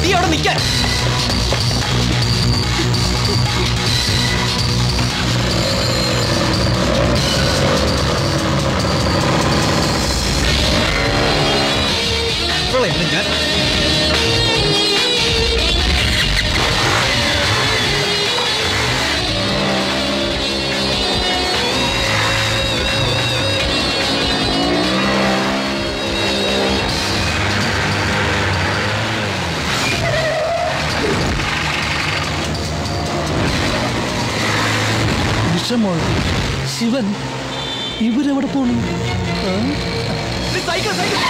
നീ അവിടെ നിൽക്കാൻ ഇവളെയാണ് ഞാൻ വിഷമോൾ ശിവൻ ഇവരെവിടെ പോണു ആ? സൈക്കിൾ സൈക്കിൾ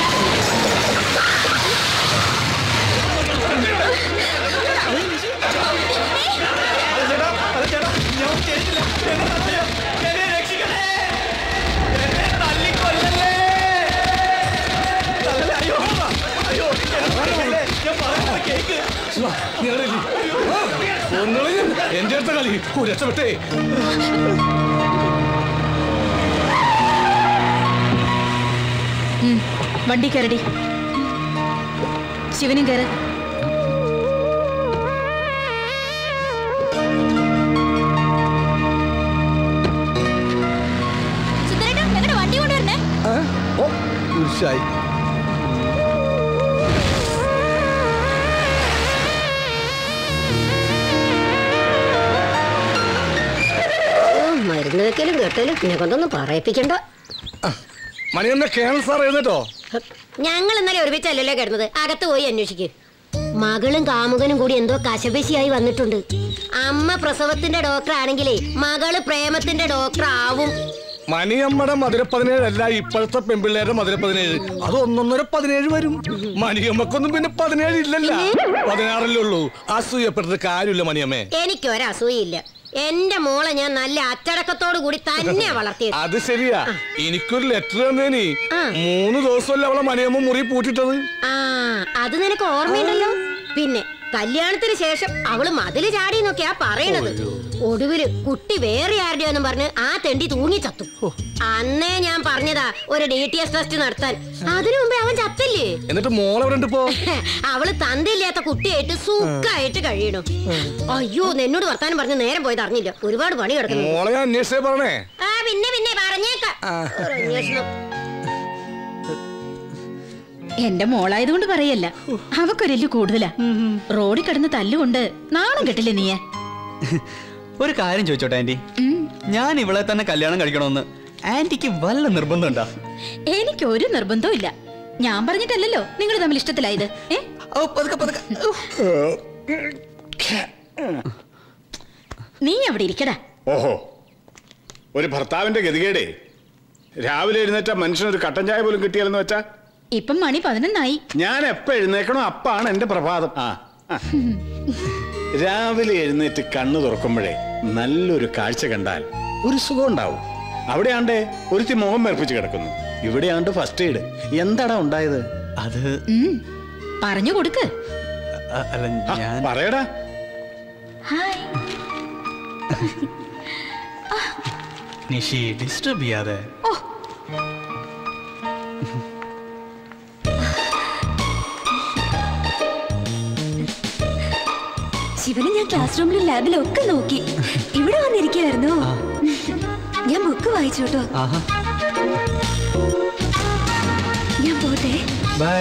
എന്റെ അടുത്ത കളി ഓ, രക്ഷപ്പെട്ടേ ഉം, വണ്ടി കയറടി ശിവനും കയറ് സുന്ദരേട്ടാ ഞങ്ങളുടെ വണ്ടി കൊണ്ടുവരണേ ഓ ഉഷായി മരുന്ന് വെക്കലും കെട്ടലും എന്നെ കൊണ്ടൊന്നും പറയിപ്പിക്കണ്ട മണിയമ്മ കേണൽ സാർ എഴുന്നേറ്റോ ഞങ്ങൾ ഇന്നലെ ഒരുമിച്ചല്ലല്ലോ കിടന്നത് അകത്ത് പോയി അന്വേഷിക്ക് മകളും കാമുകനും കൂടി എന്തോ കശപശിയായി വന്നിട്ടുണ്ട് അമ്മ പ്രസവത്തിന്റെ ഡോക്ടർ ആണെങ്കിലേ മകള് പ്രേമത്തിന്റെ ഡോക്ടർ ആവും മണിയമ്മയുടെ മധുര പതിനേഴല്ല ഇപ്പോഴത്തെ പെൺപിള്ളേരുടെ മധുര പതിനേഴ് അത് ഒന്നൊന്നര പതിനേഴ് വരും മണിയമ്മക്കൊന്നും പിന്നെ പതിനേഴ് ഇല്ലല്ല പതിനാറല്ലേ ഉള്ളൂ അസൂയപ്പെട്ടത് കാര്യമില്ല മണിയമ്മേ എനിക്കൊരസൂയില്ല എന്റെ മോളെ ഞാൻ നല്ല അച്ചടക്കത്തോടു കൂടി തന്നെ വളർത്തിയത് അത് ശരിയാ എനിക്കൊരു ലെറ്റർ തന്നേനി മൂന്ന് ദിവസമല്ലേ അവളെ മണിയമ്മ മുറി പൂട്ടിട്ടത് ആ അത് നിനക്ക് ഓർമ്മയുണ്ടല്ലോ പിന്നെ കല്യാണത്തിന് ശേഷം അവള് മതില് ചാടി എന്നൊക്കെയാ പറയണത് ഒടുവില് കുട്ടി വേറെ ആരുടെയോന്നും പറഞ്ഞ് ആ തെണ്ടി തൂങ്ങി ചത്തു അന്നേ ഞാൻ പറഞ്ഞതാ ഒരു ഡി ടി എസ് ടെസ്റ്റ് നടത്താൻ അതിനു മുമ്പേ അവൻ ചത്തില്ലേ എന്നിട്ട് മോളെവിടെ ഉണ്ട് ഇപ്പോ അവള് തന്തയില്ലാത്ത കുട്ടിയായിട്ട് സുഖായിട്ട് കഴിയണു അയ്യോ എന്നോട് വർത്താനം പറഞ്ഞ് നേരം പോയത് അറിഞ്ഞില്ല ഒരുപാട് പണി കിടക്കുന്നു മോളെ ഞാൻ അന്വേഷിച്ചേ പറഞ്ഞേ ആ പിന്നെ പിന്നെ പറഞ്ഞേക്കാം ഒരു അന്വേഷണം എന്റെ മോളായതുകൊണ്ട് പറയല്ല അവക്കൊരെല്ലു കൂടുതലാ റോഡിൽ കിടന്ന് തല്ലുകൊണ്ട് നാണം കെട്ടില്ലേ നീയെ ഒരു കാര്യം ചോദിച്ചോട്ടെ ആന്റി ഞാൻ ഇവളെ തന്നെ കല്യാണം കഴിക്കണമെന്ന് ആന്റിക്ക് വല്ല നിർബന്ധമുണ്ടോ എനിക്ക് ഒരു നിർബന്ധവും ഇല്ല ഞാൻ പറഞ്ഞിട്ടല്ലല്ലോ നിങ്ങൾ തമ്മിൽ ഇഷ്ടത്തിലായത് ഏ നീ അവിടെ ഇരിക്കടാ ഓഹോ ഒരു ഭർത്താവിന്റെ ഗതികേടേ രാവിലെ എഴുന്നേറ്റ മനുഷ്യനൊരു കട്ടൻ ചായ പോലും കിട്ടിയാലെന്ന് വെച്ചാ ഇപ്പം മണി പതിനൊന്നായി ഞാൻ എപ്പോ എഴുന്നേക്കണോ അപ്പാണ് എന്റെ പ്രഭാതം ആ ആ. രാവിലെ എഴുന്നേറ്റ് കണ്ണു തുറക്കുമ്പോഴേ നല്ലൊരു കാഴ്ച കണ്ടാൽ ഒരു സുഖം ഉണ്ടാവും അവിടെയാണ്ടേ ഒരുത്തി മുഖം മേർപ്പിച്ച് കിടക്കുന്നു ഇവിടെയാണ്ട് ഫസ്റ്റ് എയ്ഡ് എന്താടാ ഉണ്ടായത് അത് ഉം, പറഞ്ഞു കൊടുക്ക് അല്ല ഞാൻ പറയടാ ഹായ് നിഷി ഡിസ്റ്റർബ് ചെയ്യാതെ ശിവനെ ഞാൻ ക്ലാസ് റൂമിലും ലാബിലും ഒക്കെ നോക്കി ഇവിടെ വന്നിരിക്കുകയായിരുന്നു ഞാൻ ബുക്ക് വായിച്ചു കേട്ടോ ആഹാ ഞാൻ പോട്ടെ ബൈ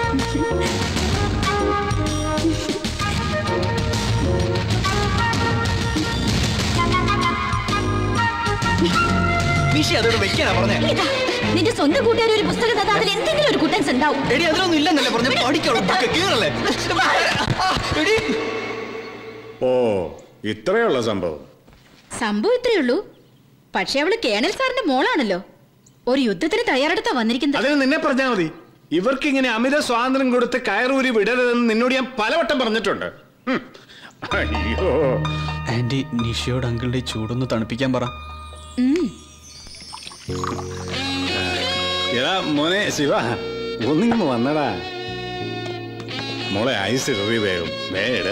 നിഷി അതോട് വെക്കാനാ പറഞ്ഞേ ഇതാ, നിന്റെ സ്വന്തം കൂട്ടുകാർ ഒരു പുസ്തകം തന്നാ അതിൽ എന്തെങ്കിലും ഒരു കുട്ടൻസ് ഉണ്ടാവും എടി അതിലൊന്നും ഇല്ലെന്നല്ലേ പറഞ്ഞ പഠിക്കുള്ളൂ കീറല്ലേ എടി ഓ ഇത്രയുള്ള സംഭവം സംഭവം ഇത്രയേ ഉള്ളൂ പക്ഷെ അവള് കേണൽ സാറിന്റെ മോളാണല്ലോ ഒരു യുദ്ധത്തിന് തയ്യാറെടുത്താ വന്നിരിക്കുന്നത് അതിന് നിന്നെ പറഞ്ഞാൽ മതി ഇവർക്ക് ഇങ്ങനെ അമിത സ്വാതന്ത്ര്യം കൊടുത്ത് കയറൂരി വിടരുതെന്ന് നിന്നോട് ഞാൻ പലവട്ടം പറഞ്ഞിട്ടുണ്ട് ഹും. അയ്യോ ആന്റി നിഷയോട് അങ്കിളുടെ ഈ ചൂടൊന്ന് തണുപ്പിക്കാൻ പറ എടാ മോനെ ശിവ ഒന്നിങ്ങ് വന്നടാ മോളെ ഐസ് ഇറി വേഗം വേട്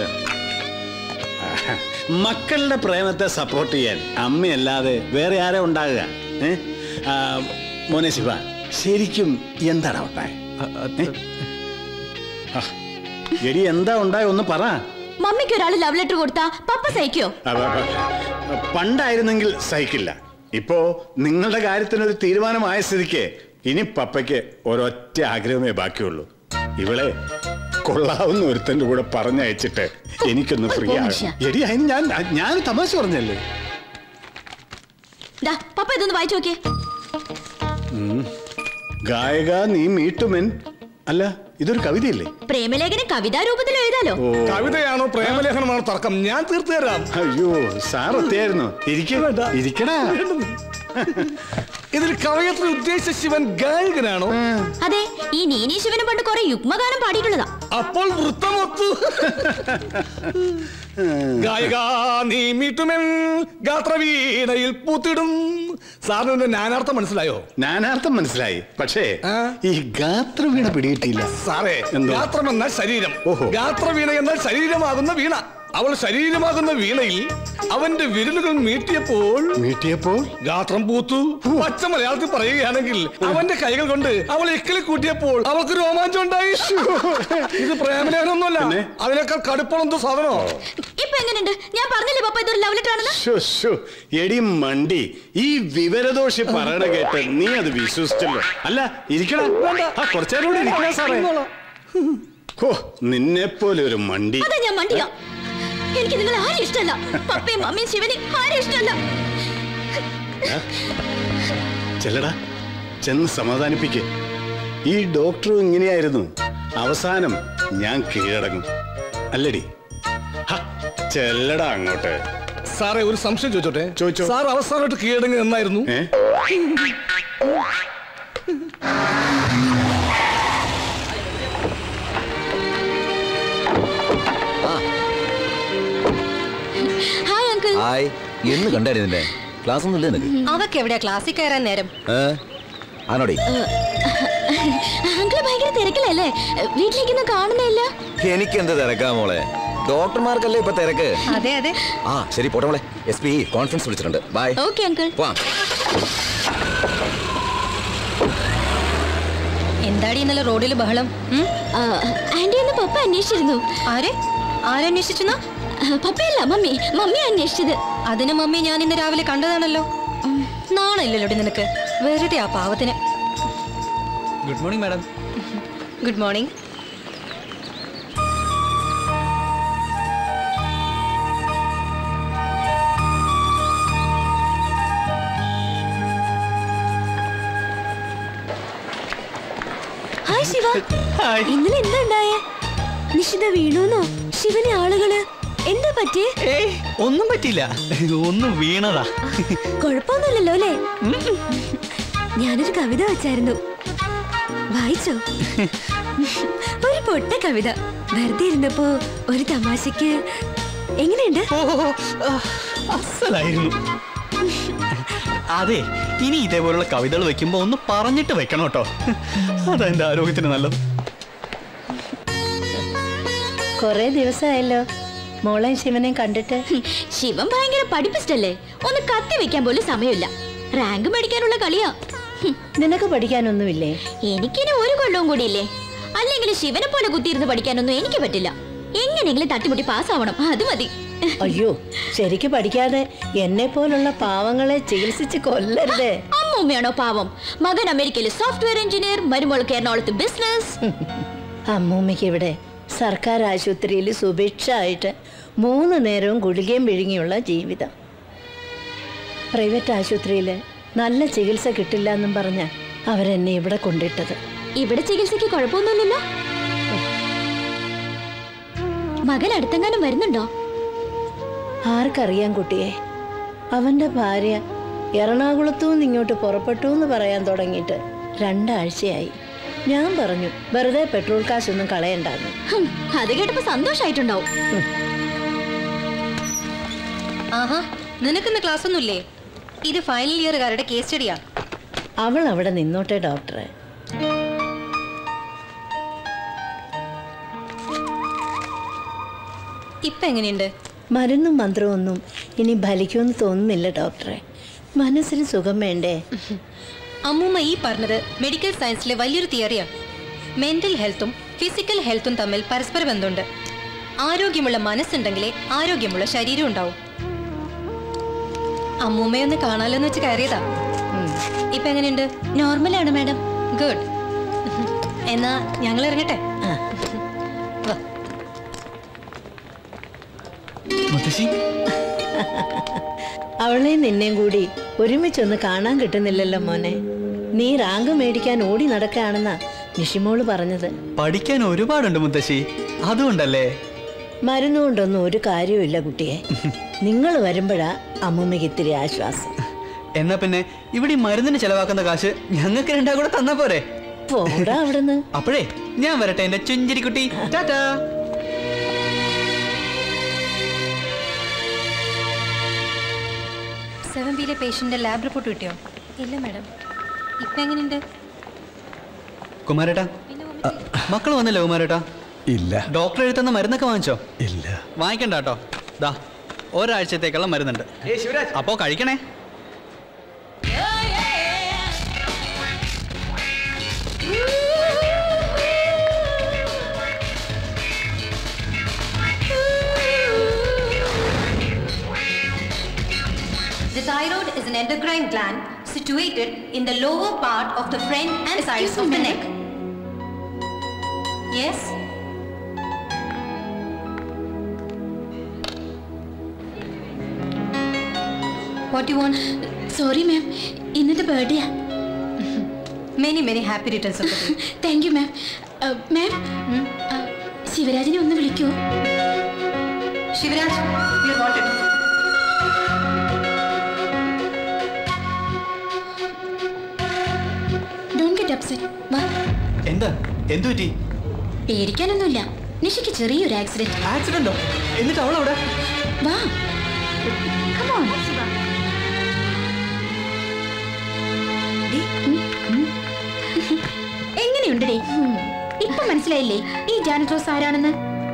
മക്കളുടെ പ്രേമത്തെ സപ്പോർട്ട് ചെയ്യാൻ അമ്മയല്ലാതെ വേറെ ആരാ ഉണ്ടാകുക ഏ? ആ, മോനെ ശിവ ശരിക്കും എന്താണ് ഉണ്ടായ എടി എന്താ ഉണ്ടായ ഒന്ന് പറ മമ്മിക്ക് ഒരാൾ ലവ് ലെറ്റർ കൊടുത്താ പപ്പ സഹിക്കോ അ, അ, അ, പണ്ടായിരുന്നെങ്കിൽ സഹിക്കില്ല ഇപ്പോ നിങ്ങളുടെ കാര്യത്തിനൊരു തീരുമാനമായ സ്ഥിതിക്ക് ഇനി പപ്പയ്ക്ക് ഒരൊറ്റ ആഗ്രഹമേ ബാക്കിയുള്ളൂ ഇവളെ കൊള്ളാവുന്ന ഒരുത്തന്റെ കൂടെ പറഞ്ഞയച്ചിട്ട് എനിക്കൊന്ന് ഫ്രീ മനുഷ്യ. ആകും എടി അതിന് ഞാൻ ഞാൻ തമാശ പറഞ്ഞല്ലേ ദാ പപ്പ ഇതൊന്ന് വായിച്ചു നോക്കിയേ ഗായക നീ മീട്ടുമെൻ അല്ല ഇതൊരു കവിതയല്ലേ പ്രേമലേഖനം കവിതാ രൂപത്തിൽ എഴുതാലോ ഓ കവിതയാണോ പ്രേമലേഖനമാണോ തർക്കം ഞാൻ തീർത്തു തരാം അയ്യോ സാർ എത്തിയായിരുന്നു ഇരിക്ക ഇരിക്കടാ ഇതിൽ കവയത്രി ഉദ്ദേശിച്ച ശിവൻ ഗായകനാണോ അതെ ഈ നീനി ശിവന് പണ്ട് കുറെ യുഗ്മഗാനം പാടിയിട്ടുള്ളതാ അപ്പോൾ വൃത്തമൊത്തു ഗായക നീ മീട്ടുമെൻ ഗാത്രവീണയിൽ പൂത്തിടും സാറിന് നാനാർത്ഥം മനസ്സിലായോ നാനാർത്ഥം മനസ്സിലായി പക്ഷേ ആ? ഈ ഗാത്രവീണ പിടികിട്ടിയില്ല സാറേ എന്തോ? ഗാത്രം എന്നാൽ ശരീരം ഓഹോ. ഗാത്രവീണ എന്നാൽ ശരീരമാകുന്ന വീണ അവൾ ശരീരമാകുന്ന വീണയിൽ അവന്റെ വിരലുകൾ മീട്ടിയപ്പോൾ മീട്ടിയപ്പോൾ ഗാത്രം പൂത്തു പച്ച മലയാളത്തിൽ പറയുകയാണെങ്കിൽ അവന്റെ കൈകൾ കൊണ്ട് അവൾ എക്കിൽ കൂട്ടിയപ്പോൾ അവൾക്ക് രോമാഞ്ചം ഉണ്ടായി ഇത് പ്രേമലേഖനൊന്നുമല്ല പിന്നെ? അതിനേക്കാൾ കടുപ്പമെന്തോ സാധനോ ഇപ്പൊ എങ്ങനെയുണ്ട് ഞാൻ പറഞ്ഞില്ലേ പപ്പ ഇതൊരു ലവ് ലെറ്റർ ആണെന്ന് ശോ, ശോ. എടി മണ്ടി ഈ വിവരദോഷി പറയണ കേട്ട് നീ അത് വിശ്വസിച്ചല്ലോ അല്ല ഇരിക്കടാ ആ കുറച്ചേരം കൂടി ഇരിക്കണ സാറേ ഹോ നിന്നെ പോലെ ഒരു മണ്ടി അതാ ഞാൻ മണ്ടിയാ എനിക്ക് നിങ്ങൾ ആരും ഇഷ്ടമല്ല പപ്പയും മമ്മിയും ശിവനും ആരും ഇഷ്ടമല്ല ചെല്ലടാ ചെന്ന് സമാധാനിപ്പിക്ക് ഈ ഡോക്ടറും ഇങ്ങനെയായിരുന്നു അവസാനം ഞാൻ കീഴടങ്ങും അല്ലടി ഹ, ചെല്ലടാ അങ്ങോട്ട് സാറേ ഒരു സംശയം ചോദിച്ചോട്ടെ ചോദിച്ചോ. സാർ അവസാനമായിട്ട് കീഴടങ്ങി എന്നായിരുന്നു ഏ ഹായ് അങ്കിൾ ഹായ് എന്ന് കണ്ടായിരുന്നില്ലേ ക്ലാസ് ഒന്നും ഇല്ലേ നിനക്ക് അവക്ക് എവിടെയാ ക്ലാസ്സിൽ കയറാൻ നേരം ഏ ആണോടി അങ്കിൾ ഭയങ്കര തിരക്കിലല്ലേ വീട്ടിലേക്കൊന്നും കാണുന്നില്ല എനിക്ക് എന്ത് തിരക്കാ മോളെ ഡോക്ടർമാർക്കല്ലേ ഇപ്പൊ തിരക്ക് അതെ അതെ ആ ശരി പോട്ടെ മോളെ എസ് പി കോൺഫറൻസ് വിളിച്ചിട്ടുണ്ട് ബൈ ഓക്കെ അങ്കിൾ പോവാം എന്താടി ഇന്നലെ റോഡിൽ ബഹളം ആന്റി ഒന്ന് പപ്പ അന്വേഷിച്ചിരുന്നു ആരെ ആരന്വേഷിച്ചു ആ, പപ്പയല്ല മമ്മി മമ്മി അന്വേഷിച്ചത് അതിന് മമ്മി ഞാൻ ഇന്ന് രാവിലെ കണ്ടതാണല്ലോ നാണില്ലല്ലോടി നിനക്ക് വെറുതെ ആ പാവത്തിന് good morning madam good morning hi Shiva hi ഇന്നലെ എന്താ ഉണ്ടായേ നിഷിത വീണോന്നോ ശിവനെ ആളുകള് എന്താ പറ്റിയേ ഏയ് ഒന്നും പറ്റിയില്ല ഒന്നും വീണതാ കുഴപ്പമൊന്നുമില്ലല്ലോ അല്ലേ ഞാനൊരു കവിത വെച്ചായിരുന്നു വായിച്ചോ ഒരു പൊട്ട കവിത വെറുതെ ഇരുന്നപ്പോ ഒരു തമാശക്ക് എങ്ങനെയുണ്ട് ഓ ആ, അസലായിരുന്നു അതെ ഇനി ഇതേപോലുള്ള കവിതകൾ വെക്കുമ്പോ ഒന്ന് പറഞ്ഞിട്ട് വെക്കണം കേട്ടോ അതാ എന്റെ ആരോഗ്യത്തിന് നല്ലത് കൊറേ ദിവസമായല്ലോ മോളെ ശിവനെ കണ്ടിട്ട് ശിവൻ ഭയങ്കര പഠിപ്പിസ്റ്റല്ലേ ഒന്ന് കത്തി വെക്കാൻ പോലും സമയമില്ല റാങ്ക് മേടിക്കാനുള്ള കളിയാ ഹും, നിനക്ക് പഠിക്കാനൊന്നുമില്ലേ എനിക്കിനി ഒരു കൊല്ലവും കൂടിയില്ലേ അല്ലെങ്കിൽ ശിവനെ പോലെ കുത്തിയിരുന്ന് പഠിക്കാനൊന്നും എനിക്ക് പറ്റില്ല എങ്ങനെയെങ്കിലും തട്ടിമുട്ടി പാസ്സാവണം അത് മതി അയ്യോ ശരിക്ക് പഠിക്കാതെ എന്നെ പോലുള്ള പാവങ്ങളെ ചികിത്സിച്ച് കൊല്ലരുതേ അമ്മൂമ്മയാണോ പാവം മകൻ അമേരിക്കയിലെ സോഫ്റ്റ്വെയർ എഞ്ചിനീയർ മരുമോൾക്ക് എറണാകുളത്ത് ബിസിനസ് അമ്മൂമ്മയ്ക്ക് ഇവിടെ സർക്കാർ ആശുപത്രിയിൽ സുഭിക്ഷമായിട്ട് മൂന്ന് നേരവും ഗുളികയും വിഴുങ്ങിയുള്ള ജീവിതം പ്രൈവറ്റ് ആശുപത്രിയിൽ നല്ല ചികിത്സ കിട്ടില്ല എന്നും പറഞ്ഞ അവരെന്നെ ഇവിടെ കൊണ്ടിട്ടത് ഇവിടെ ചികിത്സയ്ക്ക് കുഴപ്പമൊന്നുമില്ലല്ലോ മകൻ അടുത്തെങ്ങാനും വരുന്നുണ്ടോ ആർക്കറിയാം കുട്ടിയെ അവന്റെ ഭാര്യ എറണാകുളത്തു നിന്ന് ഇങ്ങോട്ട് പുറപ്പെട്ടു എന്ന് പറയാൻ തുടങ്ങിയിട്ട് രണ്ടാഴ്ചയായി ഞാൻ പറഞ്ഞു വെറുതെ പെട്രോൾ കാശൊന്നും കളയണ്ടാന്ന് ഹും, അത് കേട്ടപ്പോ സന്തോഷായിട്ടുണ്ടാവും ആഹാ നിനക്കിന്ന് ക്ലാസ് ഒന്നുമില്ലേ ഇത് ഫൈനൽ ഇയറുകാരുടെ കേസ് സ്റ്റഡിയാ അവൾ അവിടെ നിന്നോട്ടെ ഡോക്ടറെ ഇപ്പൊ എങ്ങനെയുണ്ട് മരുന്നും മന്ത്രവും ഒന്നും ഇനി ഫലിക്കുമെന്ന് തോന്നുന്നില്ല ഡോക്ടറെ മനസ്സിന് സുഖം വേണ്ടേ അമ്മൂമ്മ ഈ പറഞ്ഞത് മെഡിക്കൽ സയൻസിലെ വലിയൊരു തിയറിയാണ് മെന്റൽ ഹെൽത്തും ഫിസിക്കൽ ഹെൽത്തും തമ്മിൽ പരസ്പര ബന്ധമുണ്ട് ആരോഗ്യമുള്ള മനസ്സുണ്ടെങ്കിലേ ആരോഗ്യമുള്ള ശരീരം ഉണ്ടാവും അമ്മൂമ്മയൊന്ന് കാണാലോന്ന് വെച്ച് കയറിയതാ ഉം. ഇപ്പൊ എങ്ങനെയുണ്ട് നോർമലാണ് മാഡം ഗുഡ് എന്നാ ഞങ്ങൾ ഇറങ്ങട്ടെ വാ മുത്തശ്ശി അവളെയും നിന്നെയും കൂടി ഒരുമിച്ചൊന്ന് കാണാൻ കിട്ടുന്നില്ലല്ലോ മോനെ നീ റാങ്ക് മേടിക്കാൻ ഓടി നടക്കുകയാണെന്നാ നിഷിമോള് പറഞ്ഞത് പഠിക്കാൻ ഒരുപാടുണ്ട് മുത്തശ്ശി അതുകൊണ്ടല്ലേ മരുന്നുകൊണ്ടൊന്നും ഒരു കാര്യവുമില്ല കുട്ടിയെ നിങ്ങൾ വരുമ്പോഴാ അമ്മൂമ്മയ്ക്ക് ഇത്തിരി ആശ്വാസം എന്നാ പിന്നെ ഇവിടെ ഈ മരുന്നിന് ചെലവാക്കുന്ന കാശ് ഞങ്ങൾക്ക് രണ്ടാ കൂടെ തന്നാ പോരെ പോടാ അവിടുന്ന് അപ്പോഴേ ഞാൻ വരട്ടെ എന്റെ ചുഞ്ചിരിക്കുട്ടി ടാറ്റാ സെവൻ ബിയിലെ പേഷ്യന്റെ ലാബ് റിപ്പോർട്ട് കിട്ടിയോ ഇല്ല മാഡം ഇപ്പൊ എങ്ങനെയുണ്ട് കുമാരേട്ടാ മക്കൾ വന്നല്ലോ കുമാരേട്ടാ ഇല്ല ഡോക്ടർ എഴുതുന്ന മരുന്നൊക്കെ വാങ്ങിച്ചോ ഇല്ല വാങ്ങിക്കണ്ട കേട്ടോ ദാ ഒരാഴ്ചത്തേക്കുള്ള മരുന്നുണ്ട് അപ്പോ കഴിക്കണേ The thyroid is an endocrine gland situated in the lower part of the front and sides of the neck. Yes? What do you want? Sorry ma'am ഇന്നത്തെ ബർത്ത്ഡേയാ Many, many happy returns of the day. Thank you ma'am ma'am ശിവരാജിനെ ഒന്ന് വിളിക്കൂ Shivraj, you're wanted. Don't get upset വാ എന്താ എന്തു പറ്റി പേടിക്കാനൊന്നുമില്ല നിഷയ്ക്ക് ചെറിയൊരു ആക്സിഡന്റ് ആക്സിഡന്റോ എന്നിട്ട് അവളവിടെ വാ Come on. ദേ, ഉം, ഉം. എങ്ങനെയുണ്ടടേ ഇപ്പൊ മനസ്സിലായില്ലേ ഈ ജാനറ്റ് റോസ് ആരാണെന്ന്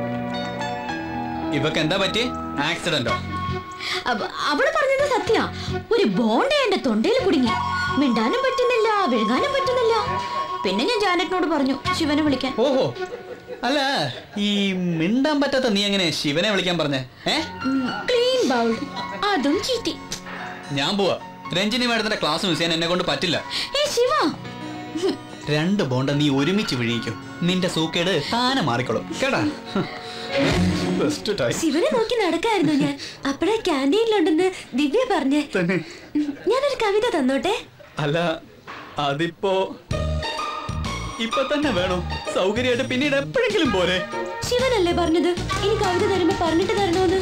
ഇവക്ക് എന്താ പറ്റി ആക്സിഡന്റോ അവ- അവള് പറഞ്ഞത് സത്യ ഒരു ബോണ്ട എന്റെ തൊണ്ടയിൽ കുടുങ്ങി മിണ്ടാനും പറ്റുന്നില്ല വിഴുങ്ങാനും പറ്റുന്നില്ല പിന്നെ ഞാൻ ജാനറ്റിനോട് പറഞ്ഞു ശിവനെ വിളിക്കാൻ ഓഹോ അല്ല ഈ മിണ്ടാൻ പറ്റാത്ത നീ എങ്ങനെ ശിവനെ വിളിക്കാൻ പറഞ്ഞേ ഏ ക്ലീൻ ബൗൾ അതും ചീറ്റി ഞാൻ പോവാ രഞ്ജിനി മാഡത്തിന്റെ ക്ലാസ് മിസ് ചെയ്യാൻ എന്നെ കൊണ്ട് പറ്റില്ല ഏ ശിവ രണ്ട് ബോണ്ട നീ ഒരുമിച്ച് വിഴിയിക്കും നിന്റെ സൂക്കേട് താനെ മാറിക്കോളും കേട്ടാ ബെസ്റ്റ് ടൈം ശിവനെ നോക്കി നടക്കായിരുന്നു ഞാൻ അപ്പഴേ ക്യാൻറ്റീനിലുണ്ടെന്ന് ദിവ്യ പറഞ്ഞേ തന്നെ ഞാനൊരു കവിത തന്നോട്ടെ അല്ല അതിപ്പോ ഇപ്പൊ തന്നെ വേണോ സൗകര്യമായിട്ട് പിന്നീട് എപ്പോഴെങ്കിലും പോരെ ശിവനല്ലേ പറഞ്ഞത് ഇനി കവിത തരുമ്പോ പറഞ്ഞിട്ട് തരണമെന്ന്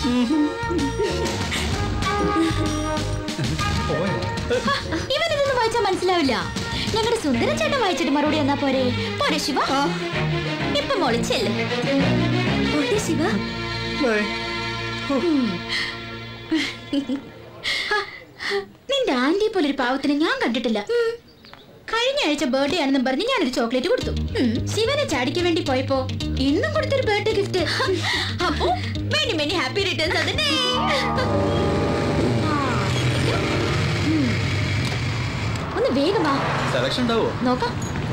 ഇവൻ ഇതൊന്നും വായിച്ചാൽ മനസ്സിലാവില്ല ഞങ്ങളുടെ സുന്ദര ചേട്ടൻ വായിച്ചിട്ട് മറുപടി എന്നാ പോരെ പോരെ ശിവ ഇപ്പൊ മോളിച്ചല്ലേ പോട്ടെ ശിവ നിന്റെ ആന്റി പോലെ ഒരു പാവത്തിനെ ഞാൻ കണ്ടിട്ടില്ല കഴിഞ്ഞ ആഴ്ച ബർത്ത്ഡേ ആണെന്നും പറഞ്ഞ് ഞാനൊരു ചോക്ലേറ്റ് കൊടുത്തു ഉം, ശിവനെ ചാടിക്കാൻ വേണ്ടി പോയപ്പോ ഇന്നും കൊടുത്തൊരു ബർത്ത്ഡേ ഗിഫ്റ്റ് അപ്പോ മെനി മെനി ഹാപ്പി റിട്ടേൺസ് അതിനെ ഒന്ന് വേഗം വാ സെലക്ഷൻ ഉണ്ടാവോ നോക്കാം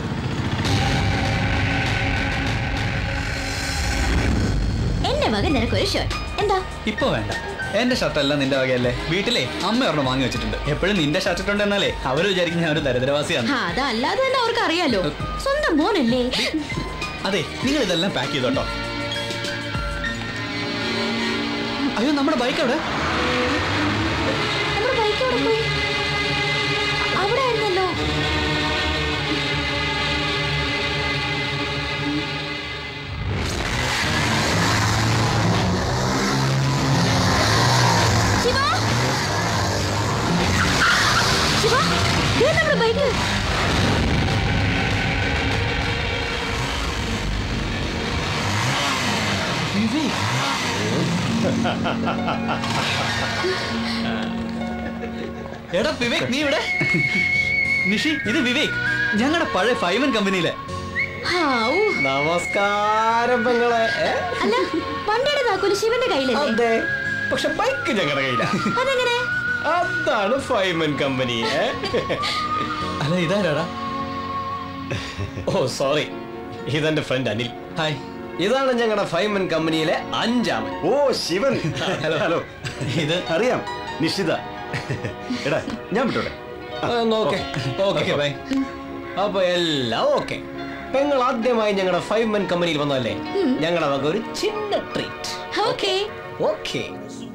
എന്റെ വക നിനക്കൊരു ഷർട്ട് എന്താ ഇപ്പൊ വേണ്ട എന്റെ ഷർട്ടല്ല നിന്റെ വകയല്ലേ വീട്ടിലെ അമ്മ ഒരെണ്ണം വാങ്ങി വെച്ചിട്ടുണ്ട് എപ്പോഴും നിന്റെ ഷർട്ട് ഇട്ടുണ്ട് എന്നാലേ അവര് വിചാരിക്കും ഞാൻ ഒരു ദരിദ്രവാസിയാണ് ആ, അതല്ലാതെ തന്നെ അവർക്ക് അറിയാലോ സ്വന്തം മോനല്ലേ അതെ നിങ്ങൾ ഇതെല്ലാം പാക്ക് ചെയ്തോട്ടോ അയ്യോ നമ്മുടെ ബൈക്ക് അവിടെ നമ്മുടെ ബൈക്ക് അവിടെ പോയി അവിടെ ആയിരുന്നല്ലോ ശിവ ശിവ ദേ നമ്മുടെ ബൈക്ക് വിവേക് എടാ വിവേക് നീ ഇവിടെ നിഷി ഇത് വിവേക് ഞങ്ങളുടെ പഴയ ഫൈവൻ കമ്പനിയിലെ ഹാവൂ. നമസ്കാരം പെങ്ങളെ ഏ? അല്ല വണ്ടിയുടെ താക്കോല് ശിവന്റെ കയ്യിലല്ലേ അതെ പക്ഷെ ബൈക്ക് ഞങ്ങളുടെ കയ്യില അതെങ്ങനെ അതാണ് ഫൈമൻ കമ്പനി ഏ? അല്ല ഇതാരാടാ ഓ സോറി ഇതെന്റെ ഫ്രണ്ട് അനിൽ ഹായ് ഇതാണ് ഞങ്ങളുടെ ഫൈമൻ കമ്പനിയിലെ അഞ്ചാമൻ ഓ ശിവൻ ഹലോ ഹലോ ഇത് അറിയാം നിശ്ചിത എടാ ഞാൻ വിട്ടോടെ ഓക്കെ ഓക്കെ ഓക്കെ ബൈ അപ്പൊ എല്ലാം ഓക്കെ പെങ്ങൾ ആദ്യമായി ഞങ്ങളുടെ ഫൈവ് മെൻ കമ്പനിയിൽ വന്നതല്ലേ ഞങ്ങളുടെ വക ഒരു ചിന്ന treat okay okay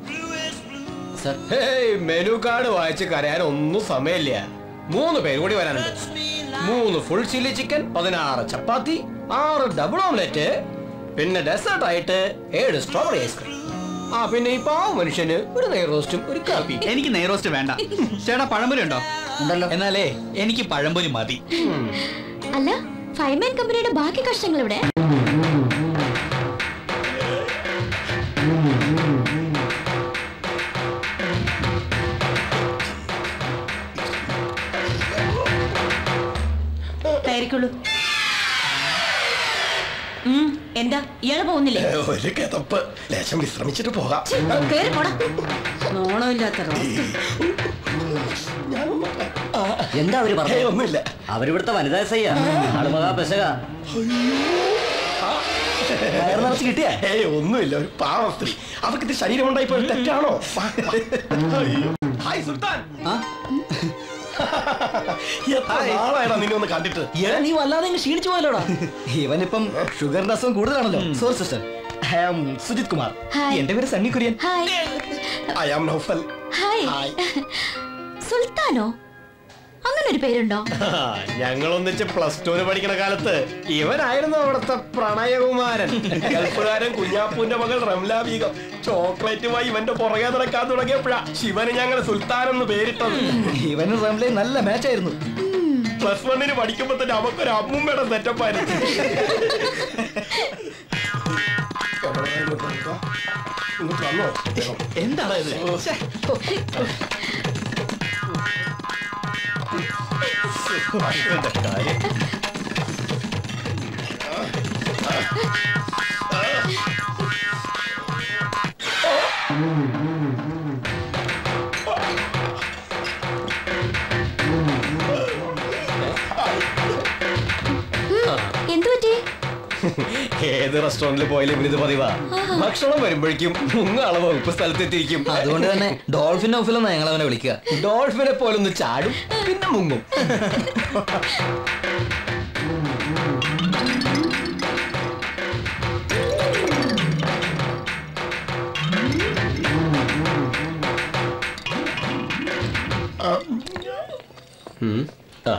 menu card വായിച്ച് കരയാൻ ഒന്നും സമയമില്ല മൂന്ന് പേര് കൂടി വരാനുണ്ട് മൂന്ന് ഫുൾ ചില്ലി ചിക്കൻ പതിനാറ് ചപ്പാത്തി ആറ് ഡബിൾ ഓംലെറ്റ് പിന്നെ ഡെസേർട്ട് ആയിട്ട് ഏഴ് സ്ട്രോബെറി ഐസ്ക്രീം ആ പിന്നെ ഈ പാവ മനുഷ്യന് ഒരു നെയ് റോസ്റ്റും ഒരു കാപ്പി എനിക്ക് നെയ്റോസ്റ്റ് വേണ്ട ചേട്ടാ പഴംപൊരി ഉണ്ടോ ഉണ്ടല്ലോ. എന്നാലേ എനിക്ക് പഴംപൊരി മതി അല്ല ഫൈമാൻ കമ്പനിയുടെ ബാക്കി കഷ്ടങ്ങൾ ഇവിടെ കയറിക്കുള്ളൂ ഉം, എന്താ ഇയാള് പോകുന്നില്ലേ ഒരു കിതപ്പ് ലേശം വിശ്രമിച്ചിട്ട് പോകാം ഛെ, കേറി പോടാ നോണമില്ലാത്ത റോസ്റ്റ്. എന്താ അവര് ഏയ്, പറഞ്ഞു ഒന്നുമില്ല അവരിവിടുത്തെ വനിതാ സയ്യ ആള് മഹാ പെശക വയറ് നിറച്ച് കിട്ടിയ ഏയ് ഒന്നുമില്ല ഒരു പാവ സ്ത്രീ അവർക്ക് ഇത് ശരീരം ഉണ്ടായിപ്പോ തെറ്റാണോ ഹായ് സുൽത്താൻ ആ എത്ര നാളായടാ നിന്നെ ഒന്ന് കണ്ടിട്ട് എടാ നീ വല്ലാതെ അങ്ങ് ക്ഷീണിച്ചു പോയല്ലോടാ ഇവനിപ്പം ഷുഗറിന്റെ അസുഖം കൂടുതലാണല്ലോ sorry sister I am Sujith Kumar hi. എന്റെ പേര് Sunny Kurian hi I am Naufal hi hi. സുൽത്താനോ അങ്ങനെ ഒരു പേരുണ്ടോ ഞങ്ങൾ ഒന്നിച്ച് പ്ലസ് ടുവിന് പഠിക്കുന്ന കാലത്ത് ഇവനായിരുന്നു അവിടുത്തെ പ്രണയകുമാരൻ ഗൾഫുകാരൻ കുഞ്ഞാപ്പൂന്റെ മകൾ റംല ബീഗം ചോക്ലേറ്റുമായി ഇവന്റെ പുറകെ നടക്കാൻ തുടങ്ങിയപ്പോഴാ ശിവന് ഞങ്ങൾ സുൽത്താൻ എന്ന് പേരിട്ടത് ഇവനും റംലയും നല്ല മാച്ച് ആയിരുന്നു പ്ലസ് വണ്ണിന് പഠിക്കുമ്പോ തന്നെ അവക്കൊരു അമ്മുമ്മയുടെ സെറ്റപ്പ് ആയിരുന്നു ഇങ്ങോട്ട് വന്നോ എന്താണ് ഇത് ഛെ, ഇവന്റെ കാര്യം എന്തു പറ്റി ഏത് റെസ്റ്റോറന്റിൽ പോയാലും ഇവരിത് പതിവാ ഭക്ഷണം വരുമ്പോഴേക്കും മുങ്ങാളെ വകുപ്പ് സ്ഥലത്തെത്തിയിരിക്കും അതുകൊണ്ട് തന്നെ ഡോൾഫിൻ ഓഫിൽ എന്നാ ഞങ്ങൾ അവനെ വിളിക്കുക ഡോൾഫിനെ പോലൊന്ന് ചാടും പിന്നെ മുങ്ങും ഉം. ആ.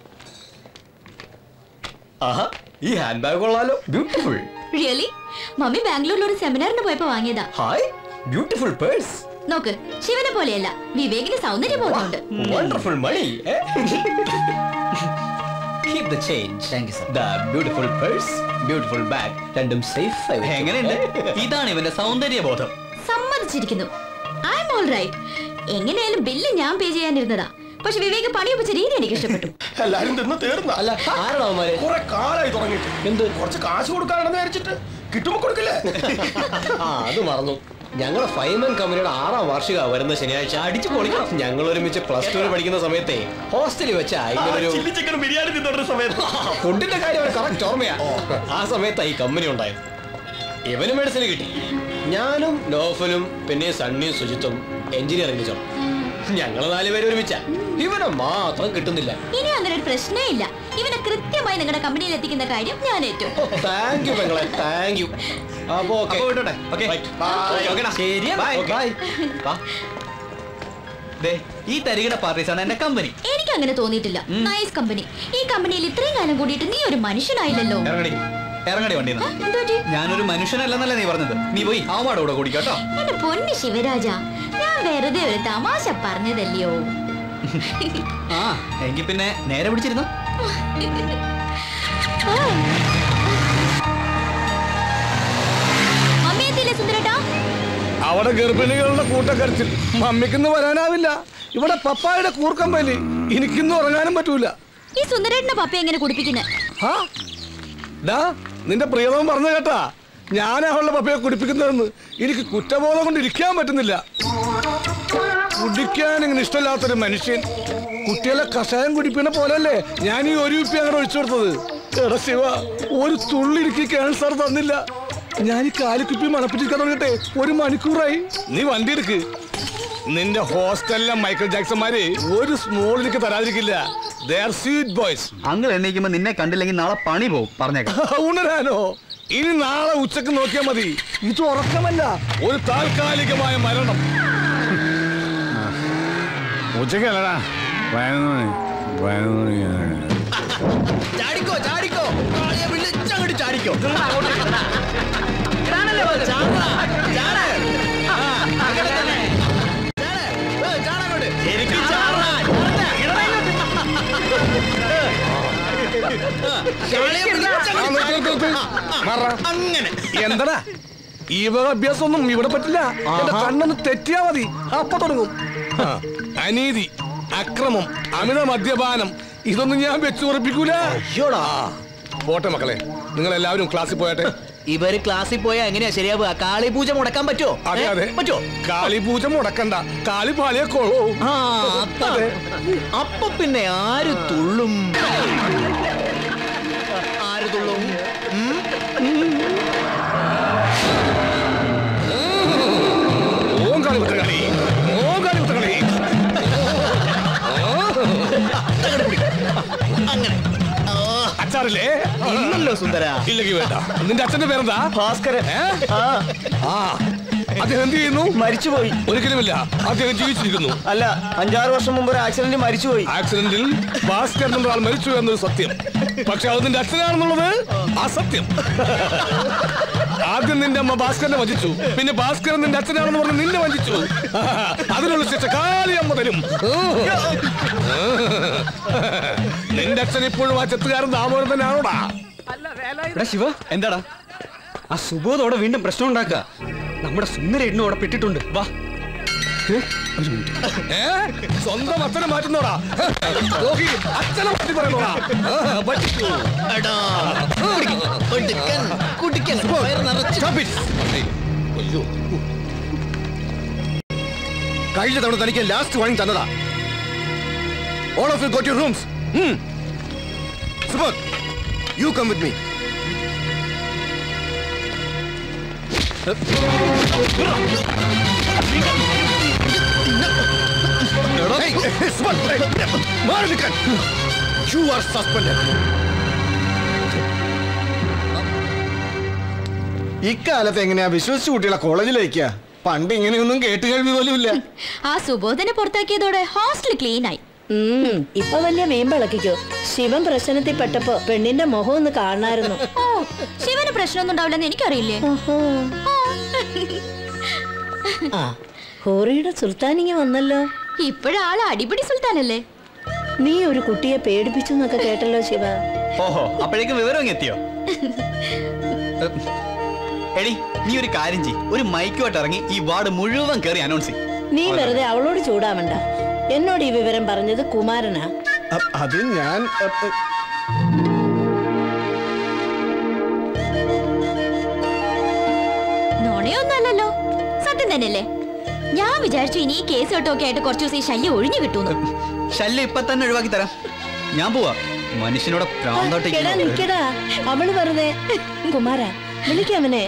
ആഹാ ഈ ഹാൻഡ് ബാഗ് കൊള്ളാലോ ബ്യൂട്ടിഫുൾ റിയലി മമ്മി ബാംഗ്ലൂരിൽ ഒരു സെമിനാറിന് പോയപ്പോ വാങ്ങിയതാ ഹായ് ബ്യൂട്ടിഫുൾ പേഴ്സ് നോക്ക് ശിവനെ പോലെയല്ല വിവേകിന് സൗന്ദര്യം ബോധമുണ്ട് wonderful money keep the change thank you sir the beautiful purse beautiful bag രണ്ടും സേഫ് ആയി എങ്ങനെയുണ്ട് ഇതാണ് ഇവന്റെ സൗന്ദര്യബോധം സമ്മതിച്ചിരിക്കുന്നു ഐ എം ഓൾ റൈറ്റ് എങ്ങനെയായാലും ബില്ല് ഞാൻ പേ ചെയ്യാനിരുന്നതാ പക്ഷെ വിവേക് പണിയൊപ്പിച്ച രീതി എനിക്ക് ഇഷ്ടപ്പെട്ടു എല്ലാരും തിന്ന് തീർന്ന അല്ല ആരാണ് അവന്മാര് കുറെ കാലായി തുടങ്ങിയിട്ട് എന്ത് കുറച്ച് കാശ് കൊടുക്കാണെന്ന് വിചാരിച്ചിട്ട് കിട്ടുമ്പോ കൊടുക്കില്ലേ ആ അത് മറന്നു ഞങ്ങളെ ഫൈമൻ കമ്പനിയുടെ ആറാം വാർഷിക വരുന്ന ശനിയാഴ്ച അടിച്ചു പൊളിക്കണം ഞങ്ങൾ ഒരുമിച്ച് പ്ലസ് ടു പഠിക്കുന്ന സമയത്തെ ഹോസ്റ്റലിൽ വെച്ച ചിക്കൻ ബിരിയാണി തിന്നോണ്ട സമയത്ത് ഫുഡിന്റെ കാര്യം കറക്റ്റ് ഓർമ്മയാ ആ സമയത്താ ഈ കമ്പനി ഉണ്ടായത് ഇവന് മെഡിസിൻ കിട്ടി ഞാനും നോഫലും പിന്നെ സണ്ണിയും സുജിത്തും എഞ്ചിനീയറിംഗ് ചേർന്നു ഞങ്ങൾ നാലുപേരും ഒരുമിച്ച ഇവനെ മാത്രം കിട്ടുന്നില്ല ഇനി അങ്ങനെ ഒരു പ്രശ്നേ ഇല്ല ഇവനെ കൃത്യമായി നിങ്ങളുടെ കമ്പനിയിൽ എത്തിക്കുന്ന കാര്യം ഞാൻ ഏറ്റു താങ്ക് യു പെങ്ങളെ താങ്ക് യു അപ്പൊ ഓക്കെ അപ്പൊ വിട്ടോട്ടെ ഓക്കെ ശരി ബൈ ബൈ ദേ ഈ തരികിട പാർട്ടീസ് ആണ് എന്റെ കമ്പനി എനിക്ക് അങ്ങനെ തോന്നിയിട്ടില്ല നൈസ് കമ്പനി ഈ കമ്പനിയിൽ ഇത്രയും കാലം കൂടിയിട്ട് നീ ഒരു മനുഷ്യനായില്ലല്ലോ ഇറങ്ങടി ഇറങ്ങടി വണ്ടി ആ, എന്ത് പറ്റി? ഞാനൊരു മനുഷ്യനല്ലെന്നല്ലേ നീ പറഞ്ഞത് നീ പോയി അവമാടെ കൂടെ കുടിക്കട്ടോ എന്റെ പൊന്ന് ശിവരാജ ഞാൻ വെറുതെ ഒരു തമാശ പറഞ്ഞതല്ലയോ ആ എങ്കിൽ പിന്നെ നേരെ പിടിച്ചിരുന്നു ആ. മമ്മി എത്തിയില്ലേ സുന്ദരേട്ടാ അവിടെ ഗർഭിണികളുടെ കൂട്ടക്കരച്ചിൽ മമ്മിക്കിന്ന് വരാനാവില്ല ഇവിടെ പപ്പായുടെ കൂർക്കമ്പലി എനിക്കിന്ന് ഉറങ്ങാനും പറ്റൂല ഈ സുന്ദരേട്ടന്റെ പപ്പ എങ്ങനെ കുടിപ്പിക്കുന്നെ ആ ഡാ നിന്റെ പ്രിയതം പറഞ്ഞു കേട്ടാ ഞാൻ അവളുടെ പപ്പയെ കുടിപ്പിക്കുന്നതെന്ന് എനിക്ക് കുറ്റബോധം കൊണ്ട് ഇരിക്കാൻ പറ്റുന്നില്ല കുടിക്കാൻ ഇങ്ങനെ ഇഷ്ടമില്ലാത്തൊരു മനുഷ്യൻ കുട്ടികളെ കഷായം കുടിപ്പിക്കുന്ന പോലല്ലേ ഞാൻ ഈ ഒരു കുപ്പി അങ്ങനെ ഒഴിച്ചു കൊടുത്തത് എടാ ശിവ ഒരു തുള്ളിരിക്ക് ക്യാൻസർ തന്നില്ല ഞാൻ ഈ കാലിക്കുപ്പി മണപ്പിച്ചിരിക്കാൻ തുടങ്ങട്ടെ ഒരു മണിക്കൂറായി നീ വണ്ടി എടുക്ക് നിന്റെ ഹോസ്റ്റലിലെ മൈക്കിൾ ജാക്സന്മാര് ഒരു സ്മോളിലേക്ക് തരാതിരിക്കില്ല സ്വീറ്റ് ബോയ്സ് അങ്ങൾ എണ്ണീക്കുമ്പോ നിന്നെ കണ്ടില്ലെങ്കിൽ നാളെ പണി പോകും പറഞ്ഞേക്കാം ഉണരാനോ ഇനി നാളെ ഉച്ചക്ക് നോക്കിയാൽ മതി ഇത് ഉറക്കമല്ല ഒരു താൽക്കാലികമായ മരണം ഉച്ചക്കല്ലടാ പതിനൊന്ന് മണി പതിനൊന്ന് മണി ചാടിക്കോ ചാടിക്കോ കാളിയെ വിളിച്ചങ്ങോട്ട് ചാടിക്കോ അങ്ങനെ എന്താടാ ഈ വക അഭ്യാസമൊന്നും ഇവിടെ പറ്റില്ല എന്റെ കണ്ണൊന്ന് തെറ്റിയാ മതി അപ്പൊ തുടങ്ങും ആ, അനീതി അക്രമം അമിത മദ്യപാനം ഇതൊന്നും ഞാൻ വെച്ചു ഉറപ്പിക്കൂല പോട്ടെ മക്കളെ നിങ്ങൾ എല്ലാവരും ക്ലാസ്സിൽ പോയട്ടെ ഇവര് ക്ലാസ്സിൽ പോയാ എങ്ങനെയാ ശരിയാവുക കാളി പൂജ മുടക്കാൻ പറ്റുമോ അതെ അതെ പറ്റുമോ കാളി പൂജ മുടക്കണ്ട കാളി പാളിയെ കൊള്ളൂ ആ അതെ അപ്പൊ പിന്നെ ആര് തുള്ളും ആര് തുള്ളും ഓം കാളി കുത്ത കളി ഓം കാളി കുത്ത കളി അച്ചാറില്ലേ ഇന്നല്ലോ സുന്ദര ഇല്ലെങ്കിൽ വേണ്ട നിന്റെ അച്ഛന്റെ പേരെന്താ ഭാസ്കരൻ ആ അദ്ദേഹം എന്ത് ചെയ്യുന്നു മരിച്ചുപോയി ഒരിക്കലുമില്ല അദ്ദേഹം ജീവിച്ചിരിക്കുന്നു അല്ല അഞ്ചാറ് വർഷം മുമ്പ് ഒരു ആക്സിഡന്റ് മരിച്ചുപോയി ആക്സിഡന്റിൽ ഭാസ്കരൻ എന്ന ആൾ മരിച്ചു എന്നൊരു സത്യം പക്ഷെ അത് നിന്റെ അച്ഛനാണെന്നുള്ളത് അസത്യം ആദ്യം നിന്റെ അമ്മ ഭാസ്കരനെ വഞ്ചിച്ചു പിന്നെ ഭാസ്കരൻ നിന്റെ അച്ഛനാണെന്ന് പറഞ്ഞ് നിന്നെ വഞ്ചിച്ചു അതിനുള്ള ശിക്ഷ കാളിയമ്മ തരും നിന്റെ അച്ഛൻ ഇപ്പോഴും ആ ചെത്തുകാരൻ ദാമോദരൻ തന്നെയാണോടാ എടാ ശിവ എന്താടാ ആ സുബോധോടെ വീണ്ടും പ്രശ്നം ഉണ്ടാക്കുക നമ്മുടെ സുന്ദര എണ്ണ അവിടെ പെട്ടിട്ടുണ്ട് വാ ഏ? സ്വന്തം അച്ഛനെ മാറ്റുന്നോടാ നോക്കി അച്ഛനെ മാറ്റി പറയുന്നോടാ ആ, പറ്റിക്കൂ. Stop it. ഏയ്, അയ്യോ. കഴിഞ്ഞ തവണ തനിക്ക് ലാസ്റ്റ് വാണിംഗ് തന്നതാ all of you got your rooms Subodh you come with me you are suspended ഇക്കാലത്ത് എങ്ങനെയാ വിശ്വസിച്ച് കുട്ടികളെ കോളേജിലേക്കാ പണ്ട് ഇങ്ങനെയൊന്നും കേട്ട് കേൾവി പോലും ഇല്ല ആ സുബോധനെ പുറത്താക്കിയതോടെ ഹോസ്റ്റൽ ക്ലീൻ ആയി ഉം, ഇപ്പൊ വലിയ മീൻപിളക്കിക്കോ ശിവൻ പ്രശ്നത്തിൽ പെട്ടപ്പോ പെണ്ണിന്റെ മുഖം ഒന്ന് കാണായിരുന്നു ഓ ശിവന് പ്രശ്നമൊന്നും ഉണ്ടാവില്ലെന്ന് എനിക്കറിയില്ലേ ആ ഹോറിയുടെ സുൽത്താനിങ് വന്നല്ലോ ഇപ്പോഴാള് അടിപിടി സുൽത്താനല്ലേ നീ ഒരു കുട്ടിയെ പേടിപ്പിച്ചു എന്നൊക്കെ കേട്ടല്ലോ ശിവ ഓഹോ അപ്പോഴേക്കും വിവരം ഇങ്ങ് എത്തിയോ എടി നീ ഒരു കാര്യം ചെയ് ഒരു മൈക്കുമായിട്ട് ഇറങ്ങി ഈ വാർഡ് മുഴുവൻ കയറി അനൗൺസ് ചെയ്യും നീ വെറുതെ അവളോട് ചൂടാവണ്ട എന്നോട് ഈ വിവരം പറഞ്ഞത് കുമാരനാ അത് ഞാൻ നുണയൊന്നല്ലല്ലോ സത്യം തന്നെയല്ലേ ഞാൻ വിചാരിച്ചു ഇനി ഈ കേസ് കെട്ടൊക്കെ ആയിട്ട് കുറച്ചു ദിവസം ഈ ശല്യം ഒഴിഞ്ഞു കിട്ടൂന്ന് ശല്യം ഇപ്പൊ തന്നെ ഒഴിവാക്കി തരാം ഞാൻ പോവാ മനുഷ്യനോട് പ്രാന്തോട്ടേക്ക് എടാ നിക്കടാ അവള് വെറുതെ കുമാര വിളിക്കവനെ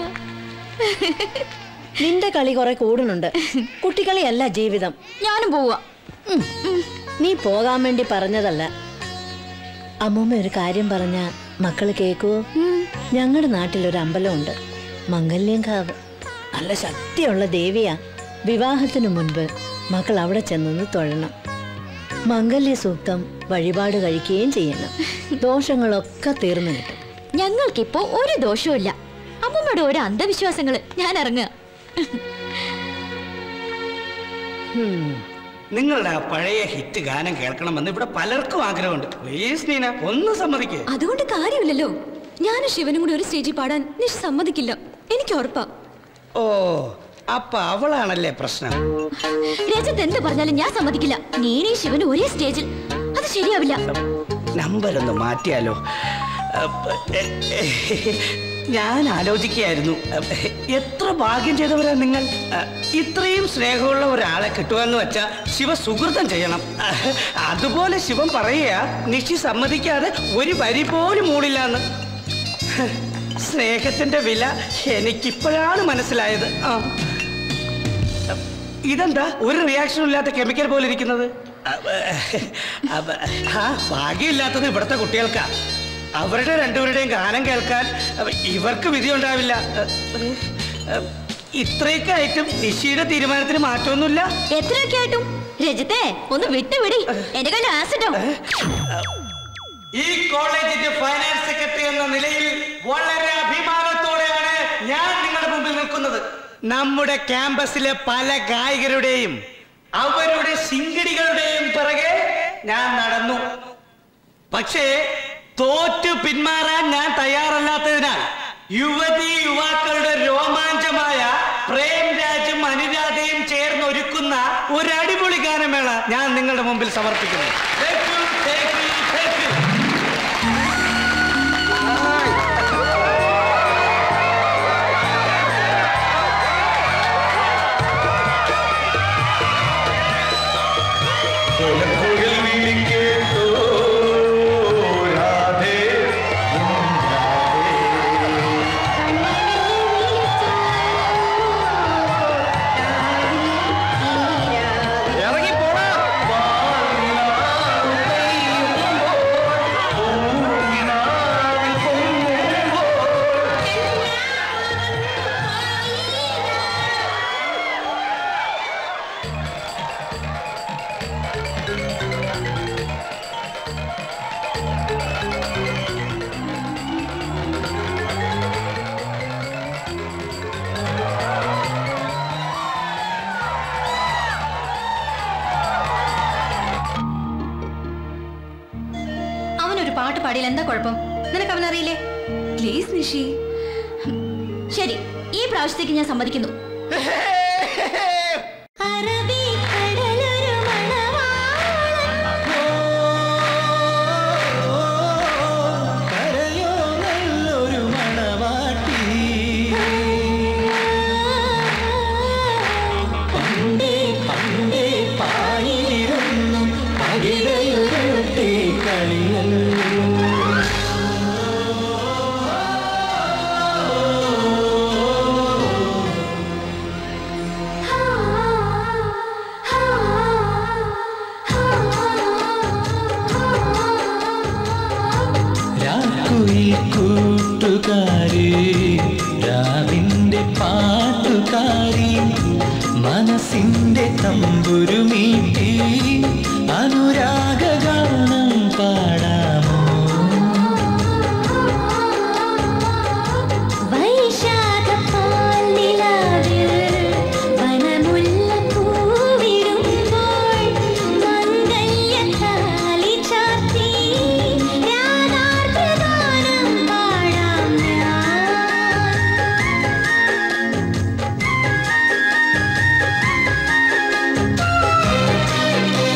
നിന്റെ കളി കുറെ കൂടുന്നുണ്ട് കുട്ടിക്കളിയല്ല ജീവിതം ഞാനും പോവാ ഉം. നീ പോകാൻ വേണ്ടി പറഞ്ഞതല്ല അമ്മൂമ്മ ഒരു കാര്യം പറഞ്ഞ മക്കള് കേക്കുവോ ഞങ്ങളുടെ നാട്ടിലൊരു അമ്പലമുണ്ട് മംഗല്യംകാവ് നല്ല ശക്തിയുള്ള ദേവിയാ വിവാഹത്തിനു മുൻപ് മക്കൾ അവിടെ ചെന്നൊന്ന് തൊഴണം മംഗല്യ സൂക്തം വഴിപാട് കഴിക്കുകയും ചെയ്യണം ദോഷങ്ങളൊക്കെ തീർന്നു കിട്ടും ഞങ്ങൾക്കിപ്പോ ഒരു ദോഷവും അമ്മമ്മയുടെ ഓരോ അന്ധവിശ്വാസങ്ങള് ഞാൻ ഇറങ്ങുക നിങ്ങളുടെ ആ പഴയ ഹിറ്റ് ഗാനം കേൾക്കണമെന്ന് ഇവിടെ പലർക്കും ആഗ്രഹമുണ്ട് പ്ലീസ് നീന ഒന്ന് സമ്മതിക്കേ അതുകൊണ്ട് കാര്യമില്ലല്ലോ ഞാനും ശിവനും കൂടി ഒരു സ്റ്റേജിൽ പാടാൻ നിഷ് സമ്മതിക്കില്ല എനിക്ക് ഉറപ്പാ ഓ അപ്പൊ അവളാണല്ലേ പ്രശ്നം രജത്ത് എന്ത് പറഞ്ഞാലും ഞാൻ സമ്മതിക്കില്ല നീനേ ശിവനും ഒരേ സ്റ്റേജിൽ അത് ശരിയാവില്ല നമ്പർ ഒന്ന് മാറ്റിയാലോ അപ്പ, എ, എ, ഞാൻ ആലോചിക്കുകയായിരുന്നു അഹ്, എത്ര ഭാഗ്യം ചെയ്തവരാ നിങ്ങൾ അഹ്, ഇത്രയും സ്നേഹമുള്ള ഒരാളെ കിട്ടുമെന്ന് വെച്ചാൽ ശിവ സുഹൃതം ചെയ്യണം അഹ്, അതുപോലെ ശിവൻ പറയുക നിഷി സമ്മതിക്കാതെ ഒരു വരി പോലും മൂടില്ല എന്ന് സ്നേഹത്തിന്റെ വില എനിക്കിപ്പോഴാണ് മനസ്സിലായത് ആ ഇതെന്താ ഒരു റിയാക്ഷനും ഇല്ലാത്ത കെമിക്കൽ പോലെ ഇരിക്കുന്നത് അബ- അബ- ആ ഭാഗ്യമില്ലാത്തത് ഇവിടുത്തെ കുട്ടികൾക്കാ അവരുടെ രണ്ടുപേരുടെയും ഗാനം കേൾക്കാൻ അവ- ഇവർക്ക് വിധി ഉണ്ടാവില്ല ഇത്രയൊക്കെ ആയിട്ടും നിഷിയുടെ തീരുമാനത്തിന് മാറ്റമൊന്നുമില്ല എത്രയൊക്കെ ആയിട്ടും രജിത്തെ ഒന്ന് വിട്ടുപിടി എന്റെ കയ്യിൽ ആസിഡോ ഈ കോളേജിന്റെ ഫൈനാൻസ് സെക്രട്ടറി എന്ന നിലയിൽ വളരെ അഭിമാനത്തോടെയാണ് ഞാൻ നിങ്ങളുടെ മുമ്പിൽ നിൽക്കുന്നത് നമ്മുടെ ക്യാമ്പസിലെ പല ഗായകരുടെയും അവരുടെ ശിങ്കിടികളുടെയും പിറകെ ഞാൻ നടന്നു പക്ഷേ തോറ്റു പിന്മാറാൻ ഞാൻ തയ്യാറല്ലാത്തതിനാൽ യുവതി യുവാക്കളുടെ രോമാഞ്ചമായ പ്രേംരാജും അനുരാധയും ചേർന്ന് ഒരുക്കുന്ന ഒരു അടിപൊളി ഗാനമേള ഞാൻ നിങ്ങളുടെ മുമ്പിൽ സമർപ്പിക്കുന്നു Thank you, thank you, thank you. അവനൊരു പാട്ട് പാടിയാൽ എന്താ കുഴപ്പം നിനക്ക് അവനറിയില്ലേ പ്ലീസ് നിഷി ശരി ഈ പ്രാവശ്യത്തേക്ക് ഞാൻ സമ്മതിക്കുന്നു നല്ലൊരു മണവാട്ടി പണ്ടേ പണ്ടേ പായിലിരുന്നു പകിടയൊരുത്തി കളിയല്ലോ രാക്കുയിൽ കൂട്ടുകാരി രാവിന്റെ പാട്ടുകാരി മനസ്സിന്റെ തമ്പുരുമീട്ടി അനുരാഗഗാനം പാടാമോ പാടാം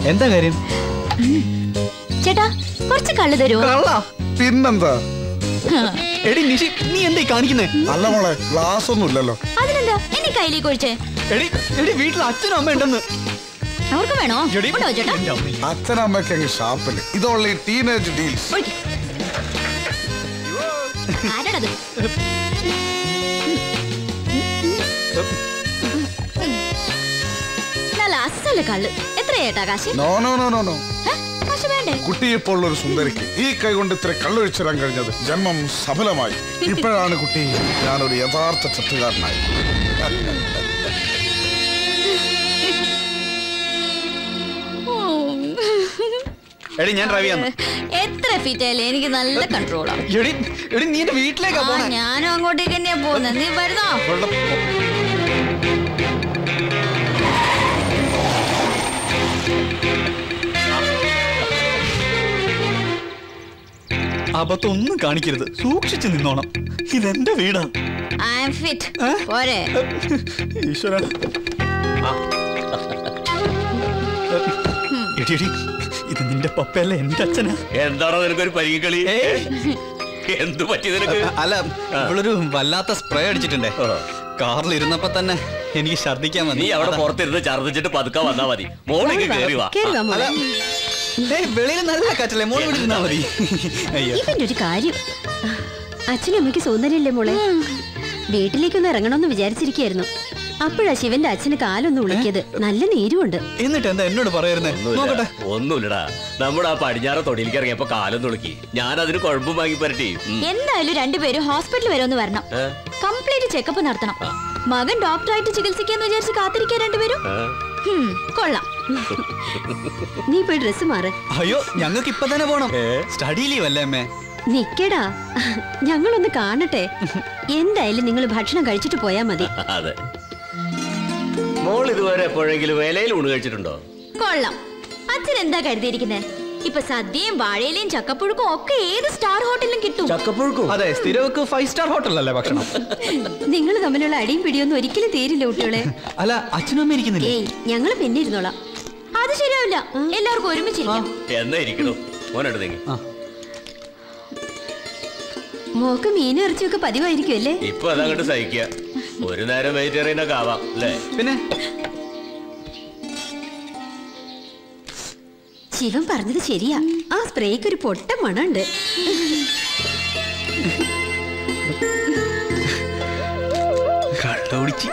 എന്താ കാര്യം ചേട്ടാ കുറച്ച് കള്ളു തരുമോ പിന്നെന്താ എടി നിഷി നീ എന്താ കാണിക്കുന്നേ അല്ല മോളെ ഗ്ലാസ് ഒന്നും ഇല്ലല്ലോ അതിനെന്താ എന്നെ കയ്യിലേക്ക് ഒഴിച്ചേ എടി എടി വീട്ടിൽ അച്ഛനും അമ്മ ഉണ്ടെന്ന് അവർക്ക് വേണോ ഉണ്ടോ ചേട്ടാ അച്ഛനമ്മയ്ക്ക് അങ്ങ് ഷാപ്പില് ഇതുള്ള ഈ ടീനേജ് ഡീൽസ് ആരാടത് നല്ല അസല് കള്ള് എത്ര ചേട്ടാ കാശ് no no no no no ഏ? കാശ് വേണ്ടേ കുട്ടിയെപ്പോൾ ഒരു സുന്ദരിക്ക് ഈ കൈ കൊണ്ട് ഇത്ര കള്ളൊഴിച്ചിടാൻ കഴിഞ്ഞത് ജന്മം സഫലമായി ഇപ്പോഴാണ് കുട്ടി ഞാനൊരു യഥാർത്ഥ ചത്തുകാരനായി എടി ഞാൻ ഡ്രൈവ് ചെയ്യാം എത്ര ഫീറ്റ് ആയാലും എനിക്ക് നല്ല കൺട്രോളാ എടി എടി നീ എന്റെ വീട്ടിലേക്കാ ആ പോണേ ഞാനും അങ്ങോട്ടേക്ക് തന്നെയാ പോകുന്നത് നീ വരുന്നോ അബദ്ധം ഒന്നും കാണിക്കരുത് സൂക്ഷിച്ചു നിന്നോണം ഇതെന്റെ വീടാ ഐ എം ഫിറ്റ് പോരെ ഈശ്വര എടി എടി ഇത് നിന്റെ പപ്പയല്ല എന്റെ അച്ഛനാ എന്താണോ നിനക്കൊരു പരിഗക്കളി എന്തു പറ്റി നിനക്ക് അല്ല ഇവളൊരു വല്ലാത്ത സ്പ്രേ അടിച്ചിട്ടുണ്ടേ കാറിൽ ഇരുന്നപ്പോ തന്നെ എനിക്ക് ഛർദിക്കാൻ മതി നീ അവിടെ പുറത്തിരുന്ന് ഛർദ്ദിച്ചിട്ട് പതുക്കെ വന്നാ മതി മോളിലേക്ക് കേറി വാ അല്ല, ഏയ്, വെളിയിൽ നല്ല കാറ്റല്ലേ മോള് ഇവിടെ ഇരുന്നാ മതി അയ്യോ ഇവന്റെ ഒരു കാര്യം അച്ഛനും അമ്മയ്ക്ക് സൗന്ദര്യമില്ലേ മോളെ വീട്ടിലേക്കൊന്ന് ഇറങ്ങണമെന്ന് വിചാരിച്ചിരിക്കായിരുന്നു അപ്പോഴാ ശിവന്റെ അച്ഛന് കാലൊന്ന് ഉളിക്കിയത് നല്ല നീരുമുണ്ട് എന്നിട്ട് എന്താ എന്നോട് പറയായിരുന്നേ നോക്കട്ടെ ഒന്നുമില്ലടാ നമ്മുടെ ആ പടിഞ്ഞാറ് തൊടിയിലേക്ക് ഇറങ്ങിയപ്പോ കാലം തുളുക്കി ഞാൻ അതിന് കുഴമ്പും വാങ്ങി പരട്ടി ഉം. എന്തായാലും രണ്ടുപേരും ഹോസ്പിറ്റൽ വരെ ഒന്ന് വരണം ഏ? കംപ്ലീറ്റ് ചെക്കപ്പ് നടത്തണം മകൻ ഡോക്ടറായിട്ട് ചികിത്സിക്കാന്ന് വിചാരിച്ച് കാത്തിരിക്കാൻ രണ്ടുപേരും ഏ? ഹും, കൊള്ളാം നീ പോയി ഡ്രസ് മാറ് അയ്യോ ഞങ്ങൾക്ക് ഇപ്പൊ തന്നെ പോണം സ്റ്റഡി ലീവ് അല്ലേ അമ്മേ നിക്കടാ ഞങ്ങളൊന്ന് കാണട്ടെ എന്തായാലും നിങ്ങൾ ഭക്ഷണം കഴിച്ചിട്ട് പോയാ മതി അതെ മോൾ ഇതുവരെ എപ്പോഴെങ്കിലും വേലയിൽ ഊണ് കഴിച്ചിട്ടുണ്ടോ കൊള്ളാം അച്ഛൻ എന്താ കരുതിയിരിക്കുന്നത് ഇപ്പൊ സദ്യയും വാഴയിലയും ചക്കപ്പുഴുക്കും ഒക്കെ ഏത് സ്റ്റാർ ഹോട്ടലിലും കിട്ടും ചക്കപ്പുഴുക്കും അതെ സ്ഥിരവക്ക് ഫൈവ് സ്റ്റാർ ഹോട്ടലല്ലേ ഭക്ഷണം നിങ്ങൾ തമ്മിലുള്ള അടിയും പിടിയൊന്നും ഒരിക്കലും തീരില്ല കുട്ടികളെ അല്ല അച്ഛനും അമ്മ ഇരിക്കുന്നില്ലേ ഏയ് ഞങ്ങൾ പിന്നെ ഇരുന്നോളാം അത് ശരിയാവില്ല എല്ലാവർക്കും ഒരുമിച്ചിരിക്കാം എന്നാ ഇരിക്കണു മോനെടുത്ത് നീങ്ങി മോക്ക് മീനും ഇറച്ചിയൊക്കെ പതിവായിരിക്കും അല്ലേ ഇപ്പൊ അതങ്ങോട്ട് സഹിക്കുക ഒരു നേരം വെജിറ്റേറിയൻ ഒക്കെ ആവാം അല്ലേ പിന്നെ ശിവൻ പറഞ്ഞത് ശരിയാ ആ സ്പ്രേക്ക് ഒരു പൊട്ട മണുണ്ട് കള്ളോടിച്ച്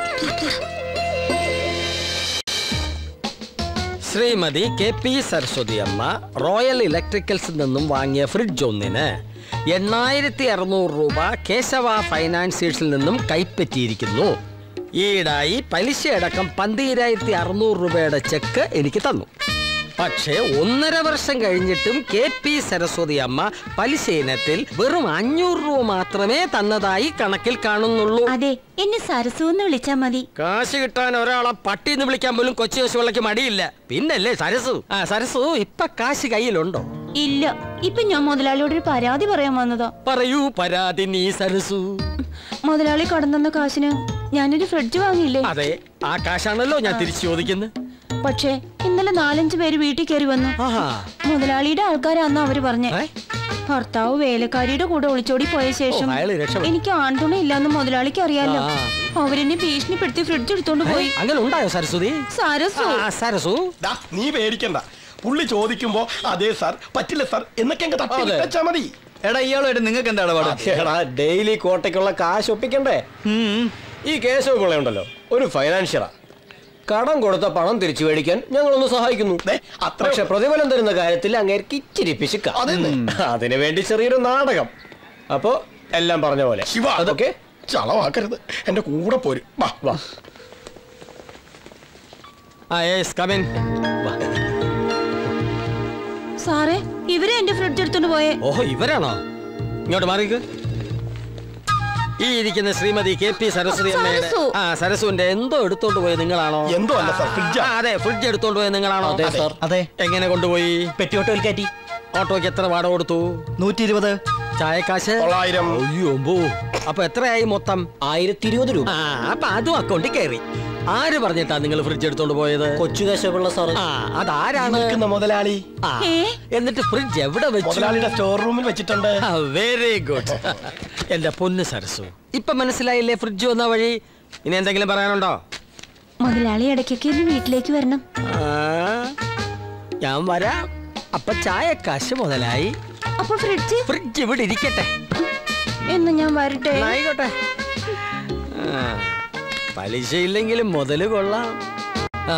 Shrimati K P Saraswathi Amma royal ഇലക്ട്രിക്കൽസിൽ നിന്നും വാങ്ങിയ ഫ്രിഡ്ജ് ഒന്നിന് എണ്ണായിരത്തി അറുന്നൂറ് രൂപ കേശവ ഫൈനാൻസിയേഴ്സിൽ നിന്നും കൈപ്പറ്റിയിരിക്കുന്നു ഈടായി പലിശയടക്കം പന്തീരായിരത്തി അറുന്നൂറ് രൂപയുടെ ചെക്ക് എനിക്ക് തന്നു പക്ഷേ ഒന്നര വർഷം കഴിഞ്ഞിട്ടും കെ പി സരസ്വതി അമ്മ പലിശ ഇനത്തിൽ വെറും അഞ്ഞൂറ് രൂപ മാത്രമേ തന്നതായി കണക്കിൽ കാണുന്നുള്ളൂ അതെ എന്നെ സരസു എന്ന് വിളിച്ചാ മതി കാശ് കിട്ടാൻ ഒരാളെ പട്ടിന്ന് വിളിക്കാൻ പോലും കൊച്ചു കൊച്ചുവിളക്ക് മടിയില്ല പിന്നല്ലേ സരസു ആ സരസു ഇപ്പൊ കാശ് കയ്യിലുണ്ടോ ഇല്ല ഇപ്പൊ ഞാൻ മുതലാളിയോട് ഒരു പരാതി പറയാൻ വന്നതാ പറയൂ പരാതി നീ സരസു മുതലാളി കടന്നെന്ന കാശിന് ഞാനൊരു ഫ്രിഡ്ജ് വാങ്ങിയില്ലേ അതെ ആ കാശാണല്ലോ ഞാൻ തിരിച്ചു ചോദിക്കുന്നത് പക്ഷേ ഇന്നലെ നാലഞ്ച് പേര് വീട്ടിൽ കയറി വന്നു മുതലാളിയുടെ ആൾക്കാരാന്ന് അവര് പറഞ്ഞേ ഭർത്താവ് വേലക്കാരിയുടെ കൂടെ ഒളിച്ചോടി പോയ ശേഷം ഓ, അയാള് രക്ഷപ്പെട്ടു. എനിക്ക് ആൺതുണ ഇല്ലാന്ന് മുതലാളിക്ക് അറിയാലോ ആ. അവരെന്നെ ഭീഷണിപ്പെടുത്തി ഫ്രിഡ്ജ് എടുത്തോണ്ട് പോയി അങ്ങനെ ഉണ്ടായോ സരസ്വതി സരസു ആ, സരസു ദാ, നീ പേടിക്കണ്ട പുള്ളി ചോദിക്കുമ്പോ അതെ സാർ പറ്റില്ല സാർ എന്നൊക്കെ അങ്ങ് തട്ടി അതെ. വെച്ചാ മതി എടാ ഇയാളായിട്ട് നിങ്ങൾക്ക് എന്താ ഇടപാട് എടാ ഡെയിലി കോട്ടയ്ക്കുള്ള കാശ് ഒപ്പിക്കണ്ടേ ഈ കേശവ പിള്ളയുണ്ടല്ലോ ഒരു ഫൈനാൻഷ്യറാ കടം കൊടുത്ത പണം തിരിച്ചു മേടിക്കാൻ ഞങ്ങളൊന്ന് സഹായിക്കുന്നു പക്ഷെ പ്രതിഫലം തരുന്ന കാര്യത്തിൽ അങ്ങേർക്ക് ഇച്ചിരി പിശുക്ക അതിനു വേണ്ടി ചെറിയൊരു നാടകം അപ്പോ എല്ലാം പറഞ്ഞ പോലെ അതൊക്കെ ചളവാക്കരുത് എന്റെ കൂടെ പോരും വാ വാ ആ യെസ് കമിൻ സാറേ ഇവരെ എന്റെ ഫ്രിഡ്ജ് എടുത്തോണ്ട് പോയേ ഓഹോ ഇവരാണോ ഇങ്ങോട്ട് മാറിക്ക് ഈ ഇരിക്കുന്ന ശ്രീമതി കെ പി സരസ്വതി അമ്മയുടെ സരസു. ആ സരസുവിന്റെ എന്തോ എടുത്തോണ്ട് പോയത് നിങ്ങളാണോ എന്തോ അല്ല സാർ, ഫ്രിഡ്ജാ. ആ, അതെ ഫ്രിഡ്ജ് എടുത്തോണ്ട് പോയത് നിങ്ങളാണോ അതെ, സാർ. അതെ എങ്ങനെ കൊണ്ടുപോയി പെട്ടി ഓട്ടോയിൽ കയറ്റി ഓട്ടോയ്ക്ക് എത്ര വാടക കൊടുത്തു നൂറ്റി ഇരുപത് ചായക്കാശ് തൊള്ളായിരം. അയ്യോ അമ്പോ. അപ്പൊ എത്രയായി മൊത്തം ആയിരത്തി ഇരുപത് രൂപ ആ അപ്പൊ അതും അക്കൗണ്ടിൽ കയറി ആര് പറഞ്ഞിട്ടാ നിങ്ങൾ ഫ്രിഡ്ജ് എടുത്തോണ്ട് പോയത് കൊച്ചു കേശവപിള്ള സാറ് ആ അതാരാണ് നിൽക്കുന്ന മുതലാളി ആ, എന്നിട്ട് ഫ്രിഡ്ജ് എവിടെ വെച്ചു മുതലാളിയുടെ സ്റ്റോർ റൂമിൽ വെച്ചിട്ടുണ്ട് വെരി ഗുഡ് എന്റെ പൊന്ന് സരസു ഇപ്പൊ മനസ്സിലായില്ലേ ഫ്രിഡ്ജ് വന്ന വഴി ഇനി എന്തെങ്കിലും പറയാനുണ്ടോ മുതലാളി ഇടയ്ക്കൊക്കെ ഒന്ന് വീട്ടിലേക്ക് വരണം ആ, ഞാൻ വരാം അപ്പൊ ചായക്കാശ് മുതലായി അപ്പൊ ഫ്രിഡ്ജ് ഫ്രിഡ്ജ് ഇവിടെ ഇരിക്കട്ടെ എന്ന് ഞാൻ വരട്ടെ ആയിക്കോട്ടെ ആ, പലിശ ഇല്ലെങ്കിലും മുതല് കൊള്ളാം ആ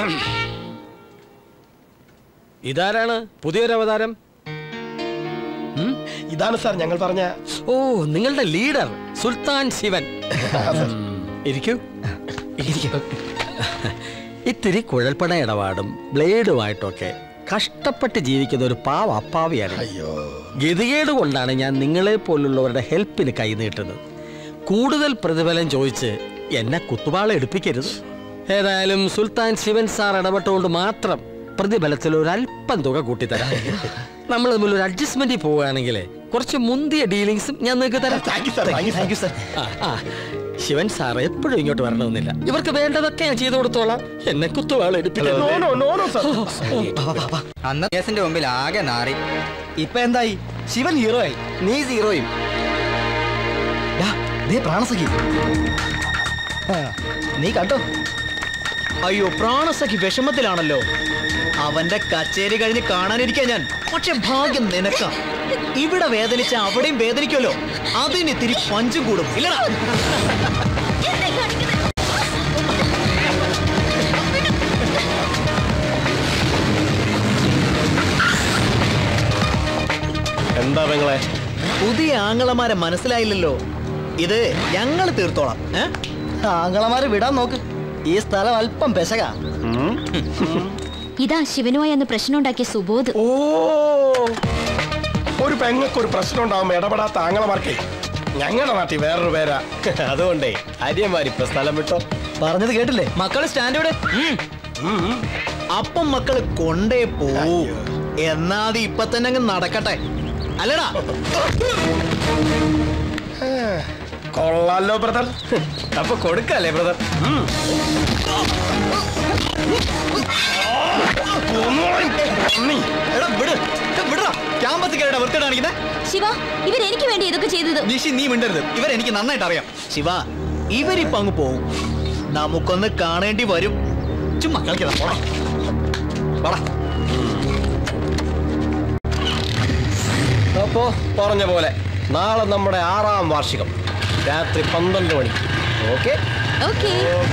ഇതാരാണ് പുതിയൊരു അവതാരം ഉം? ഇതാണ് സാർ ഞങ്ങൾ പറഞ്ഞ ഓ നിങ്ങളുടെ ലീഡർ സുൽത്താൻ ശിവൻ ഉം, ഇരിക്കൂ ഇരിക്കൂ ഇത്തിരി കുഴൽപ്പട ഇടപാടും ബ്ലേഡുമായിട്ടൊക്കെ കഷ്ടപ്പെട്ട് ജീവിക്കുന്ന ഒരു പാവ അപ്പാവിയാണ് ഗതികേട് കൊണ്ടാണ് ഞാൻ നിങ്ങളെ പോലുള്ളവരുടെ ഹെൽപ്പിന് കൈ നീട്ടുന്നത് കൂടുതൽ പ്രതിഫലം ചോദിച്ച് എന്നെ കുത്തുവാള എടുപ്പിക്കരുത് ഏതായാലും സുൽത്താൻ ശിവൻ സാർ ഇടപെട്ടുകൊണ്ട് മാത്രം പ്രതിഫലത്തിൽ ഒരു അല്പം തുക കൂട്ടിത്തരാം നമ്മൾ തമ്മിൽ ഒരു അഡ്ജസ്റ്റ്മെന്റിൽ പോവുകയാണെങ്കിൽ കുറച്ച് മുന്തിയ ഡീലിങ്സും ഞാൻ നിങ്ങൾക്ക് തരാം താങ്ക് യു സാർ ആ, ആ. ശിവൻ സാർ എപ്പോഴും ഇങ്ങോട്ട് വരണമെന്നില്ല ഇവർക്ക് വേണ്ടതൊക്കെ ഞാൻ ചെയ്തു കൊടുത്തോളാം എന്നെ കുത്തുവാള no no no no sir അന്ന് കേസിന്റെ മുമ്പിൽ ആകെ നാറി ഇപ്പൊ എന്തായി ശിവൻ ഹീറോ ആയി നീ സീറോയും ഡാ, ദേ പ്രാണസഖി ആ, നീ കണ്ടോ അയ്യോ പ്രാണസഖി വിഷമത്തിലാണല്ലോ അവന്റെ കച്ചേരി കഴിഞ്ഞ് കാണാനിരിക്കാൻ ഞാൻ പക്ഷെ ഭാഗ്യം നിനക്ക ഇവിടെ വേദനിച്ച അവിടെയും വേദനിക്കുമല്ലോ അതിന് ഇത്തിരി പഞ്ചും കൂടും ഇല്ലടാ എന്താ പെങ്ങളെ പുതിയ ആങ്ങളമാരെ മനസ്സിലായില്ലല്ലോ ഇത് ഞങ്ങൾ തീർത്തോളാം ഏ? ആങ്ങളമാര് വിടാൻ നോക്ക് ഈ സ്ഥലം അല്പം പെശക ഇതാ ശിവനുമായി അന്ന് പ്രശ്നം ഉണ്ടാക്കിയ സുബോധ് ഓ ഒരു പെങ്ങൾക്ക് ഒരു പ്രശ്നം ഉണ്ടാവുമ്പോ ഇടപെടാത്ത ആങ്ങളമാർക്കേ ഞങ്ങളുടെ നാട്ടിൽ വേറൊരു പേരാ അതുകൊണ്ടേ അരിയന്മാർ ഇപ്പൊ സ്ഥലം വിട്ടോ പറഞ്ഞത് കേട്ടില്ലേ മക്കള് സ്റ്റാൻഡ് ഇവിടെ അപ്പം മക്കള് കൊണ്ടേ പോവൂ എന്നാത് ഇപ്പൊ തന്നെ അങ്ങ് നടക്കട്ടെ അല്ലടാ കൊള്ളാലോ ബ്രദർ അപ്പൊ കൊടുക്കല്ലേ ബ്രദർ എടാ വിട് എടാ, വിടടാ ക്യാമ്പസ് കയറിയുടെ വൃത്തി കാണിക്കുന്നേ ശിവ ഇവർ എനിക്ക് വേണ്ടി ഇതൊക്കെ ചെയ്തത് നിഷി നീ മിണ്ടരുത് ഇവരെനിക്ക് നന്നായിട്ട് അറിയാം ശിവ ഇവരിപ്പോ അങ്ങ് പോവും നമുക്കൊന്ന് കാണേണ്ടി വരും ചുമ്മാ കളിക്കതാ പോടാ പോടാ അപ്പോ പറഞ്ഞ പോലെ നാളെ നമ്മുടെ ആറാം വാർഷികം രാത്രി പന്ത്രണ്ട് മണിക്ക് ഓക്കെ ഓക്കേ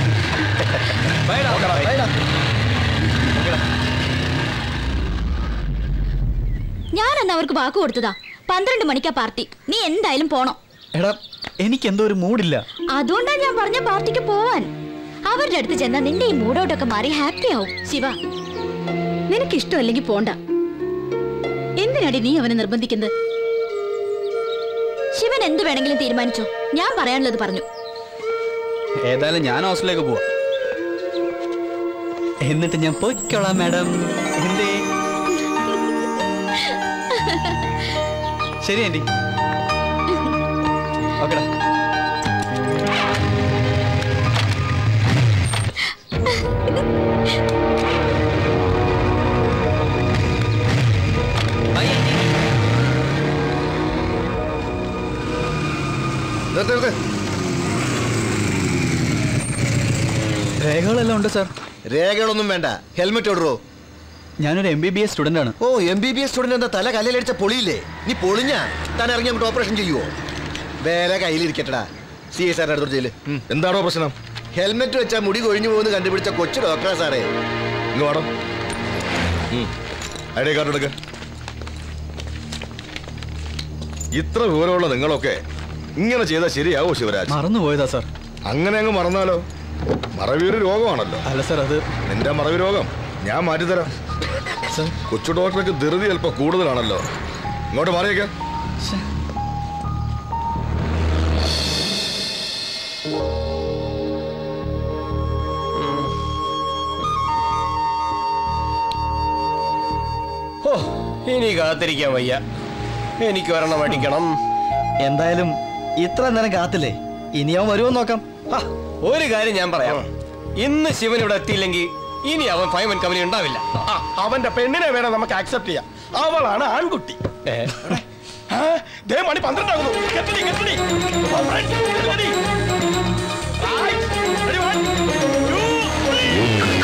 ഞാൻ അന്ന് അവർക്ക് വാക്ക് കൊടുത്തതാ പന്ത്രണ്ട് മണിക്കാ പാർട്ടി നീ എന്തായാലും പോണം എടാ എനിക്ക് എന്തോ ഒരു മൂഡില്ല അതുകൊണ്ടാ ഞാൻ പറഞ്ഞ പാർട്ടിക്ക് പോവാൻ അവരുടെ അടുത്ത് ചെന്നാ നിന്റെ ഈ മൂഡൗട്ടൊക്കെ മാറി ഹാപ്പി ആവും ശിവ നിനക്ക് ഇഷ്ടമല്ലെങ്കിൽ പോണ്ട എന്തിനാടി നീ അവനെ നിർബന്ധിക്കുന്നത് ശിവൻ എന്ത് വേണമെങ്കിലും തീരുമാനിച്ചോ ഞാൻ പറയാനുള്ളത് പറഞ്ഞു ഏതായാലും ഞാൻ ഹോസ്റ്റലിലേക്ക് പോവാ എന്നിട്ട് ഞാൻ പൊയ്ക്കോളാം മാഡം എന്തേ ശരി ആൻറ്റി ഓക്കെടാ രേഖകളെല്ലാം ഉണ്ട് സാർ രേഖകളൊന്നും വേണ്ട ഹെൽമെറ്റ് ഇടറോ ഞാനൊരു M B B S student ആണ് ഓ M B B S student എന്താ തല കല്ലിലടിച്ച പൊളിയില്ലേ നീ പൊളിഞ്ഞാ താൻ ഇറങ്ങി അങ്ങോട്ട് ഓപ്പറേഷൻ ചെയ്യുവോ വേറെ കയ്യിലിരിക്കട്ടടാ സി എസ് ആറിന്റെ അടുത്തോട്ട് ചെല്ല് എന്താണോ പ്രശ്നം ഹെൽമെറ്റ് വെച്ചാൽ മുടി കൊഴിഞ്ഞു പോകുന്ന കണ്ടുപിടിച്ച കൊച്ചു ഡോക്ടറാ സാറേ ഇങ്ങ് വാടോ ഐ ഡി കാർഡ് എടുക്ക ഇത്ര വിവരമുള്ള നിങ്ങളൊക്കെ ഇങ്ങനെ ചെയ്താൽ ശരിയാവോ ശിവരാജ് മറന്നുപോയതാ സാർ അങ്ങനെ അങ്ങ് മറന്നാലോ മറവി ഒരു രോഗമാണല്ലോ അല്ല സാർ അത് നിന്റെ മറവി രോഗം ഞാൻ മാറ്റിത്തരാം കൊച്ചു ഡോക്ടർക്ക് ധൃതി അല്പം കൂടുതലാണല്ലോ ഇങ്ങോട്ട് മാറിയേക്കാം ഓ ഇനി കാത്തിരിക്കാൻ വയ്യ എനിക്ക് ഒരെണ്ണം അടിക്കണം എന്തായാലും ഇത്ര നേരം കാത്തില്ലേ ഇനി അവൻ വരുമോ നോക്കാം ആ, ഒരു കാര്യം ഞാൻ പറയാം ഇന്ന് ശിവൻ ഇവിടെ എത്തിയില്ലെങ്കിൽ ഇനി അവൻ ഫൈമൻ കമ്പനി ഉണ്ടാവില്ല ആ, അവന്റെ പെണ്ണിനെ വേണം നമുക്ക് ആക്സെപ്റ്റ് ചെയ്യാം അവളാണ് ആൺകുട്ടി ആ, ദേ മണി പന്ത്രണ്ടാകുന്നു കെട്ടടി കെട്ടടി ഓ, friend, കെട്ടടി. Right. Ready, one, two, three.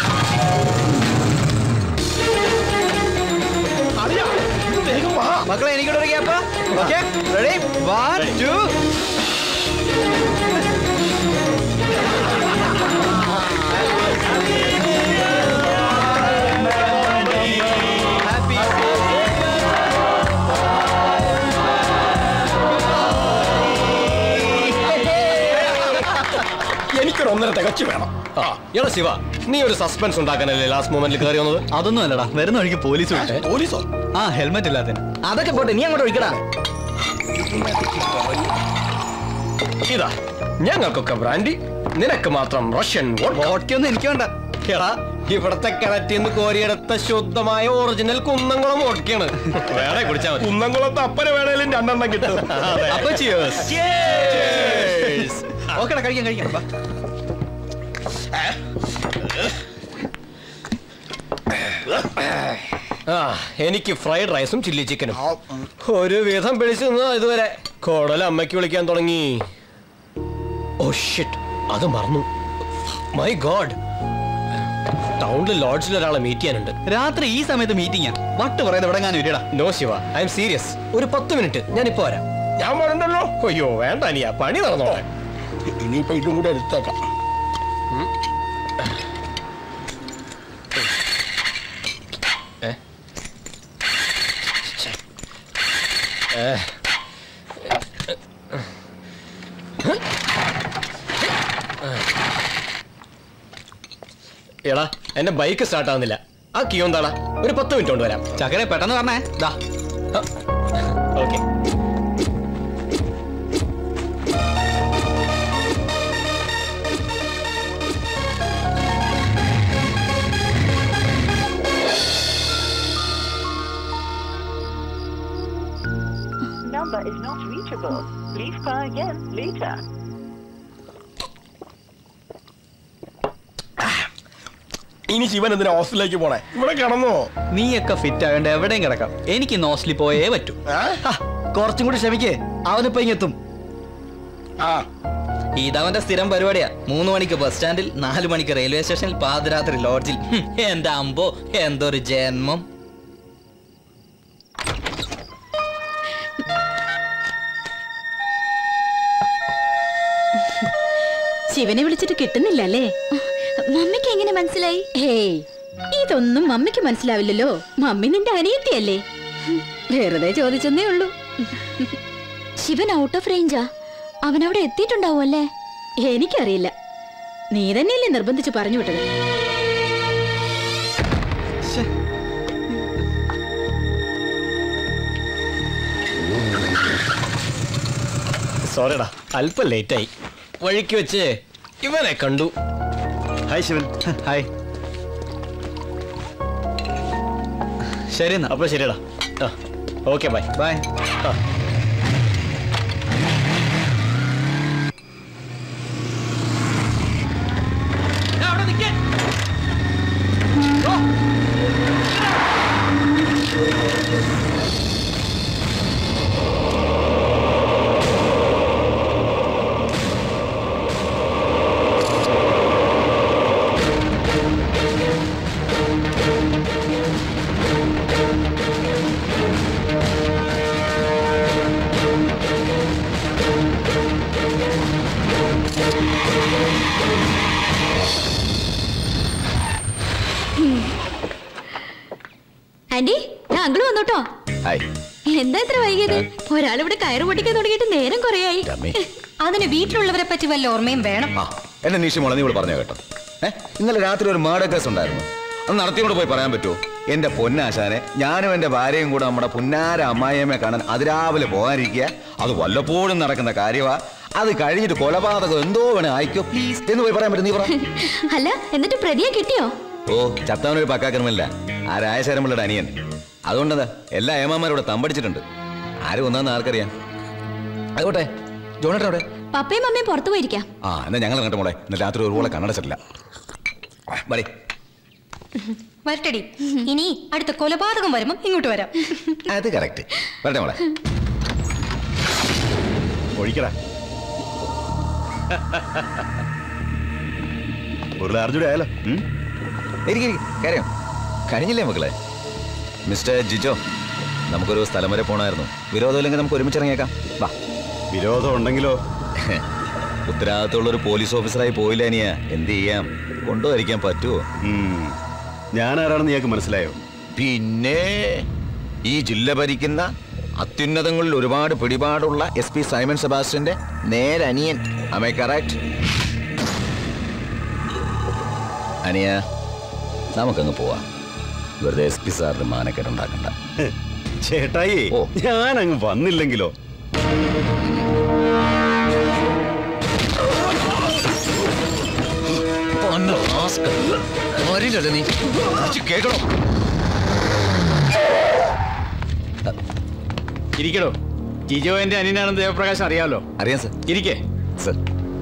അറിയാം ഇത് വേഗം വാ മക്കളെ എനിക്കൂടെ ഒരു gap okay ready one two എനിക്കൊരു ഒന്നര തികച്ചു വേണം ആ എടാ ശിവ നീ ഒരു സസ്പെൻസ് ഉണ്ടാക്കാനല്ലേ ലാസ്റ്റ് മൊമെന്റിൽ കയറി വന്നത് അതൊന്നും അല്ലടാ വരുന്ന വഴിക്ക് പോലീസ് വിട്ടേ പോലീസോ ആ ഹെൽമെറ്റ് ഇല്ലാത്ത അതൊക്കെ പോട്ടെ നീ അങ്ങോട്ട് ഒഴിക്കടാ ഇതാ ഞങ്ങൾക്കൊക്കെ ബ്രാൻഡി നിനക്ക് മാത്രം റഷ്യൻ വോട്ടൊന്നും എനിക്ക് വേണ്ട എടാ ഇവിടത്തെ കിണറ്റിൽ നിന്ന് കോരിയെടുത്ത ശുദ്ധമായ ഒറിജിനൽ കുന്നംകുളം വോട്ടക്കാണ് വേണേ കുടിച്ചാ മതി കുന്നംകുളത്ത് അപ്പനെ വേണേലും രണ്ടെണ്ണം കിട്ടും അപ്പൊ cheers. ഓക്കെടാ കഴിക്കാം കഴിക്കാം വാ. ആ എനിക്ക് ഫ്രൈഡ് റൈസും ചില്ലി ചിക്കനും ഒരു വിധം പിടിച്ചു നിന്നാ ഇതുവരെ കോടല അമ്മയ്ക്ക് വിളിക്കാൻ തുടങ്ങി ഓ ഷിറ്റ് അത് മറന്നു മൈ ഗോഡ് ടൗണിൽ ലോഡ്ജിൽ ഒരാളെ മീറ്റ് ചെയ്യാനുണ്ട് രാത്രി ഈ സമയത്ത് മീറ്റിംഗാ വട്ട് പറയുന്നത് ഇവിടെ ഞാൻ ഇരിടാ no Shiva I'm serious ഒരു പത്ത് മിനിറ്റ് ഞാൻ ഇപ്പൊ വരാം ഞാൻ പറഞ്ഞല്ലോ അയ്യോ വേണ്ട അനിയാ പണി നടന്നോളെ ഇനിയിപ്പോ ഇതും കൂടെ എടുത്തേക്കാം ഏ? ഏ. എടാ എന്റെ ബൈക്ക് സ്റ്റാർട്ട് ആവുന്നില്ല ആ കിയോ എന്താടാ ഒരു പത്ത് മിനിറ്റ് കൊണ്ട് വരാം ചക്കരെ പെട്ടെന്ന് പറഞ്ഞേ ദാ okay Number is not reachable. Please try again later. ഇനി ശിവൻ എന്തിനാ ഹോസ്റ്റലിലേക്ക് പോണേ ഇവിടെ കിടന്നോ നീയൊക്കെ ഫിറ്റ് ആകണ്ട എവിടെയും കിടക്കാം എനിക്ക് നോസ്ലി പോയേ പറ്റൂ ഹാ, കുറച്ചും കൂടി ക്ഷമിക്കേ അവനിപ്പോ ഇങ്ങെത്തും ഇതവന്റെ സ്ഥിരം പരിപാടിയാ മൂന്ന് മണിക്ക് ബസ് സ്റ്റാൻഡിൽ നാല് മണിക്ക് റെയിൽവേ സ്റ്റേഷനിൽ പാതിരാത്രി ലോഡ്ജിൽ ഹും, എന്റെ അമ്പോ എന്തൊരു ജന്മം ശിവനെ വിളിച്ചിട്ട് കിട്ടുന്നില്ല അല്ലേ മമ്മിക്ക് എങ്ങനെ മനസ്സിലായി ഹേയ് ഇതൊന്നും മമ്മിക്ക് മനസ്സിലാവില്ലല്ലോ മമ്മി നിന്റെ അനിയത്തിയല്ലേ വെറുതെ ചോദിച്ചെന്നേ ഉള്ളൂ ശിവൻ ഔട്ട് ഓഫ് റേഞ്ചാ അവൻ അവിടെ എത്തിയിട്ടുണ്ടാവും അല്ലേ എനിക്കറിയില്ല നീ തന്നെയല്ലേ നിർബന്ധിച്ച് പറഞ്ഞു വിട്ടത് സോറിടാ അല്പം ലേറ്റായി വഴിക്ക് വെച്ച് ഇവനെ കണ്ടു ഹായ് ശിവൻ ഹായ് ശരി എന്നാ അപ്പൊ ശരിടാ ആ ഓക്കെ ബൈ ബൈ ആ ആന്റി ഞാൻ അങ്കിള് വന്നോട്ടോ ഹായ് എന്താ ഇത്ര വൈകിയത് ഒരാളിവിടെ കയറ് പൊട്ടിക്കാൻ തുടങ്ങിയിട്ട് നേരം കുറയായി അതിന് വീട്ടിലുള്ളവരെ പറ്റി വല്ല ഓർമ്മയും വേണം ആ എന്നെ നീഷി മോളെ നീ ഇവിടെ പറഞ്ഞോ കേട്ടോ ഏ ഇന്നലെ രാത്രി ഒരു മേഡർ കേസ് ഉണ്ടായിരുന്നു അത് നടത്തിയോണ്ട് പോയി പറയാൻ പറ്റുമോ എന്റെ പൊന്നാശാനെ ഞാനും എന്റെ ഭാര്യയും കൂടെ നമ്മുടെ പുന്നാര അമ്മായിയമ്മയെ കാണാൻ അതിരാവിലെ പോകാനിരിക്കുക അത് വല്ലപ്പോഴും നടക്കുന്ന കാര്യമാ അത് കഴിഞ്ഞിട്ട് കൊലപാതകം എന്തോ വേണേ അയക്കോ പ്ലീസ് എന്ന് പോയി പറയാൻ പറ്റും നീ പറ അല്ല എന്നിട്ട് പ്രതിയെ കിട്ടിയോ ഓ ചത്തവനൊരു പക്കാക്രമല്ല ആ രായശരമുള്ളയുടെ അനിയൻ അതുകൊണ്ടതാ എല്ലാ ഏമാന്മാരും ഇവിടെ തമ്പടിച്ചിട്ടുണ്ട് ആരും ഒന്നാന്ന് ആർക്കറിയാം ആയിക്കോട്ടെ ജോണേട്ടൻ അവിടെ പപ്പയും മമ്മയും പുറത്തു പോയിരിക്കാം ആ എന്നാ ഞങ്ങൾ കണ്ട മോളെ ഇന്ന് രാത്രി ഒരു പോലെ കണ്ണടച്ചിട്ടില്ല മതി വരട്ടെടി ഇനി അടുത്ത കൊലപാതകം വരുമ്പം ഇങ്ങോട്ട് വരാം അത് കറക്റ്റ് വരട്ടെ മോളെ ഒഴിക്കടാ ഒരു ലാർജുടെ ആയാലോ ഉം? ഇരിക്ക്, ഇരിക്ക്. കാര്യം കഴിഞ്ഞില്ലേ മക്കളെ മിസ്റ്റർ ജിജോ നമുക്കൊരു സ്ഥലം വരെ പോണായിരുന്നു വിരോധമില്ലെങ്കിൽ നമുക്ക് ഒരുമിച്ച് ഇറങ്ങിയേക്കാം വാ വിരോധം ഉണ്ടെങ്കിലോ ഉത്തരവാദിത്തമുള്ള ഒരു പോലീസ് ഓഫീസറായി പോയില്ല അനിയ എന്ത് ചെയ്യാം കൊണ്ടുവരിക്കാൻ പറ്റുമോ ഞാൻ ആരാണെന്ന് ഞങ്ങൾക്ക് മനസ്സിലായോ പിന്നെ ഈ ജില്ല ഭരിക്കുന്ന അത്യുന്നതങ്ങളിൽ ഒരുപാട് പിടിപാടുള്ള എസ് പി സൈമൺ സെബാസ്റ്റ്യന്റെ നേരനിയൻ അമേ കറക്റ്റ് അനിയ നമുക്കങ്ങ് പോവാം വെറുതെ എസ് പി സാറിന് മാനക്കേടുണ്ടാക്കണ്ട ചേട്ടായി ഞാൻ അങ്ങ് വന്നില്ലെങ്കിലോ നീ കേൾക്കണോ ഇരിക്കടോ ജിജോ എന്റെ അനിയനാണെന്ന് ദേവപ്രകാശ് അറിയാലോ അറിയാം സർ ഇരിക്കേ സർ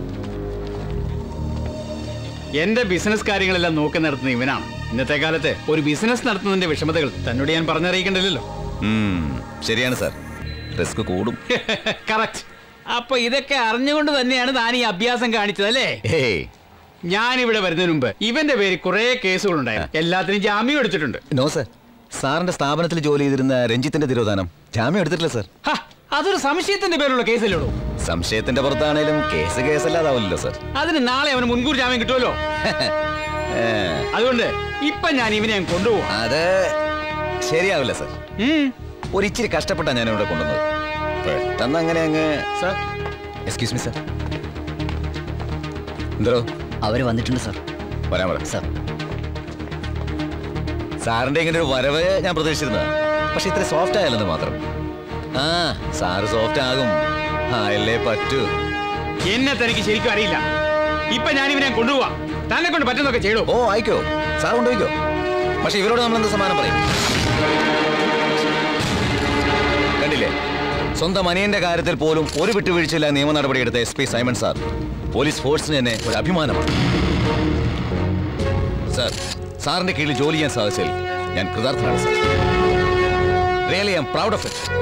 എന്റെ ബിസിനസ് കാര്യങ്ങളെല്ലാം നോക്കി നടത്തുന്ന ഇവനാണ് ഇന്നത്തെ കാലത്ത് ഒരു ബിസിനസ് നടത്തുന്നതിന്റെ വിഷമതകൾ തന്നോട് ഞാൻ പറഞ്ഞറിയിക്കണ്ടല്ലോ ഉം, ശരിയാണ് സാർ റിസ്ക് കൂടും കറക്റ്റ് അപ്പൊ ഇതൊക്കെ അറിഞ്ഞുകൊണ്ട് തന്നെയാണ് താൻ ഈ അഭ്യാസം കാണിച്ചത് അല്ലേ ഏയ് ഞാൻ ഇവിടെ വരുന്നതിന് മുമ്പ് ഇവന്റെ പേര് കുറെ കേസുകൾ ഉണ്ടായിരുന്നു എല്ലാത്തിനും ജാമ്യം എടുത്തിട്ടുണ്ട് നോ സർ സാറിന്റെ സ്ഥാപനത്തിൽ ജോലി ചെയ്തിരുന്ന രഞ്ജിത്തിന്റെ തിരോധാനം ജാമ്യം എടുത്തിട്ടില്ല സർ ഹ, അതൊരു സംശയത്തിന്റെ പേരുള്ള കേസല്ലേ ഉള്ളൂ സംശയത്തിന്റെ പുറത്താണേലും കേസ് കേസല്ലാതാവില്ലല്ലോ സർ അതിന് നാളെ അവന് മുൻകൂർ ജാമ്യം കിട്ടുമല്ലോ അതുകൊണ്ട് ഇപ്പൊ ഞാൻ ഇവനെ ഞാൻ കൊണ്ടുപോവാം അത് ശരിയാവില്ല സർ ഒരു ഇച്ചിരി കഷ്ടപ്പെട്ടാ ഞാൻ ഇവിടെ കൊണ്ടുവന്നത് പെട്ടെന്ന് അങ്ങനെ അങ്ങ് സർ എക്സ്ക്യൂസ് മീ സർ എന്തോ അവര് വന്നിട്ടുണ്ട് സർ വരാൻ പറ സർ സാറിന്റെ ഇങ്ങനെ ഒരു വരവ് ഞാൻ പ്രതീക്ഷിച്ചിരുന്ന പക്ഷെ ഇത്ര സോഫ്റ്റ് ആയല്ലെന്ന് മാത്രം ആ സാറ് സോഫ്റ്റ് ആകും ആയല്ലേ പറ്റൂ എന്നെ തനിക്ക് ശരിക്കും അറിയില്ല ഇപ്പൊ ഞാൻ ഇവനെ കൊണ്ടുപോവാം തന്നെ കൊണ്ട് പറ്റുന്നൊക്കെ ചെയ്യണോ ഓ ആയിക്കോ സാർ കൊണ്ടുപോയിക്കോ പക്ഷെ ഇവരോട് നമ്മൾ എന്ത് സമാനം പറയും കണ്ടില്ലേ സ്വന്തം അനിയന്റെ കാര്യത്തിൽ പോലും ഒരു വിട്ടുവീഴ്ചയില്ല നിയമ നടപടിയെടുത്ത S P Simon sir police ഫോഴ്സിന് തന്നെ ഒരു അഭിമാനമാണ് സാർ സാറിന്റെ കീഴിൽ ജോലി ചെയ്യാൻ സാധിച്ചതിൽ ഞാൻ കൃതാർത്ഥനാണ് sir really I'm proud of it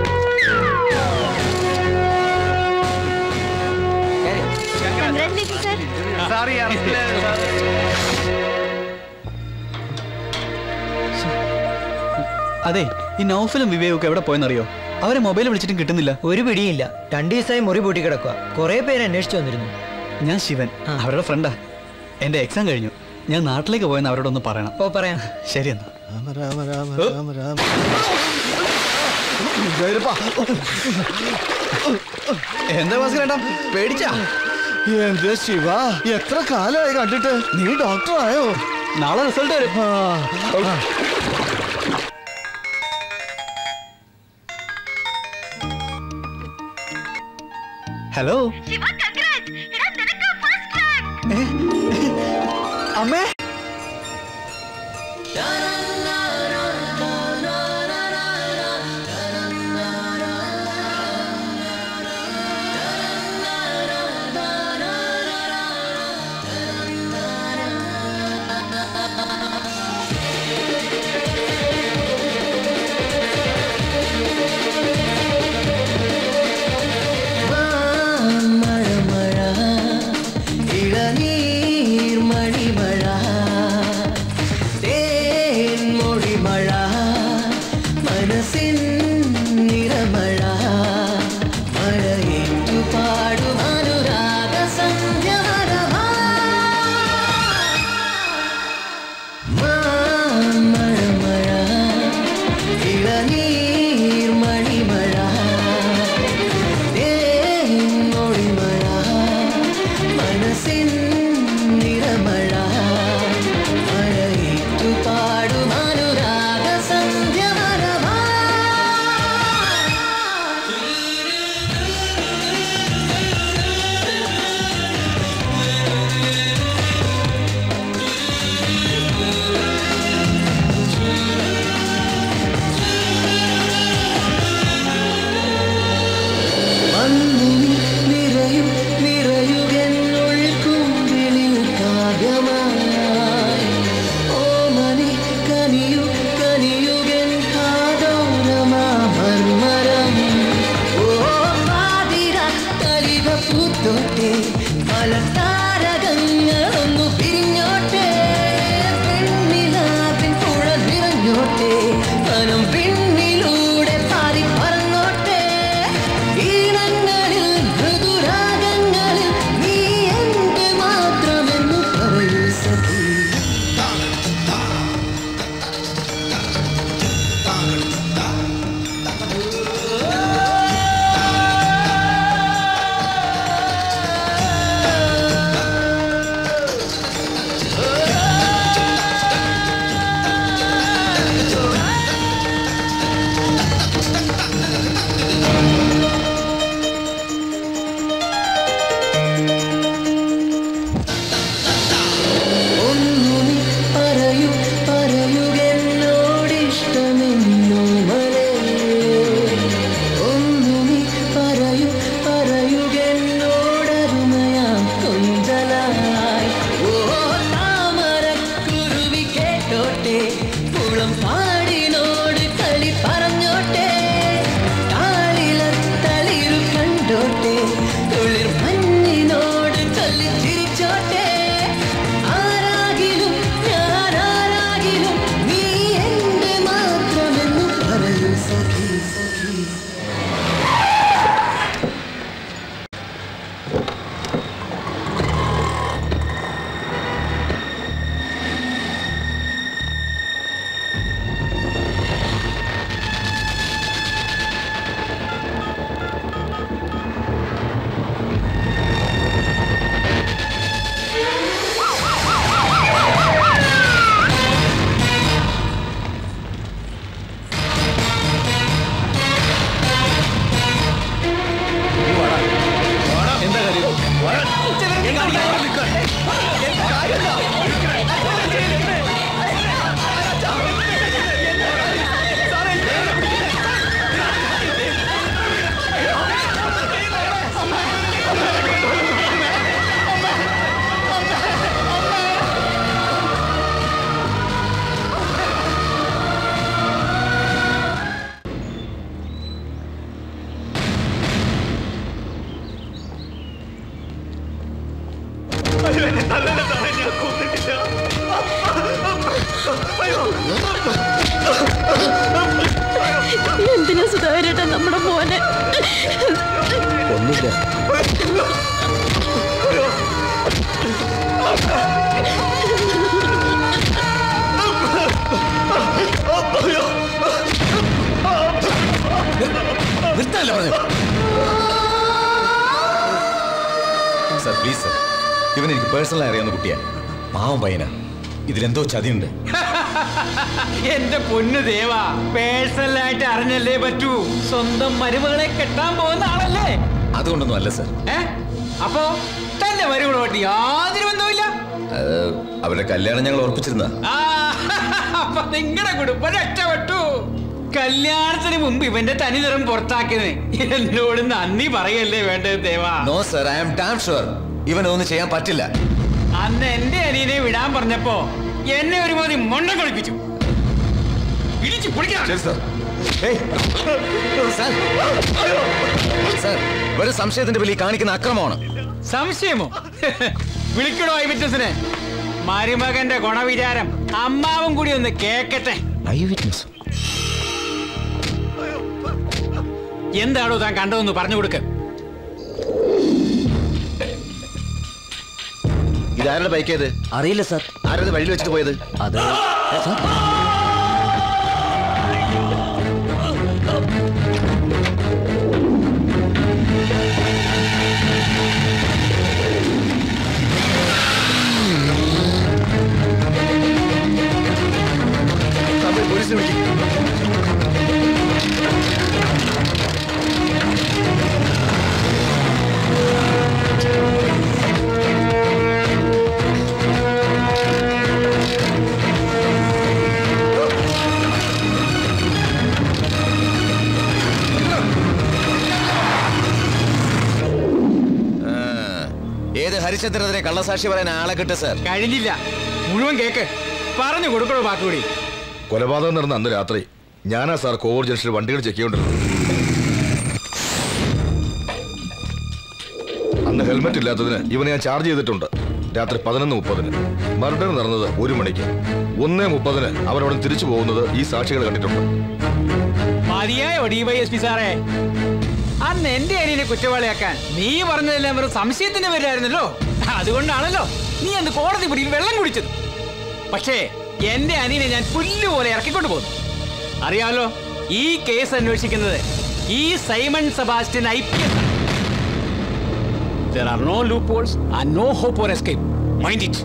അതെ ഈ നൗഫലും വിവേകും ഒക്കെ എവിടെ പോയെന്നറിയോ അവരെ മൊബൈൽ വിളിച്ചിട്ടും കിട്ടുന്നില്ല ഒരു പിടിയില്ല രണ്ടു ദിവസമായി മുറി പൂട്ടി കിടക്കുക കുറെ പേര് അന്വേഷിച്ചു വന്നിരുന്നു ഞാൻ ശിവൻ അവരുടെ ഫ്രണ്ടാ എന്റെ എക്സാം കഴിഞ്ഞു ഞാൻ നാട്ടിലേക്ക് പോയെന്ന് അവരോടൊന്ന് പറയണം ഓ പറയാം ശരി എന്നാ രാമ രാമ രാമ രാമ രാമ എന്താ ഭാസ്കരേട്ടാ പേടിച്ചാ എന്റെ ശിവ എത്ര കാലമായി കണ്ടിട്ട് നീ ഡോക്ടർ ആയോ നാളെ റിസൾട്ട് വരും ഹലോ ഏ? അമ്മേ മഴ മഴ ഇളനീർ മണിമഴ തേൻമൊഴി മഴ മനസ്സിൻ നിറമഴ മഴയേറ്റു പാടും അനുരാഗ സന്ധ്യാരമാ മഴ മഴ ഇളനീർ മണിമഴ തേൻമൊഴിമഴ മനസ്സിൻ നിറമഴ മഴയേറ്റു പാടും അനുരാഗ സന്ധ്യാരമാ കുളം പാടിനോട് കളി പറഞ്ഞോട്ടെ കാലിലത്തളിരു കണ്ടോട്ടെ കുളിർ മഞ്ഞിനോട് ചൊല്ലി ചിരിച്ചോട്ടെ ആരാകിലും ഞാൻ ആരാകിലും നീ എന്റെ മാത്രമെന്ന് പറയൂ സഖി സഖി എന്താ കാര്യം എന്തിനാ സുധാകരേട്ടൻ നമ്മുടെ മോനെ ഒന്നുമില്ല നിർത്താനല്ല പറഞ്ഞു സർ പ്ലീസ് സർ ഇവൻ എനിക്ക് പേഴ്സണലായി അറിയാവുന്ന കുട്ടിയാ പാവം പയ്യനാ ഇതിലെന്തോ ചതിയുണ്ട് എന്റെ പൊന്നു ദേവാ പേഴ്സണലായിട്ട് അറിഞ്ഞല്ലേ പറ്റൂ സ്വന്തം മരുമകളെ കെട്ടാൻ പോകുന്ന ആളല്ലേ അതുകൊണ്ടൊന്നും അല്ല സർ ഏ അപ്പോ തന്റെ മരുമകളുമായിട്ട് യാതൊരു ബന്ധവുമില്ല അത് അവരുടെ കല്യാണം ഞങ്ങൾ ഉറപ്പിച്ചിരുന്ന ആ, അപ്പൊ നിങ്ങളുടെ കുടുംബം രക്ഷപ്പെട്ടു കല്യാണത്തിന് മുമ്പ് ഇവന്റെ തനി നിറം പുറത്താക്കിയത് എന്നോട് നന്ദി പറയല്ലേ വേണ്ടത് ദേവാ no sir I am damn sure ഇവനൊന്നും ചെയ്യാൻ പറ്റില്ല അന്ന് എന്റെ അനിയനെ വിടാൻ പറഞ്ഞപ്പോ എന്നെ ഒരുമാതിരി മൊണ്ട കളിപ്പിച്ചു ഇടിച്ചു പൊളിക്കണം സർ ഒരു സംശയത്തിന്റെ പേരിൽ ഈ കാണിക്കുന്ന അക്രമമാണ് സംശയമോ വിളിക്കണോ ഐ വിറ്റ്നസിനെ മരുമകന്റെ ഗുണവിചാരം അമ്മാവും കൂടി ഒന്ന് കേക്കട്ടെ ഐ വിറ്റ്നസ് എന്താണോ താൻ കണ്ടതെന്ന് പറഞ്ഞു കൊടുക്ക ഇതാരുടെ ബൈക്ക് ഏത് അറിയില്ല സാർ ആരത് വഴിയിൽ വെച്ചിട്ട് പോയത് അത് പോലീസിനെ വിളിക്കും ഏത് ഹരിചന്ദ്രനെ കള്ളസാക്ഷി പറയാൻ ആളെ കിട്ടും സർ കഴിഞ്ഞില്ല മുഴുവൻ കേക്ക് പറഞ്ഞു കൊടുക്കണോ ബാക്കുകൂടി കൊലപാതകം നടന്ന അന്ന് രാത്രി ഞാനാ സാർ കോവൂർ ജംഗ്ഷനിൽ വണ്ടികൾ ചെക്ക് ചെയ്തോണ്ടിരുന്നത് അന്ന് ഹെൽമെറ്റ് ഇല്ലാത്തതിന് ഇവനെ ഞാൻ ചാർജ് ചെയ്തിട്ടുണ്ട് രാത്രി പതിനൊന്ന് മുപ്പതിന് മർഡർ നടന്നത് ഒരു മണിക്ക് ഒന്നേ മുപ്പതിന് അവരവിടെ തിരിച്ചു പോകുന്നത് ഈ സാക്ഷികൾ കണ്ടിട്ടുണ്ട് മതിയായോ ഡിവൈഎസ്പി സാറേ അന്ന് എന്റെ അനിയനെ കുറ്റവാളിയാക്കാൻ നീ പറഞ്ഞതെല്ലാം വെറും സംശയത്തിന്റെ പേരായിരുന്നല്ലോ അതുകൊണ്ടാണല്ലോ നീ അന്ന് കോടതി പിടിയിൽ വെള്ളം കുടിച്ചത് പക്ഷേ എന്റെ അനിയനെ ഞാൻ പുല്ലുപോലെ ഇറക്കിക്കൊണ്ട് പോകുന്നു അറിയാമല്ലോ ഈ കേസ് അന്വേഷിക്കുന്നത് ഈ Simon Sebastian I P S There are no loopholes and no hope for escape. Mind it.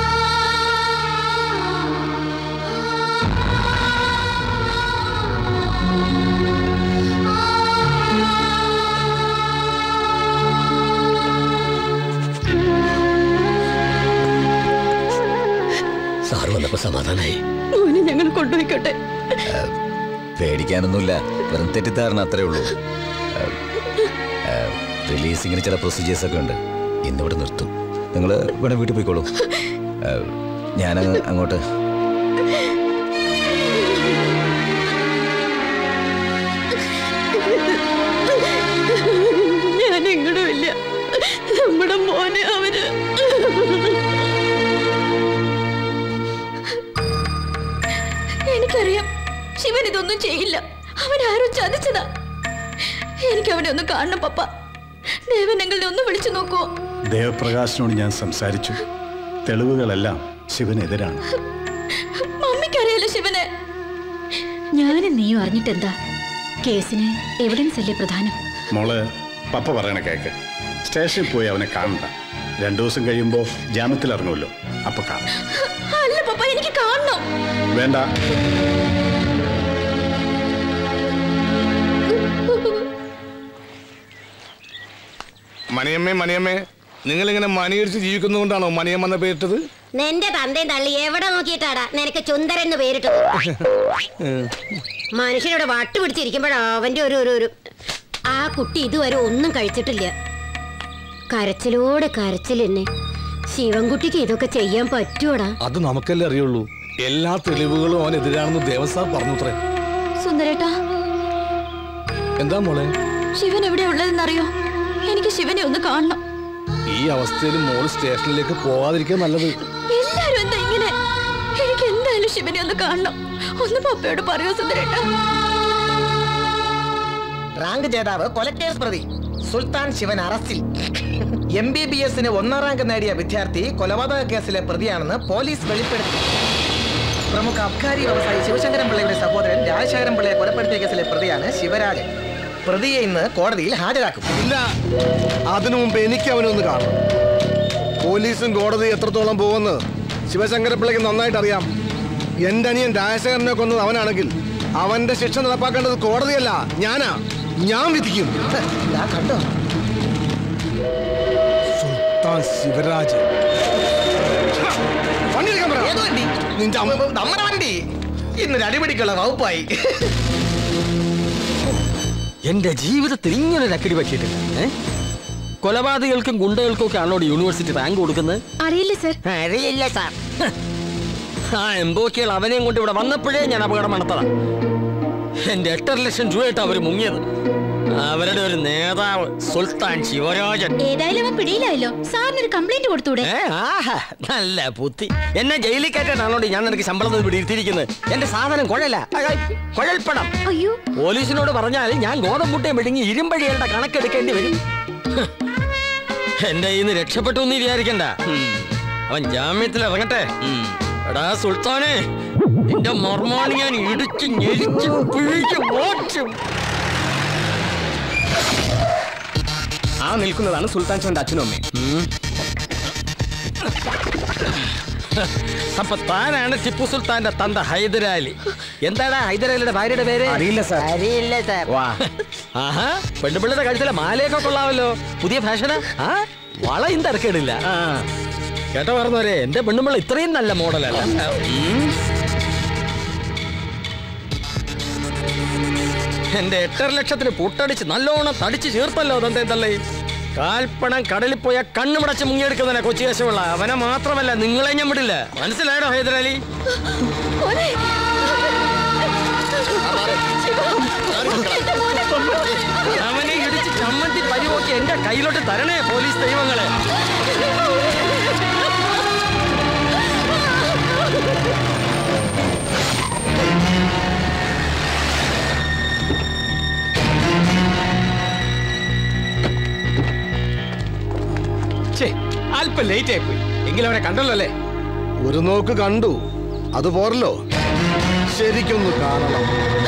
Sir വന്നപ്പോ സമാധാനായി മോനെ ഞങ്ങൾ കൊണ്ടുപോയിക്കോട്ടെ പേടിക്കാനൊന്നുമില്ല വെറും തെറ്റിദ്ധാരണ അത്രേ ഉള്ളൂ റിലീസിങ്ങിന് ചില പ്രൊസീജിയേഴ്സ് ഒക്കെ ഉണ്ട് ഇന്നിവിടെ നിർത്തും നിങ്ങൾ വേണം വീട്ടിൽ പോയിക്കോളൂ ഞാൻ അങ്ങോട്ട് എനിക്കറിയാം ശിവൻ ഇതൊന്നും ചെയ്യില്ല അവൻ ആരോ ചതിച്ചതാ എനിക്ക് അവനെ ഒന്ന് കാണണം പപ്പ ദേവനെങ്കിലിനെ ഒന്ന് വിളിച്ചു നോക്കുവോ ദേവപ്രകാശിനോട് ഞാൻ സംസാരിച്ചു തെളിവുകളെല്ലാം ശിവനെതിരാണ് മമ്മിക്കറിയാലോ ശിവനെ ഞാനും നീയും അറിഞ്ഞിട്ടെന്താ കേസിന് എവിഡൻസ് അല്ലേ പ്രധാനം മോള് പപ്പ പറയണ കേക്ക് സ്റ്റേഷനിൽ പോയി അവനെ കാണണ്ട രണ്ടു ദിവസം കഴിയുമ്പോൾ ജാമ്യത്തിൽ ഇറങ്ങുമല്ലോ അപ്പൊ കാണാം അല്ല പപ്പ എനിക്ക് കാണണം വേണ്ട മണിയമ്മേ മണിയമ്മേ നിങ്ങൾ ഇങ്ങനെ മണിയടിച്ച് ജീവിക്കുന്നതുകൊണ്ടാണോ മണിയമ്മ എന്ന പേരിട്ടത് നിന്റെ തന്തയും തള്ളി എവിടെ നോക്കിയിട്ടാടാ നിനക്ക് ചുന്ദരൻ എന്ന് പേരിട്ടത് മനുഷ്യനോട് വട്ട് പിടിച്ചിരിക്കുമ്പോഴാ അവന്റെ ഒരു ഒരു ഒരു ആ കുട്ടി ഇതുവരെ ഒന്നും കഴിച്ചിട്ടില്ല കരച്ചിലോട് കരച്ചിൽ എന്നെ ശിവൻകുട്ടിക്ക് ഇതൊക്കെ ചെയ്യാൻ പറ്റുമോടാ അത് നമുക്കല്ലേ അറിയുള്ളൂ എല്ലാ തെളിവുകളും അവനെതിരാണെന്ന് ദേവസാർ പറഞ്ഞുത്രേ സുന്ദരേട്ടാ എന്താ മോളെ ശിവൻ എവിടെ ഉള്ളതെന്നറിയോ എനിക്ക് ശിവനെ ഒന്ന് കാണണം ഈ അവസ്ഥയിൽ മോള് സ്റ്റേഷനിലേക്ക് പോകാതിരിക്കാൻ നല്ലത് എല്ലാരും എന്താ ഇങ്ങനെ എനിക്ക് എന്തായാലും ശിവനെ ഒന്ന് കാണണം ഒന്ന് പപ്പയോട് പറയോ സുന്ദരേട്ടാ റാങ്ക് ജേതാവ് കൊലക്കേസ് പ്രതി സുൽത്താൻ ശിവൻ അറസ്റ്റിൽ എം ബി ബി എസിന് ഒന്നാം റാങ്ക് നേടിയ വിദ്യാർത്ഥി കൊലപാതക കേസിലെ പ്രതിയാണെന്ന് പോലീസ് വെളിപ്പെടുത്തി പ്രമുഖ അബ്കാരി വ്യവസായി ശിവശങ്കരൻ പിള്ളയുടെ സഹോദരൻ രാജശേഖരൻ പിള്ളയെ കൊലപ്പെടുത്തിയ കേസിലെ പ്രതിയാണ് ശിവരാജൻ പ്രതിയെ ഇന്ന് കോടതിയിൽ ഹാജരാക്കും ഇല്ല അതിനു മുമ്പ് എനിക്ക് അവനൊന്ന് കാണണം പോലീസും കോടതി എത്രത്തോളം പോകുമെന്ന് ശിവശങ്കരപ്പിള്ളയ്ക്ക് നന്നായിട്ട് അറിയാം എന്റെ അനിയൻ രാജശേഖരനെ കൊന്നത് അവനാണെങ്കിൽ അവന്റെ ശിക്ഷ നടപ്പാക്കേണ്ടത് കോടതിയല്ല ഞാനാ ഞാൻ വിധിക്കും കണ്ടോ സുൽത്താൻ ശിവരാജ് വണ്ടി എടുക്കാൻ പറ. ഏത് വണ്ടി നിന്റെ അമ്മ നമ്മുടെ വണ്ടി ഇന്നൊരു അടിപിടിക്കുള്ള വകുപ്പായി എന്റെ ജീവിതത്തിൽ ഇങ്ങനെ ഒരു അക്കടി പറ്റിയിട്ടില്ല ഏ? കൊലപാതകൾക്കും ഗുണ്ടകൾക്കും ഒക്കെ ആണോ യൂണിവേഴ്സിറ്റി റാങ്ക് കൊടുക്കുന്നത് അറിയില്ല സർ അറിയില്ല സാർ ആ എംബോക്കികൾ അവനെയും കൊണ്ട് ഇവിടെ വന്നപ്പോഴേ ഞാൻ അപകടം മണത്തതാ എന്റെ എട്ടര ലക്ഷം രൂപയായിട്ട് അവർ മുങ്ങിയത് അവരുടെ ഒരു നേതാവ് സുൽത്താൻ ശിവരാജൻ ഏതായാലും അവൻ പിടിയിലായല്ലോ സാറിനൊരു കംപ്ലൈന്റ് കൊടുത്തൂടെ ഏ, ആഹാ, നല്ല ബുദ്ധി എന്നെ ജയിലിൽ കയറ്റാനാണോ ഞാൻ നിനക്ക് ശമ്പളം തന്ന് പിടിയിരുത്തിയിരിക്കുന്നത് എന്റെ സാധനം കുഴല കുഴൽപ്പണം അയ്യോ പോലീസിനോട് പറഞ്ഞാൽ ഞാൻ ഗോതമ്പുട്ടയെ മെടുങ്ങി ഇരുമ്പഴികളുടെ കണക്കെടുക്കേണ്ടി വരും ഹ്. എന്റെ ഇന്ന് രക്ഷപ്പെട്ടു എന്ന് വിചാരിക്കണ്ട ഉം. അവൻ ജാമ്യത്തിൽ ഇറങ്ങട്ടെ ഉം. എടാ സുൽത്താനെ എന്റെ മർമാണി ഞാൻ ഇടിച്ച് ഞെരിച്ച് പിഴിച്ച് ഓടിച്ചു ആ നിൽക്കുന്നതാണ് സുൽത്താൻ ചോന്റെ അച്ഛനും അമ്മയും അപ്പൊ താനാണ് ടിപ്പു സുൽത്താന്റെ തന്ത ഹൈദരാലി എന്താടാ ഹൈദരാലിയുടെ ഭാര്യയുടെ പേര് അറിയില്ല സാർ. അറിയില്ല സാർ വാ. ആഹാ പെണ്ണുപിള്ളയുടെ കഴുത്തിലെ മാലയൊക്കെ കൊള്ളാമല്ലോ പുതിയ ഫാഷനാ ആ വളയും തിരക്കേടില്ല ആ കേട്ടോ പറഞ്ഞവരെ എന്റെ പെണ്ണുമ്പിള്ള ഇത്രയും നല്ല മോഡലല്ല ഉം. എന്റെ എട്ടര ലക്ഷത്തിന് പുട്ടടിച്ച് നല്ലോണം തടിച്ച് ചേർത്തല്ലോ തന്തേ തള്ളേ കാൽപ്പണം കടലിൽ പോയ കണ്ണുമടച്ച് മുങ്ങിയെടുക്കുന്നതിനെ കൊച്ചി കേശമുള്ള അവനെ മാത്രമല്ല നിങ്ങളെ ഞാൻ വിടില്ല മനസ്സിലായടോ ഹൈദരാലി അവനെ ഇടിച്ച് ചമ്മന്തി പരിവോക്കി എന്റെ കയ്യിലോട്ട് തരണേ പോലീസ് ദൈവങ്ങളെ ഛേ, അല്പം ലേറ്റ് ആയിപ്പോയി എങ്കിലും അവനെ കണ്ടല്ലോ അല്ലേ ഒരു നോക്ക് കണ്ടു അത് പോരല്ലോ ശരിക്കൊന്ന് കാണണം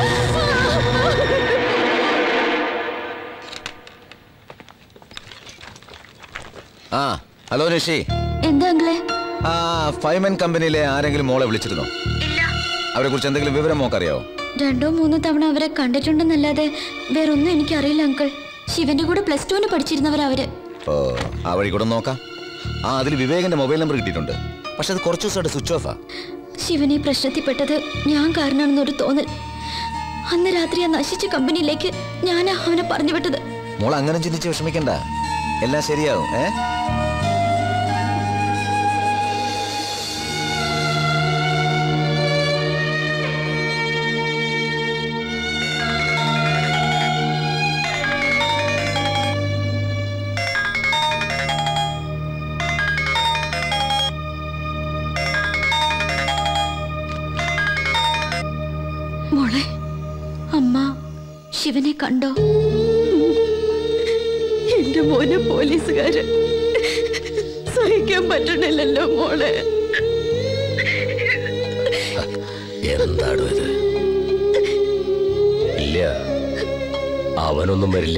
ആ ഹലോ നിഷി എന്താ അങ്കിളെ ആ ഫൈമൻ കമ്പനിയിലെ ആരെങ്കിലും മോളെ വിളിച്ചിരുന്നോ അവരെ കുറിച്ച് എന്തെങ്കിലും വിവരം മോക്കറിയാവോ രണ്ടോ മൂന്നോ തവണ അവരെ കണ്ടിട്ടുണ്ടെന്നല്ലാതെ വേറൊന്നും എനിക്കറിയില്ല അങ്കിൾ ശിവന്റെ കൂടെ പ്ലസ് ടുവിന് പഠിച്ചിരുന്നവരവര് ഓ ആ വഴി കൂടെ നോക്കാം ആ അതിൽ വിവേകന്റെ മൊബൈൽ നമ്പർ കിട്ടിയിട്ടുണ്ട് പക്ഷെ അത് കുറച്ച് ദിവസമായിട്ട് സ്വിച്ച് ഓഫാ ശിവനെ പ്രശ്നത്തിൽപ്പെട്ടത് ഞാൻ കാരണമാണെന്നൊരു തോന്നൽ അന്ന് രാത്രി ആ നശിച്ച കമ്പനിയിലേക്ക് ഞാനാ അവനെ പറഞ്ഞു വിട്ടത് മോൾ അങ്ങനെ ചിന്തിച്ച് വിഷമിക്കണ്ട എല്ലാം ശരിയാവും ഏ മോളെ അമ്മ ശിവനെ കണ്ടോ എന്റെ മോനെ പോലീസുകാര് സഹിക്കാൻ പറ്റണില്ലല്ലോ മോളെ എന്താണോ ഇത് ഇല്ല അവനൊന്നും വരില്ല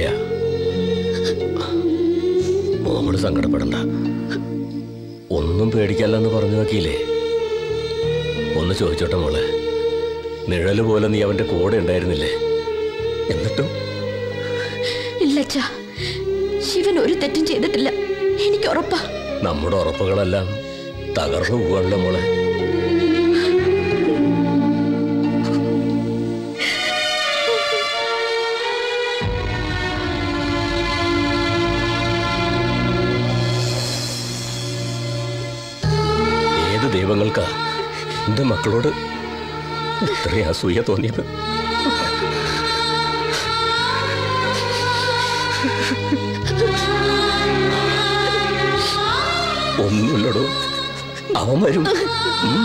മോള് സങ്കടപ്പെടണ്ട ഒന്നും പേടിക്കല്ലെന്ന് പറഞ്ഞു നോക്കിയില്ലേ ഒന്ന് ചോദിച്ചോട്ടെ മോളെ നിഴല് പോലെ നീ അവന്റെ കൂടെ ഉണ്ടായിരുന്നില്ലേ എന്നിട്ടും ഇല്ലച്ചാ ശിവൻ ഒരു തെറ്റും ചെയ്തിട്ടില്ല എനിക്ക് ഉറപ്പാ നമ്മുടെ ഉറപ്പുകളെല്ലാം തകർന്നു പോവാണല്ലോ മോളെ ഏത് ദൈവങ്ങൾക്കാ എന്റെ മക്കളോട് ഇത്രയും അസൂയ തോന്നിയത് ഒന്നുമില്ലടോ അവൻ വരും ഉം.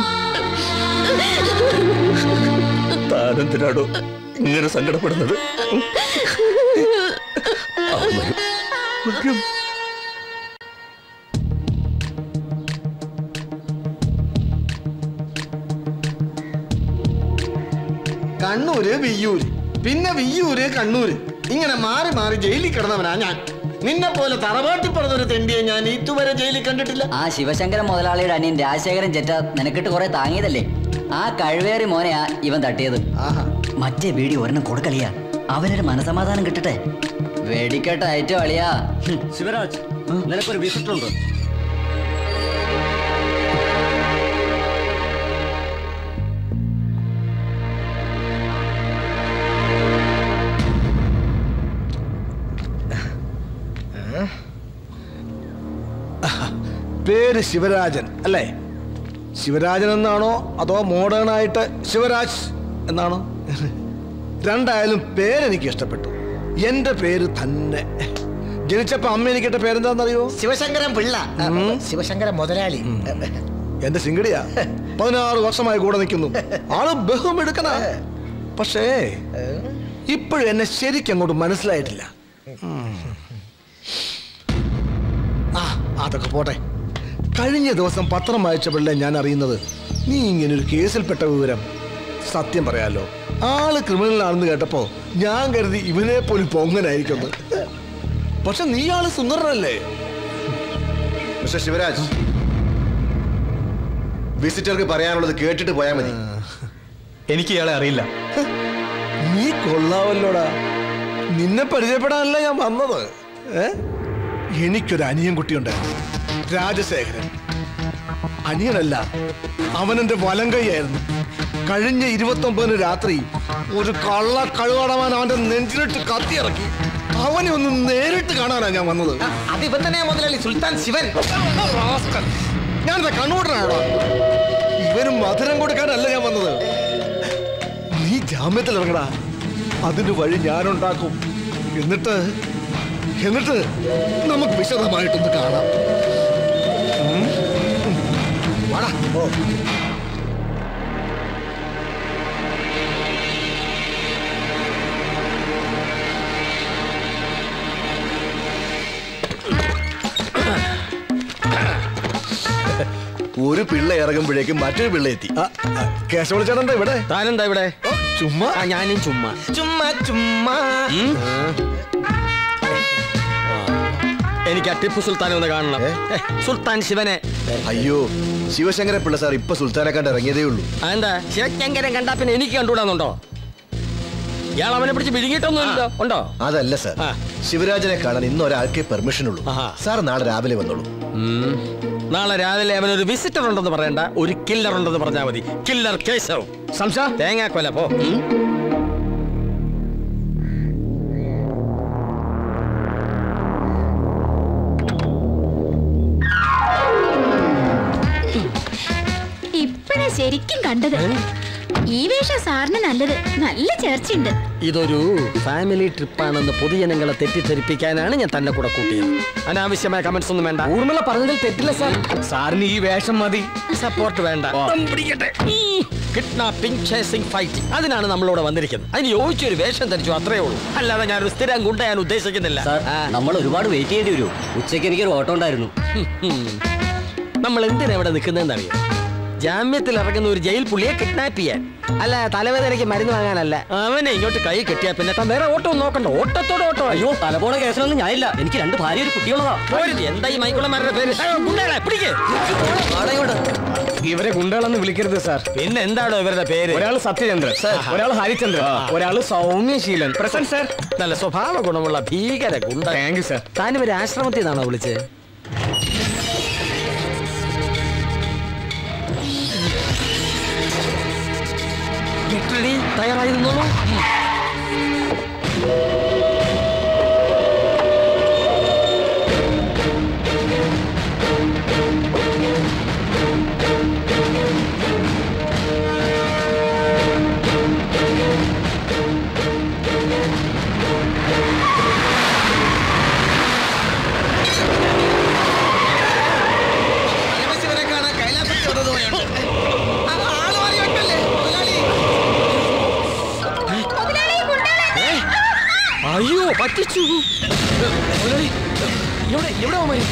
താനെന്തിനാടോ ഇങ്ങനെ സങ്കടപ്പെടുന്നത് ഉം. അവൻ വരും വരും കണ്ണൂര് വിയ്യൂര് പിന്നെ വിയ്യൂര് കണ്ണൂര് ഇങ്ങനെ മാറി മാറി ജയിലിൽ കിടന്നവനാ ഞാൻ നിന്നെ പോലെ തറവാട്ടി പറഞ്ഞൊരു തെണ്ടിയെ ഞാൻ ഇതുവരെ ജയിലിൽ കണ്ടിട്ടില്ല ആ ശിവശങ്കര മുതലാളിയുടെ അനിയൻ രാജശേഖരൻ ചെറ്റ നിനക്കിട്ട് കുറെ താങ്ങിയതല്ലേ ആ കഴിവേറി മോനെയാ ഇവൻ തട്ടിയത് മറ്റേ ബീഡി ഒരെണ്ണം കൊടുക്കളിയാ അവനൊരു മനസമാധാനം കിട്ടട്ടെ വെടിക്കെട്ട അയറ്റോ അളിയാ ശിവരാജ് നിനക്കൊരു വിസിറ്റ് ഉണ്ട് പേര് ശിവരാജൻ അല്ലേ ശിവരാജൻ എന്നാണോ അതോ മോഡേൺ ആയിട്ട് ശിവരാജ് എന്നാണോ രണ്ടായാലും പേരെനിക്ക് ഇഷ്ടപ്പെട്ടു എന്റെ പേര് തന്നെ ജനിച്ചപ്പോ അമ്മ എനിക്കിട്ട പേരെന്താണെന്നറിയോ ശിവശങ്കരൻ പിള്ള ശിവശങ്കരൻ മുതലാളി എന്റെ സിംഗടിയാ പതിനാറ് വർഷമായി കൂടെ നിൽക്കുന്നു ആള് ബഹുമെടുക്കണ പക്ഷേ ഇപ്പോഴും എന്നെ ശരിക്കും അങ്ങോട്ട് മനസ്സിലായിട്ടില്ല ഉം. ആ അതൊക്കെ പോട്ടെ കഴിഞ്ഞ ദിവസം പത്രം വായിച്ചപ്പോഴല്ലേ ഞാൻ അറിയുന്നത് നീ ഇങ്ങനെ ഒരു കേസിൽപ്പെട്ട വിവരം സത്യം പറയാലോ ആള് ക്രിമിനലാണെന്ന് കേട്ടപ്പോ ഞാൻ കരുതി ഇവനെ പോലും പൊങ്ങനായിരിക്കുന്നു പക്ഷെ നീ ആള് സുന്ദരനല്ലേ മിസ്റ്റർ ശിവരാജ് വിസിറ്റർക്ക് പറയാനുള്ളത് കേട്ടിട്ട് പോയാൽ മതി എനിക്ക് ഇയാളെ അറിയില്ല നീ കൊള്ളാവല്ലോടാ നിന്നെ പരിചയപ്പെടാനല്ല ഞാൻ വന്നത് ഏ എനിക്കൊരു അനിയൻ കുട്ടിയുണ്ടായിരുന്നു രാജശേഖരൻ അനിയനല്ല അവൻ എന്റെ വലം കൈയായിരുന്നു കഴിഞ്ഞ ഇരുപത്തി ഒമ്പതിന് രാത്രി ഒരു കള്ള കഴുവാടവാൻ അവന്റെ നെഞ്ചിലിട്ട് കത്തിയിറക്കി അവനെ ഒന്ന് നേരിട്ട് കാണാനാ ഞാൻ വന്നത് അത് ഇവൻ തന്നെയാ മുതലാളി സുൽത്താൻ ശിവൻ ഞാനെന്താ കണ്ണൂട്ടനാണോ ഇവനും മധുരം കൊടുക്കാനല്ല ഞാൻ വന്നത് നീ ജാമ്യത്തിൽ ഇറങ്ങടാ അതിന് വഴി ഞാനുണ്ടാക്കും എന്നിട്ട് എന്നിട്ട് നമുക്ക് വിശദമായിട്ടൊന്ന് കാണാം ഉം? ഉം. വാടാ ഓ ഒരു പിള്ള ഇറങ്ങുമ്പോഴേക്കും മറ്റൊരു പിള്ള എത്തി കേശവളിച്ചേട്ടൻ്റെ ഇവിടെ താനെന്താ ഇവിടെ ചുമ്മാ ഞാനും ചുമ്മാ ചുമ്മാ ചുമ്മാ എനിക്ക് ആ ടിപ്പു സുൽത്താനെ ഒന്ന് കാണണം ഏ, സുൽത്താൻ ശിവനെ അയ്യോ ശിവശങ്കര പിള്ള സാർ ഇപ്പൊ സുൽത്താനെ കണ്ട് ഇറങ്ങിയതേ ഉള്ളൂ അതെന്താ ശിവശങ്കരൻ കണ്ടാ പിന്നെ എനിക്ക് കണ്ടുകൂടാന്നുണ്ടോ ഇയാൾ അവനെ പിടിച്ച് വിഴുങ്ങിയിട്ടൊന്നും ഇല്ലല്ലോ ഉണ്ടോ അതല്ല സാർ ശിവരാജനെ കാണാൻ ഇന്ന് ഒരാൾക്കേ പെർമിഷൻ ഉള്ളൂ സാർ നാളെ രാവിലെ വന്നോളൂ ഉം. നാളെ രാവിലെ അവനൊരു വിസിറ്റർ ഉണ്ടെന്ന് പറയണ്ട ഒരു കില്ലർ ഉണ്ടെന്ന് പറഞ്ഞാൽ മതി കില്ലർ കേശവ് സംശ തേങ്ങാക്കൊല പോ ഉം. ഇപ്പഴാ ശരിക്കും കണ്ടത് ഈ വേഷം സാറിന് നല്ലത് നല്ല ചേർച്ചയുണ്ട് ഇതൊരു ഫാമിലി ട്രിപ്പാണെന്ന് പൊതുജനങ്ങളെ തെറ്റിദ്ധരിപ്പിക്കാനാണ് ഞാൻ തന്നെ കൂടെ കൂട്ടിയത് അനാവശ്യമായ കമന്റ്സ് ഒന്നും വേണ്ട ഊർമിള പറഞ്ഞതിൽ തെറ്റില്ല സാർ സാറിന് ഈ വേഷം മതി സപ്പോർട്ട് വേണ്ട കിഡ്നാപ്പിംഗ് ചേസിംഗ് ഫൈറ്റിംഗ് അതിനാണ് നമ്മളിവിടെ വന്നിരിക്കുന്നത് അതിന് യോജിച്ചൊരു വേഷം ധരിച്ചു അത്രേ ഉള്ളൂ അല്ലാതെ ഞാനൊരു സ്ഥിരം ഗുണ്ട ഞാൻ ഉദ്ദേശിക്കുന്നില്ല സാർ നമ്മൾ ഒരുപാട് വെയിറ്റ് ചെയ്യേണ്ടി വരും ഉച്ചയ്ക്ക് എനിക്കൊരു ഓട്ടം ഉണ്ടായിരുന്നു നമ്മൾ എന്തിനാ ഇവിടെ നിൽക്കുന്നതെന്ന് അറിയാം ജാമ്യത്തിൽ ഇറങ്ങുന്ന ഒരു ജയിൽ പുള്ളിയെ കിഡ്നാപ്പ് ചെയ്യാൻ അല്ല തലവേദനയ്ക്ക് മരുന്ന് വാങ്ങാനല്ല അവനെ ഇങ്ങോട്ട് കൈ കെട്ടിയാ പിന്നെ താൻ വേറെ ഓട്ടം നോക്കണ്ട ഓട്ടത്തോടെ ഓട്ടോ അയ്യോ തലപോണ കേസിലൊന്നും ഞാനില്ല എനിക്ക് രണ്ട് ഭാര്യ ഒരു കുട്ടിയുള്ളതാ പോരുത്. എന്താ ഈ മൈക്കുളന്മാരുടെ പേര് ആ, ഗുണ്ടകളെ, പിടിക്ക്. ഇവരെ ഗുണ്ടകളെന്ന് വിളിക്കരുത് സാർ പിന്നെ എന്താണോ ഇവരുടെ പേര് ഒരാൾ സത്യചന്ദ്രൻ ഒരാൾ ഹരിചന്ദ്രൻ ഒരാൾ സൗമ്യശീലൻ പ്രസന്റ് സാർ നല്ല സ്വഭാവ ഗുണമുള്ള ഭീകര ഗുണ്ട താങ്ക് യു സാർ താൻ ഇവരെ ആശ്രമത്തിൽ നിന്നാണോ വിളിച്ചത് ലിറ്ററലി തയ്യാറായി നിന്നോളൂ അയ്യോ പറ്റിച്ചു മുതലാളി, എവിടെ എവിടെ അവന്മാര്?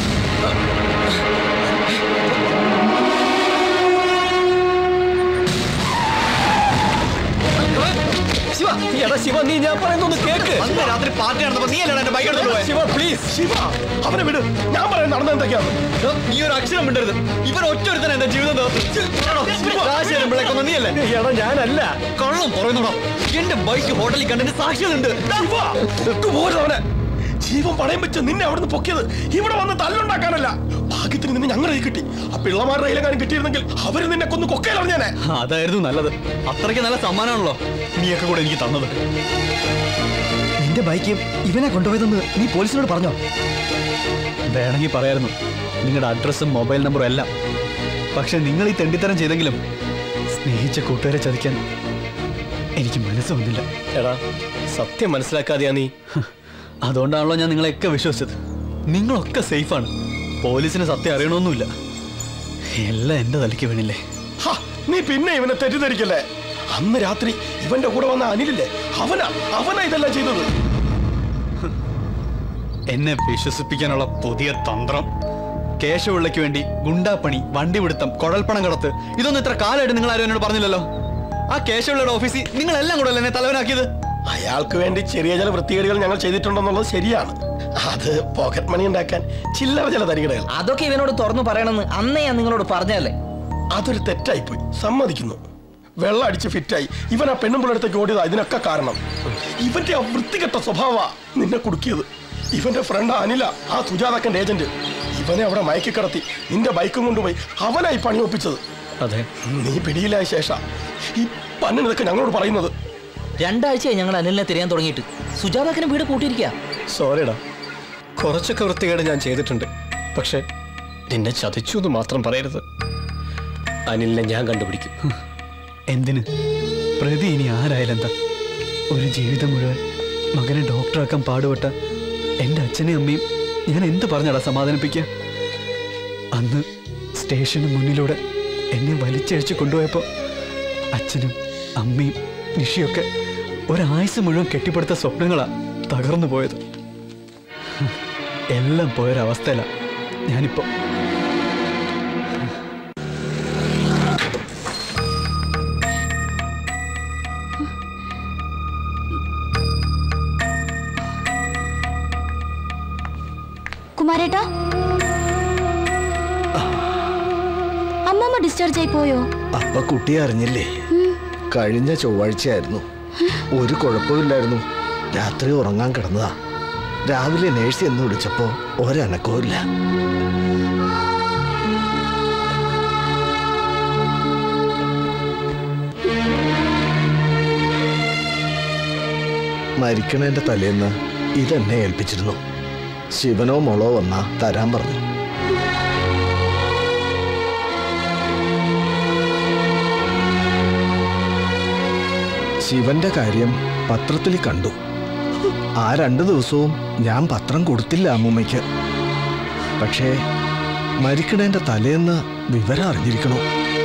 ശിവ എടാ ശിവ നീ ഞാൻ പറയുന്നൊന്ന് കേക്ക് അന്ന് രാത്രി പാർട്ടി നടന്നപ്പോ നീ അല്ലേ എന്റെ ബൈക്ക് എടുത്തോണ്ട് പോയത്? ശിവ പ്ലീസ് ശിവ അവനെ വിട് ഞാൻ പറയാൻ നടന്നത് എന്തൊക്കെയാണ് ഡോ, നീ ഒരു അക്ഷരം മിണ്ടരുത് ഇവർ ഒറ്റൊരുത്തൻ എന്റെ ജീവിതം വിളക്കൊന്നും നീ അല്ലേ എടാ ഞാനല്ല കള്ളം പറയുന്നോടാ എന്റെ ബൈക്ക് ഹോട്ടലിൽ കണ്ടതിന് സാക്ഷ്യമുണ്ട് അവനെ ജീവൻ പണയം വെച്ച് നിന്നെ അവിടുന്ന് പൊക്കിയത് ഇവിടെ വന്ന് തല്ലുണ്ടാക്കാനല്ല ഭാഗ്യത്തിന് നിന്നെ ഞങ്ങളുടെ കൈ കിട്ടി ആ പിള്ളമാരുടെ കയ്യിലെങ്ങാനും കിട്ടിയിരുന്നെങ്കിൽ അവര് നിന്നെ കൊന്ന് കൊക്കയിലറിഞ്ഞേനെ അതായിരുന്നു നല്ലത് അത്രയ്ക്ക് നല്ല സമ്മാനമാണല്ലോ നീയൊക്കെ കൂടെ എനിക്ക് തന്നത് നിന്റെ ബൈക്ക് ഇവനെ കൊണ്ടുപോയതെന്ന് നീ പോലീസിനോട് പറഞ്ഞോ വേണമെങ്കിൽ പറയായിരുന്നു നിങ്ങളുടെ അഡ്രസ്സും മൊബൈൽ നമ്പറും എല്ലാം പക്ഷെ നിങ്ങൾ ഈ തെണ്ടിത്തരം ചെയ്തെങ്കിലും സ്നേഹിച്ച കൂട്ടുകാരെ ചതിക്കാൻ എനിക്ക് മനസ്സ് വന്നില്ല എടാ സത്യം മനസ്സിലാക്കാതെയാ നീ അതുകൊണ്ടാണല്ലോ ഞാൻ നിങ്ങളെയൊക്കെ വിശ്വസിച്ചത് നിങ്ങളൊക്കെ സേഫാണ് പോലീസിന് സത്യം അറിയണമെന്നില്ല എല്ലാം എൻ്റെ തലയ്ക്ക് വീണില്ലേ ഹാ, നീ പിന്നെ ഇവനെ തെറ്റിദ്ധരിക്കല്ലേ അന്ന് രാത്രി ഇവന്റെ കൂടെ വന്ന അനിലില്ലേ അവനാ അവനാ ഇതെല്ലാം ചെയ്തത് എന്നെ വിശ്വസിപ്പിക്കാനുള്ള പുതിയ തന്ത്രം കേശവുള്ളയ്ക്ക് വേണ്ടി ഗുണ്ടാപ്പണി വണ്ടി പിടുത്തം കുഴൽപ്പണം കടത്ത് ഇതൊന്നും ഇത്ര കാലമായിട്ട് നിങ്ങൾ ആരും എന്നോട് പറഞ്ഞില്ലല്ലോ ആ കേശവുള്ളയുടെ ഓഫീസിൽ നിങ്ങൾ എല്ലാം കൂടെ അല്ലേ എന്നെ തലവനാക്കിയത് അയാൾക്ക് വേണ്ടി ചെറിയ ചില വൃത്തികേടുകൾ ഞങ്ങൾ ചെയ്തിട്ടുണ്ടെന്നുള്ളത് ശരിയാണ് അത് പോക്കറ്റ് മണി ഉണ്ടാക്കാൻ ചില്ലറ ചില തരികടകൾ അതൊക്കെ ഇവനോട് തുറന്നു പറയണമെന്ന് അന്നേ ഞാൻ നിങ്ങളോട് പറഞ്ഞല്ലേ അതൊരു തെറ്റായിപ്പോയി സമ്മതിക്കുന്നു വെള്ളം അടിച്ച് ഫിറ്റായി ഇവൻ ആ പെണ്ണുമ്പിളടുത്തേക്ക് ഓടിയതാ ഇതിനൊക്കെ കാരണം ഇവന്റെ ആ വൃത്തികെട്ട സ്വഭാവ നിന്നെ കുടുക്കിയത് ഇവന്റെ ഫ്രണ്ട് അനില ആ തുജാതക്കന്റെ ഏജന്റ് ഇവനെ അവിടെ മയക്കി കിടത്തി നിന്റെ ബൈക്കും കൊണ്ടുപോയി അവനായി പണി ഒപ്പിച്ചത് അതെ നീ പിടിയിലായ ശേഷം ഈ പന്നിനതൊക്കെ ഞങ്ങളോട് പറയുന്നത് രണ്ടാഴ്ചയായി ഞങ്ങൾ അനിലിനെ തിരയാൻ തുടങ്ങിയിട്ട് സുജാതാക്കിന് വീട് കൂട്ടിയിരിക്കുക സോറിടാ കുറച്ചൊക്കെ വൃത്തികേട് ഞാൻ ചെയ്തിട്ടുണ്ട് പക്ഷെ നിന്നെ ചതിച്ചു എന്ന് മാത്രം പറയരുത് അനിലിനെ ഞാൻ കണ്ടുപിടിക്കും എന്തിന് പ്രതി ഇനി ആരായാലും എന്താ ഒരു ജീവിതം മുഴുവൻ മകനെ ഡോക്ടറാക്കാൻ പാടുപെട്ട എൻ്റെ അച്ഛനെയും അമ്മയും ഞാൻ എന്ത് പറഞ്ഞടാ സമാധാനിപ്പിക്കുക അന്ന് സ്റ്റേഷന് മുന്നിലൂടെ എന്നെ വലിച്ചഴിച്ച് കൊണ്ടുപോയപ്പോൾ അച്ഛനും അമ്മയും നിഷിയൊക്കെ ഒരായുസ് മുഴുവൻ കെട്ടിപ്പടുത്ത സ്വപ്നങ്ങളാ തകർന്നു പോയത് ഹ്, എല്ലാം പോയൊരവസ്ഥയിലാണ് ഞാനിപ്പോൾ കുമാരേട്ടാ അമ്മമ്മ ഡിസ്ചാർജ് ആയി പോയോ അപ്പൊ കുട്ടി അറിഞ്ഞില്ലേ കഴിഞ്ഞ ചൊവ്വാഴ്ചയായിരുന്നു ഒരു കുഴപ്പമില്ലായിരുന്നു രാത്രി ഉറങ്ങാൻ കിടന്നതാ രാവിലെ നേഴ്സ് എന്ന് വിളിച്ചപ്പോ ഒരനക്കവും ഇല്ല മരിക്കണേന്റെ തലേന്ന് ഇതെന്നെ ഏൽപ്പിച്ചിരുന്നു ശിവനോ മോളോ വന്നാ തരാൻ പറഞ്ഞു ശിവന്റെ കാര്യം പത്രത്തിൽ കണ്ടു ആ രണ്ടു ദിവസവും ഞാൻ പത്രം കൊടുത്തില്ല അമ്മൂമ്മയ്ക്ക് പക്ഷേ മരിക്കണേന്റെ തലേന്ന് വിവരം അറിഞ്ഞിരിക്കണോ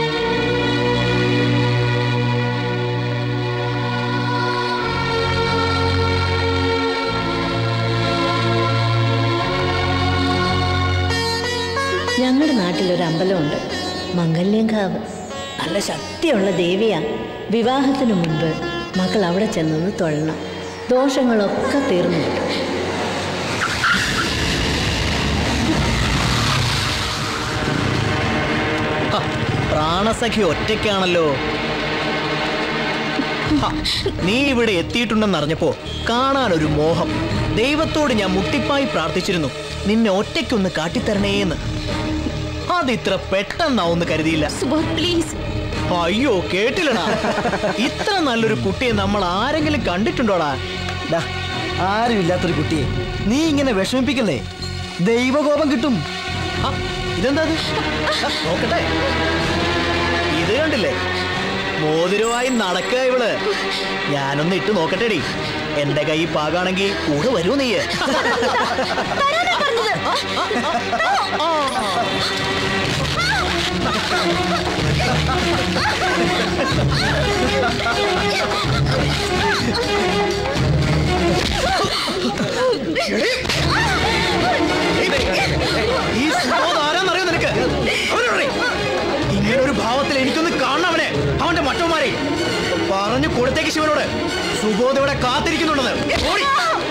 ഞങ്ങളുടെ നാട്ടിലൊരു അമ്പലമുണ്ട് മംഗല്യങ്കാവ് നല്ല ശക്തിയുള്ള ദേവിയാ വിവാഹത്തിനു മുൻപ് മക്കൾ അവിടെ ചെന്നത് തൊഴണം ദോഷങ്ങളൊക്കെ തീർന്നു കിട്ടും ഹ, പ്രാണസഖി ഒറ്റയ്ക്കാണല്ലോ ഹ, നീ ഇവിടെ എത്തിയിട്ടുണ്ടെന്ന് അറിഞ്ഞപ്പോ കാണാൻ ഒരു മോഹം ദൈവത്തോട് ഞാൻ മുട്ടിപ്പായി പ്രാർത്ഥിച്ചിരുന്നു നിന്നെ ഒറ്റയ്ക്കൊന്ന് കാട്ടിത്തരണേന്ന് അതിത്ര പെട്ടെന്നാവുന്ന് കരുതിയില്ല പ്ലീസ് അയ്യോ കേട്ടില്ലടാ ഇത്ര നല്ലൊരു കുട്ടിയെ നമ്മൾ ആരെങ്കിലും കണ്ടിട്ടുണ്ടോടാ ആരും ഇല്ലാത്തൊരു കുട്ടിയെ നീ ഇങ്ങനെ വിഷമിപ്പിക്കുന്നേ ദൈവകോപം കിട്ടും ആ, ഇതെന്താ ഇത്? ആ, നോക്കട്ടെ ഇത് കണ്ടില്ലേ മോതിരമായി നടക്കുക ഇവള് ഞാനൊന്ന് ഇട്ട് നോക്കട്ടെടി എന്റെ കൈ പാകാണെങ്കിൽ കൂടെ വരൂ നീ ഈ സുബോധ് ആരാന്നറിയോ നിനക്ക് അവനോടേ ഇങ്ങനെ ഒരു ഭാവത്തിൽ എനിക്കൊന്ന് കാണണം അവനെ അവന്റെ മറ്റവന്മാരെ പറഞ്ഞു കൊടുത്തേക്ക് ശിവനോട് സുബോധ് ഇവിടെ കാത്തിരിക്കുന്നുണ്ടെന്ന് ഓടി.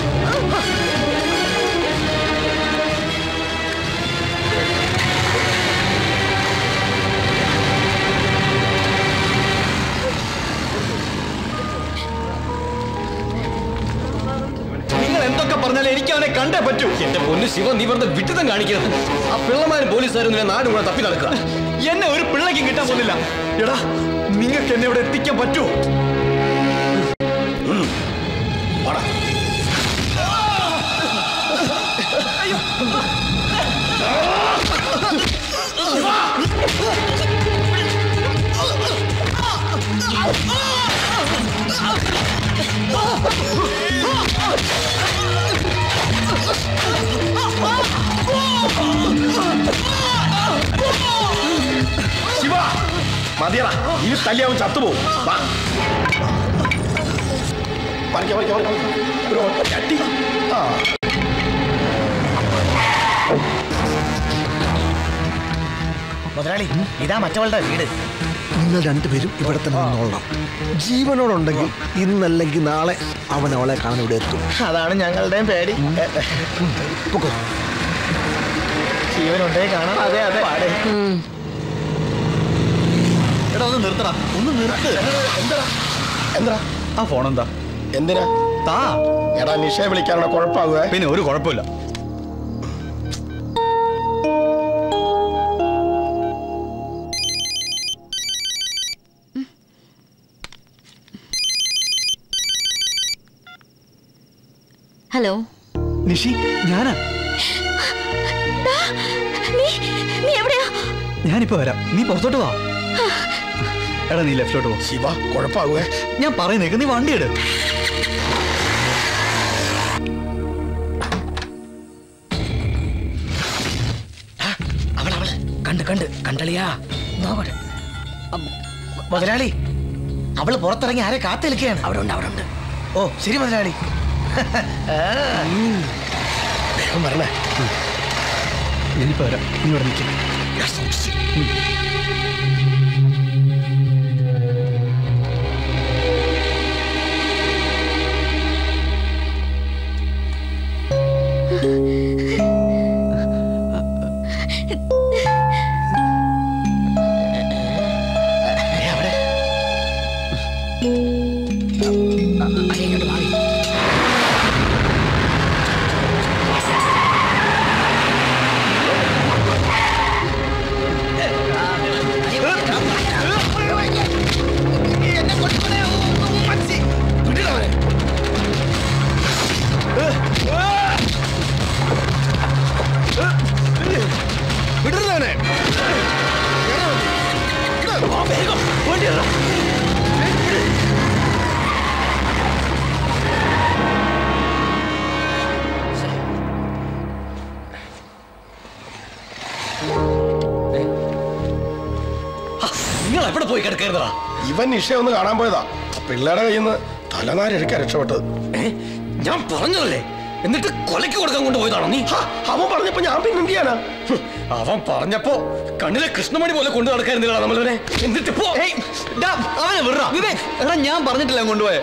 നിങ്ങൾ എന്തൊക്കെ പറഞ്ഞാലും എനിക്ക് അവനെ കണ്ടേ പറ്റൂ എന്റെ പൊന്നു ശിവ നീ വെറുതെ വിട്ടിതം കാണിക്കരുത് ആ പിള്ളമാരും പോലീസുകാരും നിന്നെ നാട് കൂടെ തപ്പി നടക്കുക എന്നെ ഒരു പിള്ളയ്ക്കും കിട്ടാൻ പോകുന്നില്ല എടാ നിങ്ങൾക്ക് എന്നെ ഇവിടെ എത്തിക്കാൻ പറ്റുമോ ശിവ മതിയറ ഇനി തല്ലിയാവും ചത്തുപോകും വാ. പറിക്ക, പറിക്ക, പറിക്ക, പറിക്ക. ഒരു ഒറ്റ ചട്ടി ആ മുതലാളി ഇതാ മറ്റവളുടെ വീട് നിങ്ങൾ രണ്ടുപേരും ഇവിടെ തന്നെ നിന്നോളണം ജീവനോടുണ്ടെങ്കിൽ ഇന്നല്ലെങ്കിൽ നാളെ അവൻ അവളെ കാണാൻ ഇവിടെ എത്തും അതാണ് ഞങ്ങളുടെയും പേടി ജീവനുണ്ടേ കാണാം അതെ അതെ എടാ ഒന്ന് നിർത്തടാ ഒന്ന് നിർത്ത് എന്താ എന്താ ആ ഫോൺ എന്താ എന്തിനാ താ എടാ നിഷയെ വിളിക്കാനുള്ള കുഴപ്പമാകുവേ പിന്നെ ഒരു കുഴപ്പമില്ല ഹലോ നിഷി ഞാനാ നീ നീ എവിടെയാ ഞാനിപ്പോ വരാം നീ പുറത്തോട്ട് വാ എടാ നീ ലെഫ്റ്റിലോട്ട് പോ ശിവ കുഴപ്പമാകുവേ ഞാൻ പറയുന്നേക്ക് നീ വണ്ടി എടു അവളവള് കണ്ട് കണ്ട് കണ്ടളിയാ നോക്കട്ടെ മുതലാളി അവള് പുറത്തിറങ്ങി ആരെ കാത്തു നിൽക്കുകയാണ് അവിടെ ഉണ്ട് അവിടെ ഉണ്ട് ഓ ശരി മുതലാളി വേഗം വരണേ ഞാനിപ്പോ വരാം നീ ഇവിടെ നിൽക്കും വിടരുതവനെ വേഗം വണ്ടി ഇറ. പോയി കിടക്കരുതാ ഇവൻ നിഷ ഒന്ന് കാണാൻ പോയതാ പിള്ളേരുടെ കയ്യിൽ നിന്ന് തലനാരെടുക്കാൻ രക്ഷപ്പെട്ടത് ഞാൻ പറഞ്ഞതല്ലേ എന്നിട്ട് കൊലയ്ക്ക് കൊടുക്കാൻ കൊണ്ടുപോയതാണോ നീ അവൻ പറഞ്ഞപ്പോ ഞാൻ പിന്നെ എന്ത് ചെയ്യാനാ ഹും, അവൻ പറഞ്ഞപ്പോ കണ്ണിലെ കൃഷ്ണമണി പോലെ കൊണ്ടു നടക്കായിരുന്നില്ല നമ്മളവനെ എന്നിട്ട് പോ അവനെ വിടറാ എടാ ഞാൻ പറഞ്ഞിട്ടില്ല കൊണ്ടുപോയെ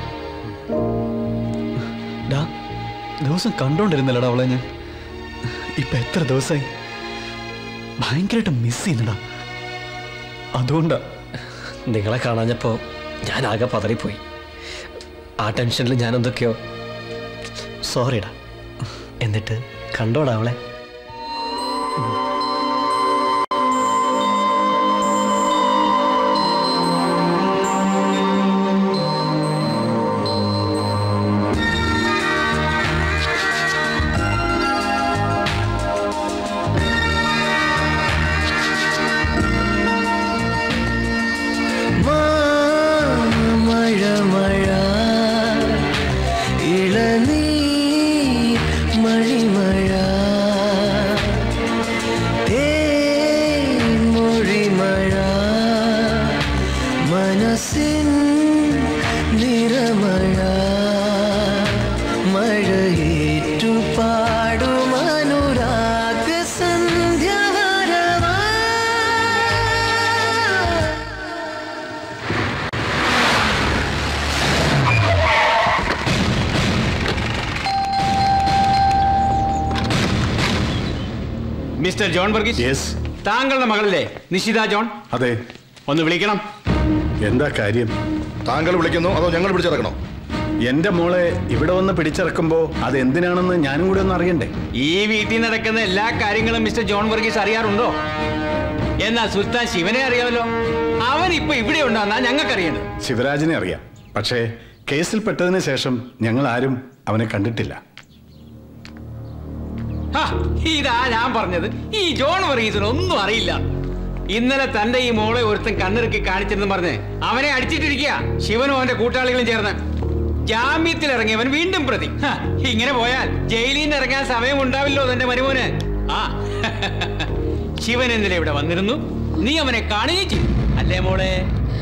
ഡാ ദിവസം കണ്ടോണ്ടിരുന്നല്ലടാ അവളെ ഞാൻ ഇപ്പൊ എത്ര ദിവസമായി ഭയങ്കരമായിട്ട് മിസ് ചെയ്യുന്നടാ അതുകൊണ്ടാ നിങ്ങളെ കാണാഞ്ഞപ്പോ ഞാൻ ആകെ പതറിപ്പോയി ആ ടെൻഷനിൽ ഞാൻ എന്തൊക്കെയോ സോറിടാ എന്നിട്ട് കണ്ടോടാ അവളെ മഴ മഴ ഇളനീ മഴിമഴ മൊഴിമഴ മനസ്സിൻ നിറമഴ മഴയേറ്റു പാടുമനുരാഗ സന്ധ്യവരവാ മിസ്റ്റർ ജോൺ വർഗീസ് താങ്കളുടെ മകളല്ലേ നിഷിത ജോൺ അതെ ഒന്ന് വിളിക്കണം എന്താ കാര്യം താങ്കൾ വിളിക്കുന്നു അതോ ഞങ്ങൾ പിടിച്ചിറക്കണോ എന്റെ മോളെ ഇവിടെ വന്ന് പിടിച്ചിറക്കുമ്പോ അത് എന്തിനാണെന്ന് ഞാനും കൂടെ ഒന്ന് അറിയണ്ടേ ഈ വീട്ടിൽ നടക്കുന്ന എല്ലാ കാര്യങ്ങളും മിസ്റ്റർ ജോൺ വർഗീസ് അറിയാറുണ്ടോ എന്നാ സുൽത്താൻ ശിവനെ അറിയാമല്ലോ അവൻ ഇപ്പൊ ഇവിടെ ഉണ്ടോന്നാ ഞങ്ങൾക്കറിയേണ്ടത് ശിവരാജിനെ അറിയാം പക്ഷേ കേസിൽ പെട്ടതിന് ശേഷം ഞങ്ങൾ ആരും അവനെ കണ്ടിട്ടില്ല ഹാ, ഇതാ ഞാൻ പറഞ്ഞത് ഈ ജോൺ വർഗീസിന് ഒന്നും അറിയില്ല ഇന്നലെ തന്റെ ഈ മോളെ ഒരുത്തൻ കണ്ണിറുക്കി കാണിച്ചെന്ന് പറഞ്ഞ് അവനെ അടിച്ചിട്ടിരിക്കുക ശിവനും അവന്റെ കൂട്ടാളികളും ചേർന്ന് ജാമ്യത്തിൽ ഇറങ്ങിയവൻ വീണ്ടും പ്രതി ഹ, ഇങ്ങനെ പോയാൽ ജയിലിൽ നിന്ന് ഇറങ്ങാൻ സമയം ഉണ്ടാവില്ലോ തന്റെ മരുമോന് ആ ശിവൻ ഇന്നലെ ഇവിടെ വന്നിരുന്നു നീ അവനെ കാണുകയും ചെയ്തു അല്ലേ മോളെ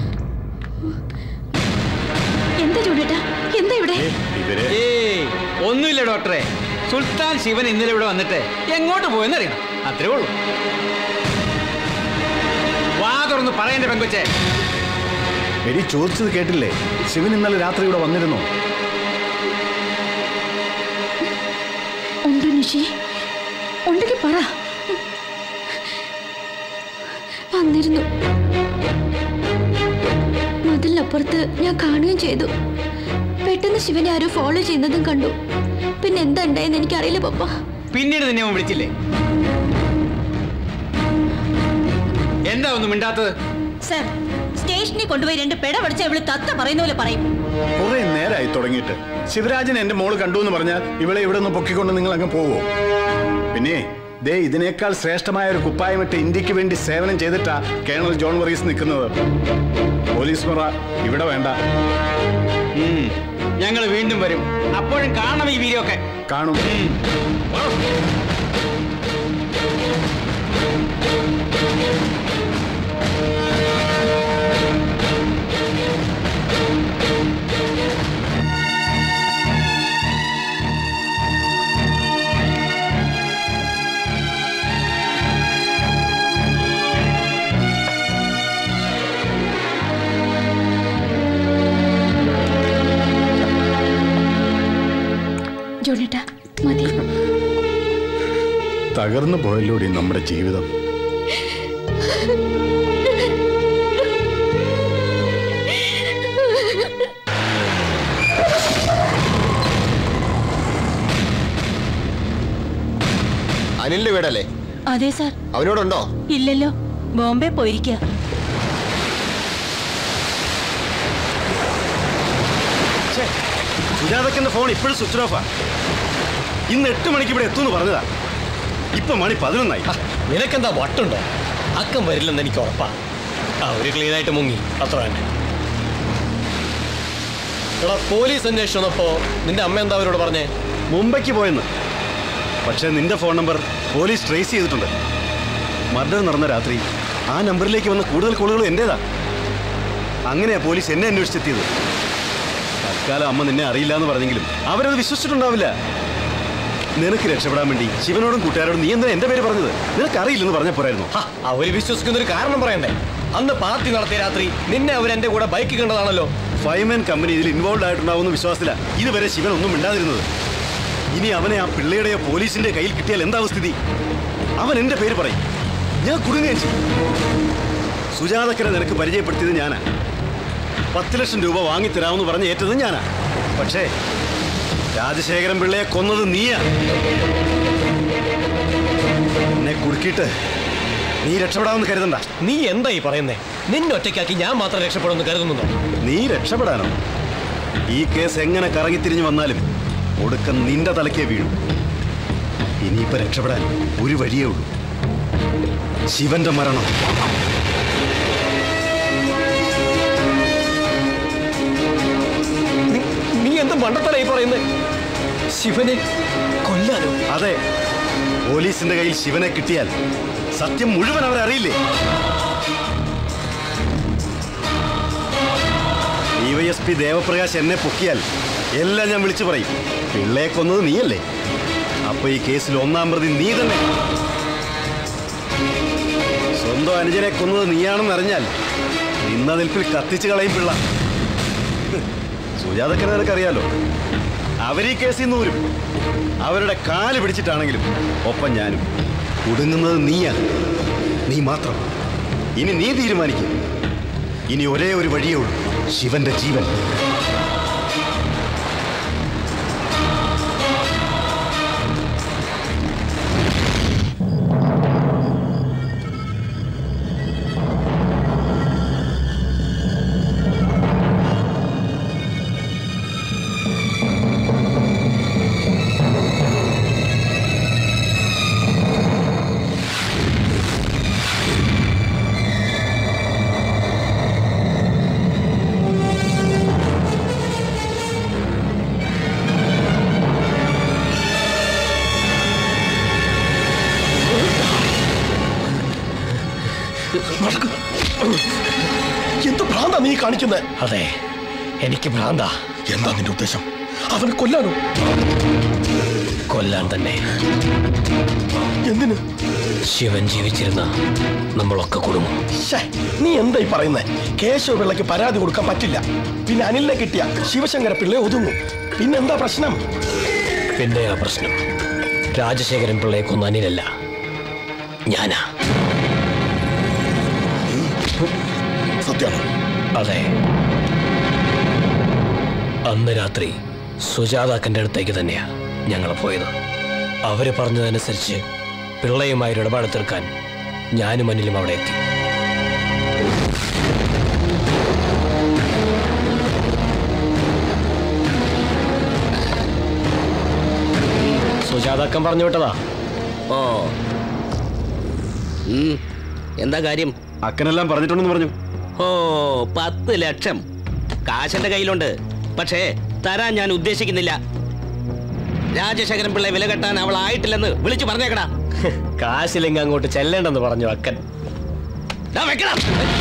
എന്താ ചൂടേട്ടാ എന്താ ഇവിടെ ഏയ് ഒന്നുമില്ല ഡോക്ടറെ സുൽത്താൻ ശിവൻ ഇന്നലെ ഇവിടെ വന്നിട്ട് എങ്ങോട്ട് പോയെന്നറിയണം അത്രേ ഉള്ളൂ വാ തുറന്ന് പറയണ്ട പെങ്കൊച്ചേ എടി ചോദിച്ചത് കേട്ടില്ലേ ശിവൻ ഇന്നലെ രാത്രി ഇവിടെ വന്നിരുന്നോ ഉണ്ട് നിഷി ഉണ്ടെങ്കിൽ പറ വന്നിരുന്നു മതിലിനപ്പുറത്ത് ഞാൻ കാണുകയും ചെയ്തു പെട്ടെന്ന് ശിവനെ ആരോ ഫോളോ ചെയ്യുന്നതും കണ്ടു പിന്നെ എന്താ ഉണ്ടായെന്ന് എനിക്കറിയില്ല പപ്പ പിന്നീട് നിന്നെ അവൻ വിളിച്ചില്ലേ എന്താ ഒന്നും മിണ്ടാത്തത് സർ സ്റ്റേഷനിൽ കൊണ്ടുപോയി രണ്ട് പെട പഠിച്ച ഇവള് തത്ത പറയുന്ന പോലെ പറയും കുറെ നേരമായി തുടങ്ങിയിട്ട് ശിവരാജൻ എന്റെ മോള് കണ്ടു എന്ന് പറഞ്ഞാൽ ഇവളെ ഇവിടെ നിന്ന് പൊക്കിക്കൊണ്ട് നിങ്ങൾ അങ്ങ് പോവോ പിന്നെ ദേ ഇതിനേക്കാൾ ശ്രേഷ്ഠമായ ഒരു കുപ്പായമിട്ട് ഇന്ത്യക്ക് വേണ്ടി സേവനം ചെയ്തിട്ടാ കേണൽ ജോൺ വറീസ് നിൽക്കുന്നത് പോലീസ് മുറ ഇവിടെ വേണ്ട ഞങ്ങൾ വീണ്ടും വരും അപ്പോഴും കാണണം ഈ വീഡിയോ ഒക്കെ കാണും ജോണേട്ടാ മതി തകർന്നു പോയല്ലോടി നമ്മുടെ ജീവിതം അനിലിന്റെ വീടല്ലേ അതെ സാർ അവനോടുണ്ടോ ഇല്ലല്ലോ ബോംബെ പോയിരിക്കുക സുജാതക്കന്റെ ഫോൺ ഇപ്പോഴും സ്വിച്ച് ഓഫാ ഇന്ന് എട്ട് മണിക്ക് ഇവിടെ എത്തുമെന്ന് പറഞ്ഞതാ ഇപ്പൊ മണി പതിനൊന്നായി നിനക്കെന്താ വട്ടുണ്ടോ അക്കം വരില്ലെന്ന് എനിക്ക് ഉറപ്പാ അവര് ക്ലീൻ ആയിട്ട് മുങ്ങി അത്ര തന്നെ എടാ പോലീസ് അന്വേഷിച്ചു വന്നപ്പോ നിന്റെ അമ്മ എന്താ അവരോട് പറഞ്ഞേ മുംബൈക്ക് പോയെന്ന് പക്ഷേ നിന്റെ ഫോൺ നമ്പർ പോലീസ് ട്രേസ് ചെയ്തിട്ടുണ്ട് മർഡർ നടന്ന രാത്രി ആ നമ്പറിലേക്ക് വന്ന കൂടുതൽ കോളുകളും എന്റേതാ അങ്ങനെയാ പോലീസ് എന്നെ അന്വേഷിച്ചെത്തിയത് തൽക്കാലം അമ്മ നിന്നെ അറിയില്ല എന്ന് പറഞ്ഞെങ്കിലും അവരത് വിശ്വസിച്ചിട്ടുണ്ടാവില്ല നിനക്ക് രക്ഷപ്പെടാൻ വേണ്ടി ശിവനോടും കൂട്ടുകാരോടും നീ എന്തിനാ എന്റെ പേര് പറഞ്ഞത് നിനക്ക് അറിയില്ലെന്ന് പറഞ്ഞ പോരായിരുന്നു അവര് വിശ്വസിക്കുന്ന ഒരു കാരണം പറയണ്ടേ അന്ന് പാർട്ടി നടത്തിയ രാത്രി നിന്നെ അവർ എന്റെ കൂടെ ബൈക്ക് കണ്ടതാണല്ലോ ഫൈമാൻ കമ്പനി ഇതിൽ ഇൻവോൾവ് ആയിട്ടുണ്ടാവുന്ന വിശ്വാസത്തില ഇതുവരെ ശിവൻ ഒന്നും മിണ്ടാതിരുന്നത് ഇനി അവനെ ആ പിള്ളയുടെയോ പോലീസിന്റെ കയ്യിൽ കിട്ടിയാൽ എന്താവും സ്ഥിതി അവൻ എന്റെ പേര് പറയും ഞാൻ കുടുങ്ങുകയും ചെയ്യും സുജാതക്കരെ നിനക്ക് പരിചയപ്പെടുത്തിയത് ഞാനാ പത്ത് ലക്ഷം രൂപ വാങ്ങിത്തരാമെന്ന് പറഞ്ഞ് ഏറ്റത് ഞാനാ പക്ഷേ രാജശേഖരൻ പിള്ളയെ കൊന്നത് നീയാ എന്നെ കുടുക്കിയിട്ട് നീ രക്ഷപ്പെടാമെന്ന് കരുതണ്ട നീ എന്താ ഈ പറയുന്നേ നിന്നെ ഒറ്റയ്ക്കാക്കി ഞാൻ മാത്രം രക്ഷപ്പെടുമെന്ന് കരുതുന്നുണ്ടോ നീ രക്ഷപ്പെടാനോ ഈ കേസ് എങ്ങനെ കറങ്ങിത്തിരിഞ്ഞു വന്നാലും ഒടുക്കം നിന്റെ തലക്കേ വീഴും ഇനിയിപ്പോ രക്ഷപ്പെടാൻ ഒരു വഴിയേ ഉള്ളൂ ശിവന്റെ മരണം നീ എന്ത് മണ്ടത്തലായി പറയുന്നേ ശിവനെ കൊല്ലാനോ അതെ പോലീസിന്റെ കയ്യിൽ ശിവനെ കിട്ടിയാൽ സത്യം മുഴുവൻ അവരറിയില്ലേ ഡിവൈഎസ്പി ദേവപ്രകാശ് എന്നെ പൊക്കിയാൽ എല്ലാം ഞാൻ വിളിച്ചു പറയും പിള്ളയെ കൊന്നത് നീയല്ലേ അപ്പൊ ഈ കേസിൽ ഒന്നാം പ്രതി നീ തന്നെ സ്വന്തം അനുജനെ കൊന്നത് നീയാണെന്ന് അറിഞ്ഞാൽ നിന്ന നിൽപ്പിൽ കത്തിച്ചു കളയും പിള്ള സുജാതക്കനെ നിനക്കറിയാലോ അവരീ കേസിൽ നിന്ന് ഊരും അവരുടെ കാല് പിടിച്ചിട്ടാണെങ്കിലും ഒപ്പം ഞാനും കുടുങ്ങുന്നത് നീയാണ് നീ മാത്രം ഇനി നീ തീരുമാനിക്കും ഇനി ഒരേ ഒരു വഴിയേ ഉള്ളൂ ശിവന്റെ ജീവൻ നടക്ക്. എന്ത് ഭ്രാന്താ നീ കാണിക്കുന്നത് അതെ എനിക്ക് ഭ്രാന്ത എന്താ നിന്റെ ഉദ്ദേശം അവനെ കൊല്ലാനോ കൊല്ലാൻ തന്നെ എന്തിന് ശിവൻ ജീവിച്ചിരുന്ന നമ്മളൊക്കെ കുടുങ്ങും ശ്ശേ, നീ എന്തായി പറയുന്നേ കേശവ പിള്ളയ്ക്ക് പരാതി കൊടുക്കാൻ പറ്റില്ല പിന്നെ അനിലിനെ കിട്ടിയ ശിവശങ്കര പിള്ളെ ഒതുങ്ങും പിന്നെന്താ പ്രശ്നം പിന്നെ ആ പ്രശ്നം രാജശേഖരൻ പിള്ളയെ കൊന്ന അനിലല്ല ഞാനാ സത്യമാണ് അതെ അന്ന് രാത്രി സുജാതാക്കന്റെ അടുത്തേക്ക് തന്നെയാ ഞങ്ങൾ പോയത് അവര് പറഞ്ഞതനുസരിച്ച് പിള്ളയുമായി ഒരു ഇടപാട് തീർക്കാൻ ഞാനും അനിലും അവിടെ എത്തി സുജാതാക്കൻ പറഞ്ഞു വിട്ടതാ ഓ എന്താ കാര്യം അക്കനെല്ലാം പറഞ്ഞിട്ടുണ്ടെന്ന് പറഞ്ഞു ഓ പത്ത് ലക്ഷം കാശന്റെ കയ്യിലുണ്ട് പക്ഷേ തരാൻ ഞാൻ ഉദ്ദേശിക്കുന്നില്ല രാജശേഖരൻ പിള്ളയെ വില കെട്ടാൻ അവൾ ആയിട്ടില്ലെന്ന് വിളിച്ചു പറഞ്ഞേക്കടാ കാശില്ലെങ്കിൽ അങ്ങോട്ട് ചെല്ലേണ്ടെന്ന് പറഞ്ഞു അക്കൻ ദാ വെക്കടാ.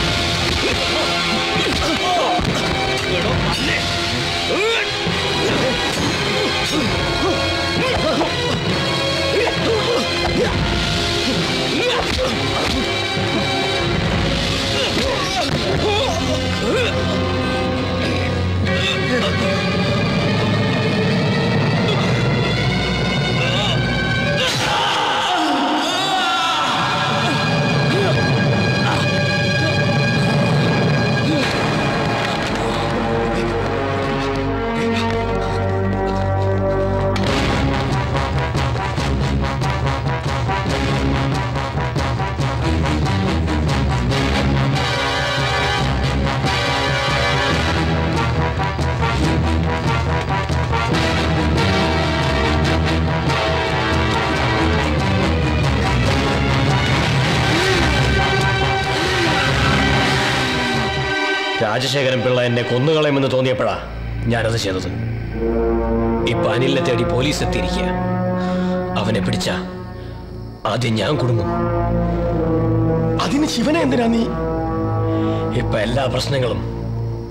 രാജശേഖരൻ പിള്ള എന്നെ കൊന്നുകളയുമെന്ന് തോന്നിയപ്പോഴാ ഞാനത് ചെയ്തത് ഇപ്പൊ അനിലിനെ തേടി പോലീസ് എത്തിയിരിക്കുക അവനെ പിടിച്ച ആദ്യം ഞാൻ കുടുങ്ങും അതിന് ശിവനെ എന്തിനാ നീ ഇപ്പൊ എല്ലാ പ്രശ്നങ്ങളും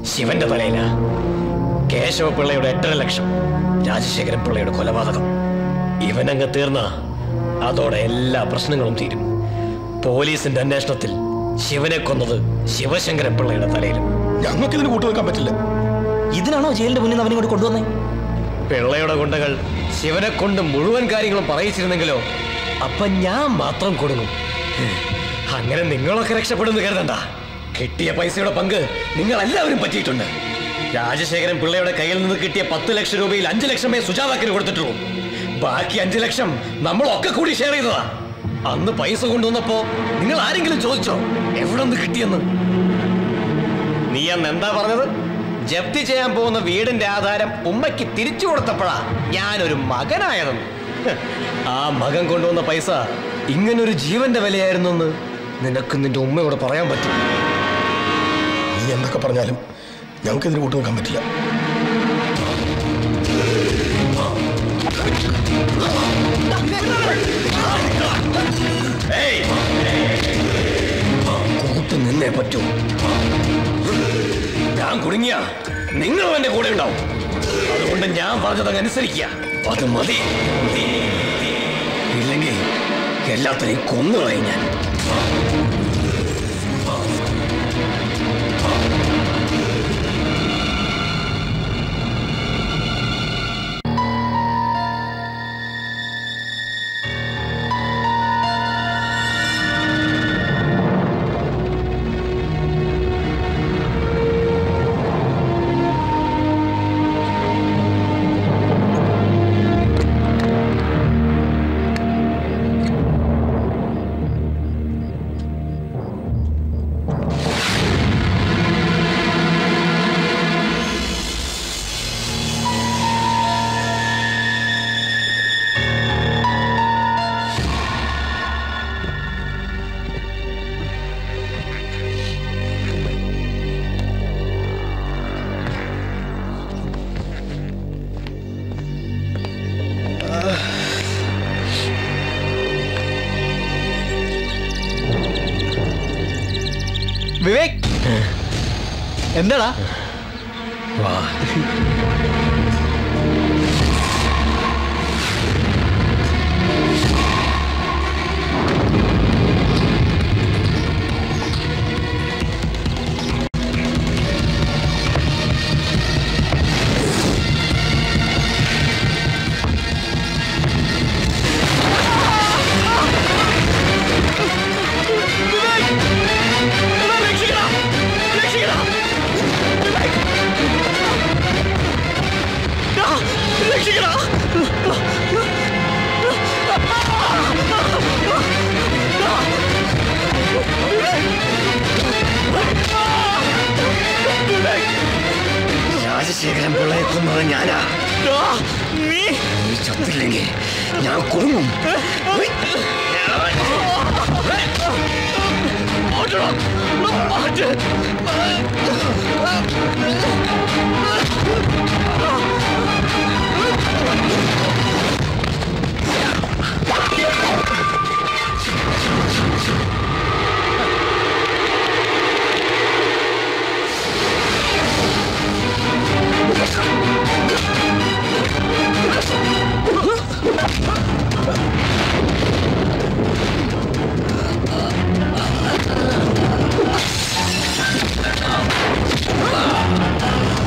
ശിവന്റെ തലയില കേശവ പിള്ളയുടെ എട്ടര ലക്ഷം രാജശേഖരൻ പിള്ളയുടെ കൊലപാതകം ഇവനങ്ങ് തീർന്ന അതോടെ എല്ലാ പ്രശ്നങ്ങളും തീരും പോലീസിന്റെ അന്വേഷണത്തിൽ ശിവനെ കൊന്നത് ശിവശങ്കരൻ പിള്ളയുടെ തലയിലും ഞങ്ങൾക്ക് ഇതിന് കൂട്ടു നിൽക്കാൻ പറ്റില്ല ഇതിനാണോ ജയിലിന്റെ മുന്നിൽ അവനെ കൊണ്ട് കൊണ്ടുവന്നേ പിള്ളയുടെ ഗുണ്ടകൾ ശിവനെ കൊണ്ട് മുഴുവൻ കാര്യങ്ങളും പറയിച്ചിരുന്നെങ്കിലോ അപ്പൊ ഞാൻ മാത്രം കൊടുങ്ങും അങ്ങനെ നിങ്ങളൊക്കെ രക്ഷപ്പെടുന്നു കരുതണ്ട കിട്ടിയ പൈസയുടെ പങ്ക് നിങ്ങൾ എല്ലാവരും പറ്റിയിട്ടുണ്ട് രാജശേഖരൻ പിള്ളയുടെ കയ്യിൽ നിന്ന് കിട്ടിയ പത്ത് ലക്ഷം രൂപയിൽ അഞ്ചു ലക്ഷമേ സുജാതാക്കിന് കൊടുത്തിട്ടുള്ളൂ ബാക്കി അഞ്ചു ലക്ഷം നമ്മളൊക്കെ കൂടി ഷെയർ ചെയ്തതാ അന്ന് പൈസ കൊണ്ടുവന്നപ്പോ നിങ്ങൾ ആരെങ്കിലും ചോദിച്ചോ എവിടെ നിന്ന് കിട്ടിയെന്ന് നീ അന്ന് എന്താ പറഞ്ഞത് ജപ്തി ചെയ്യാൻ പോകുന്ന വീടിന്റെ ആധാരം ഉമ്മയ്ക്ക് തിരിച്ചു കൊടുത്തപ്പോഴാ ഞാനൊരു മകനായതെന്ന് ഹ്, ആ മകൻ കൊണ്ടുവന്ന പൈസ ഇങ്ങനൊരു ജീവന്റെ വിലയായിരുന്നു എന്ന് നിനക്ക് നിന്റെ ഉമ്മയോട് പറയാൻ പറ്റും നീ എന്തൊക്കെ പറഞ്ഞാലും ഞങ്ങൾക്ക് ഇതിന് കൂട്ടു നിൽക്കാൻ പറ്റില്ല കൂട്ട് നിന്നേ പറ്റൂ ഞാൻ കുടുങ്ങിയ നിങ്ങളും എന്റെ കൂടെ ഉണ്ടാവും അതുകൊണ്ട് ഞാൻ പറഞ്ഞത് അനുസരിക്കുക അത് മതി ഇല്ലെങ്കിൽ എല്ലാത്തിനെയും കൊന്നുകളയും ഞാൻ വിവേക് എന്താടാ വാ രാജശേഖരൻ പിള്ളയെ കൊന്നത് ഞാനാ നീ ചത്തില്ലെങ്കിൽ ഞാൻ കുടുങ്ങും Ah!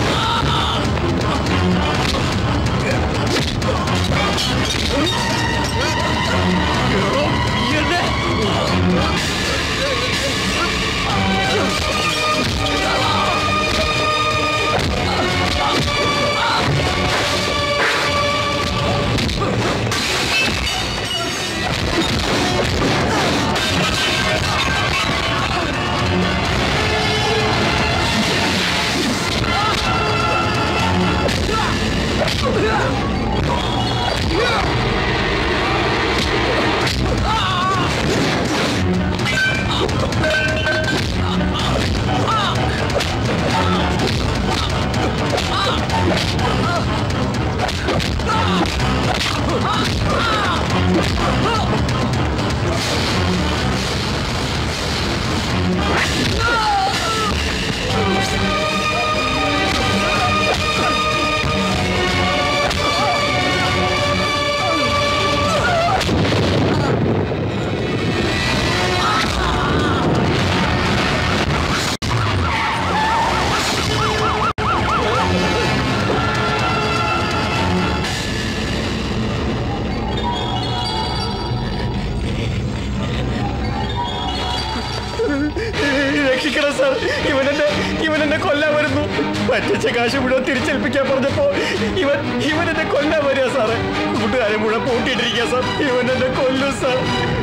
അടച്ച കാശ് മുഴുവൻ തിരിച്ചേൽപ്പിക്കാൻ പറഞ്ഞപ്പോ ഇവൻ ഇവൻ എന്നെ കൊല്ലാൻ വരിക സാറേ കൂട്ടുകാരെ മുഴുവൻ പൂട്ടിയിട്ടിരിക്കുക സാർ ഇവൻ എന്നെ കൊല്ലും സാർ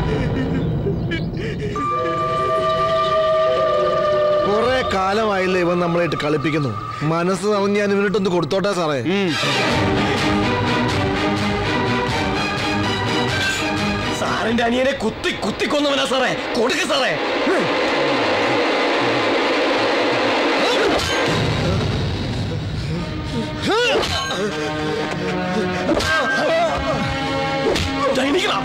കുറെ കാലമായില്ലേ ഇവൻ നമ്മളായിട്ട് കളിപ്പിക്കുന്നു മനസ്സ് നിറഞ്ഞ് ഞാൻ ഇവനിട്ടൊന്ന് കൊടുത്തോട്ടെ സാറേ സാറിന്റെ അനിയനെ കുത്തി കുത്തി കൊന്നവനാ സാറേ കൊടുക്ക സാറേ എണീക്കടാ.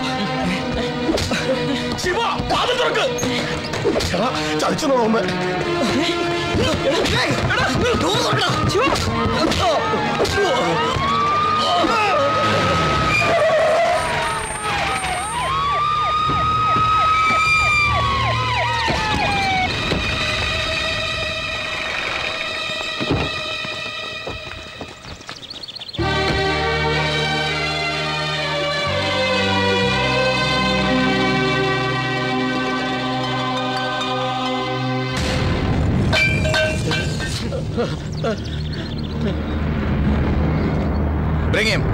ശിവ വാതിൽ തുറക്ക് എടാ ചതിച്ചു നോമ്മ Bring him.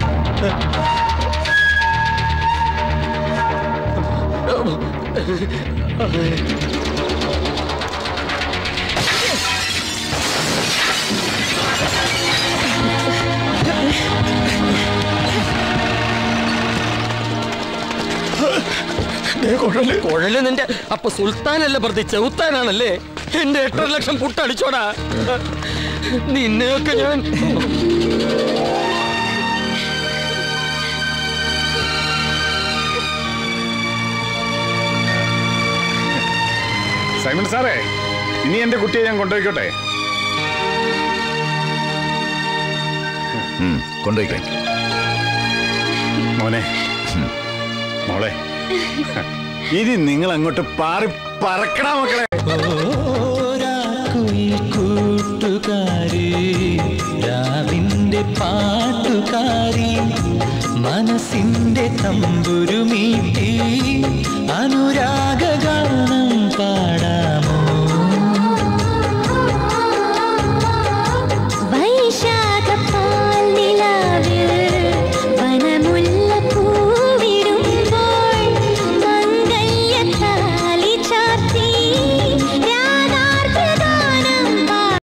കുഴല് നിന്റെ അപ്പൊ സുൽത്താനല്ല പ്രതി ചെവുത്താനാണല്ലേ എന്റെ എട്ടര ലക്ഷം പുട്ടടിച്ചോടാ നിന്നെയൊക്കെ ഞാൻ സൈമൺ സാറേ ഇനി എന്റെ കുട്ടിയെ ഞാൻ കൊണ്ടുപോയിക്കോട്ടെ കൊണ്ടുപോയിക്കേ മോനെ മോളെ ഇനി നിങ്ങൾ അങ്ങോട്ട് പാറി പറക്കടാ മക്കളെ കുയിൽ കൂട്ടുകാരി രാവിന്റെ പാട്ടുകാരി മനസ്സിന്റെ തമ്പുരു മീട്ടി അനു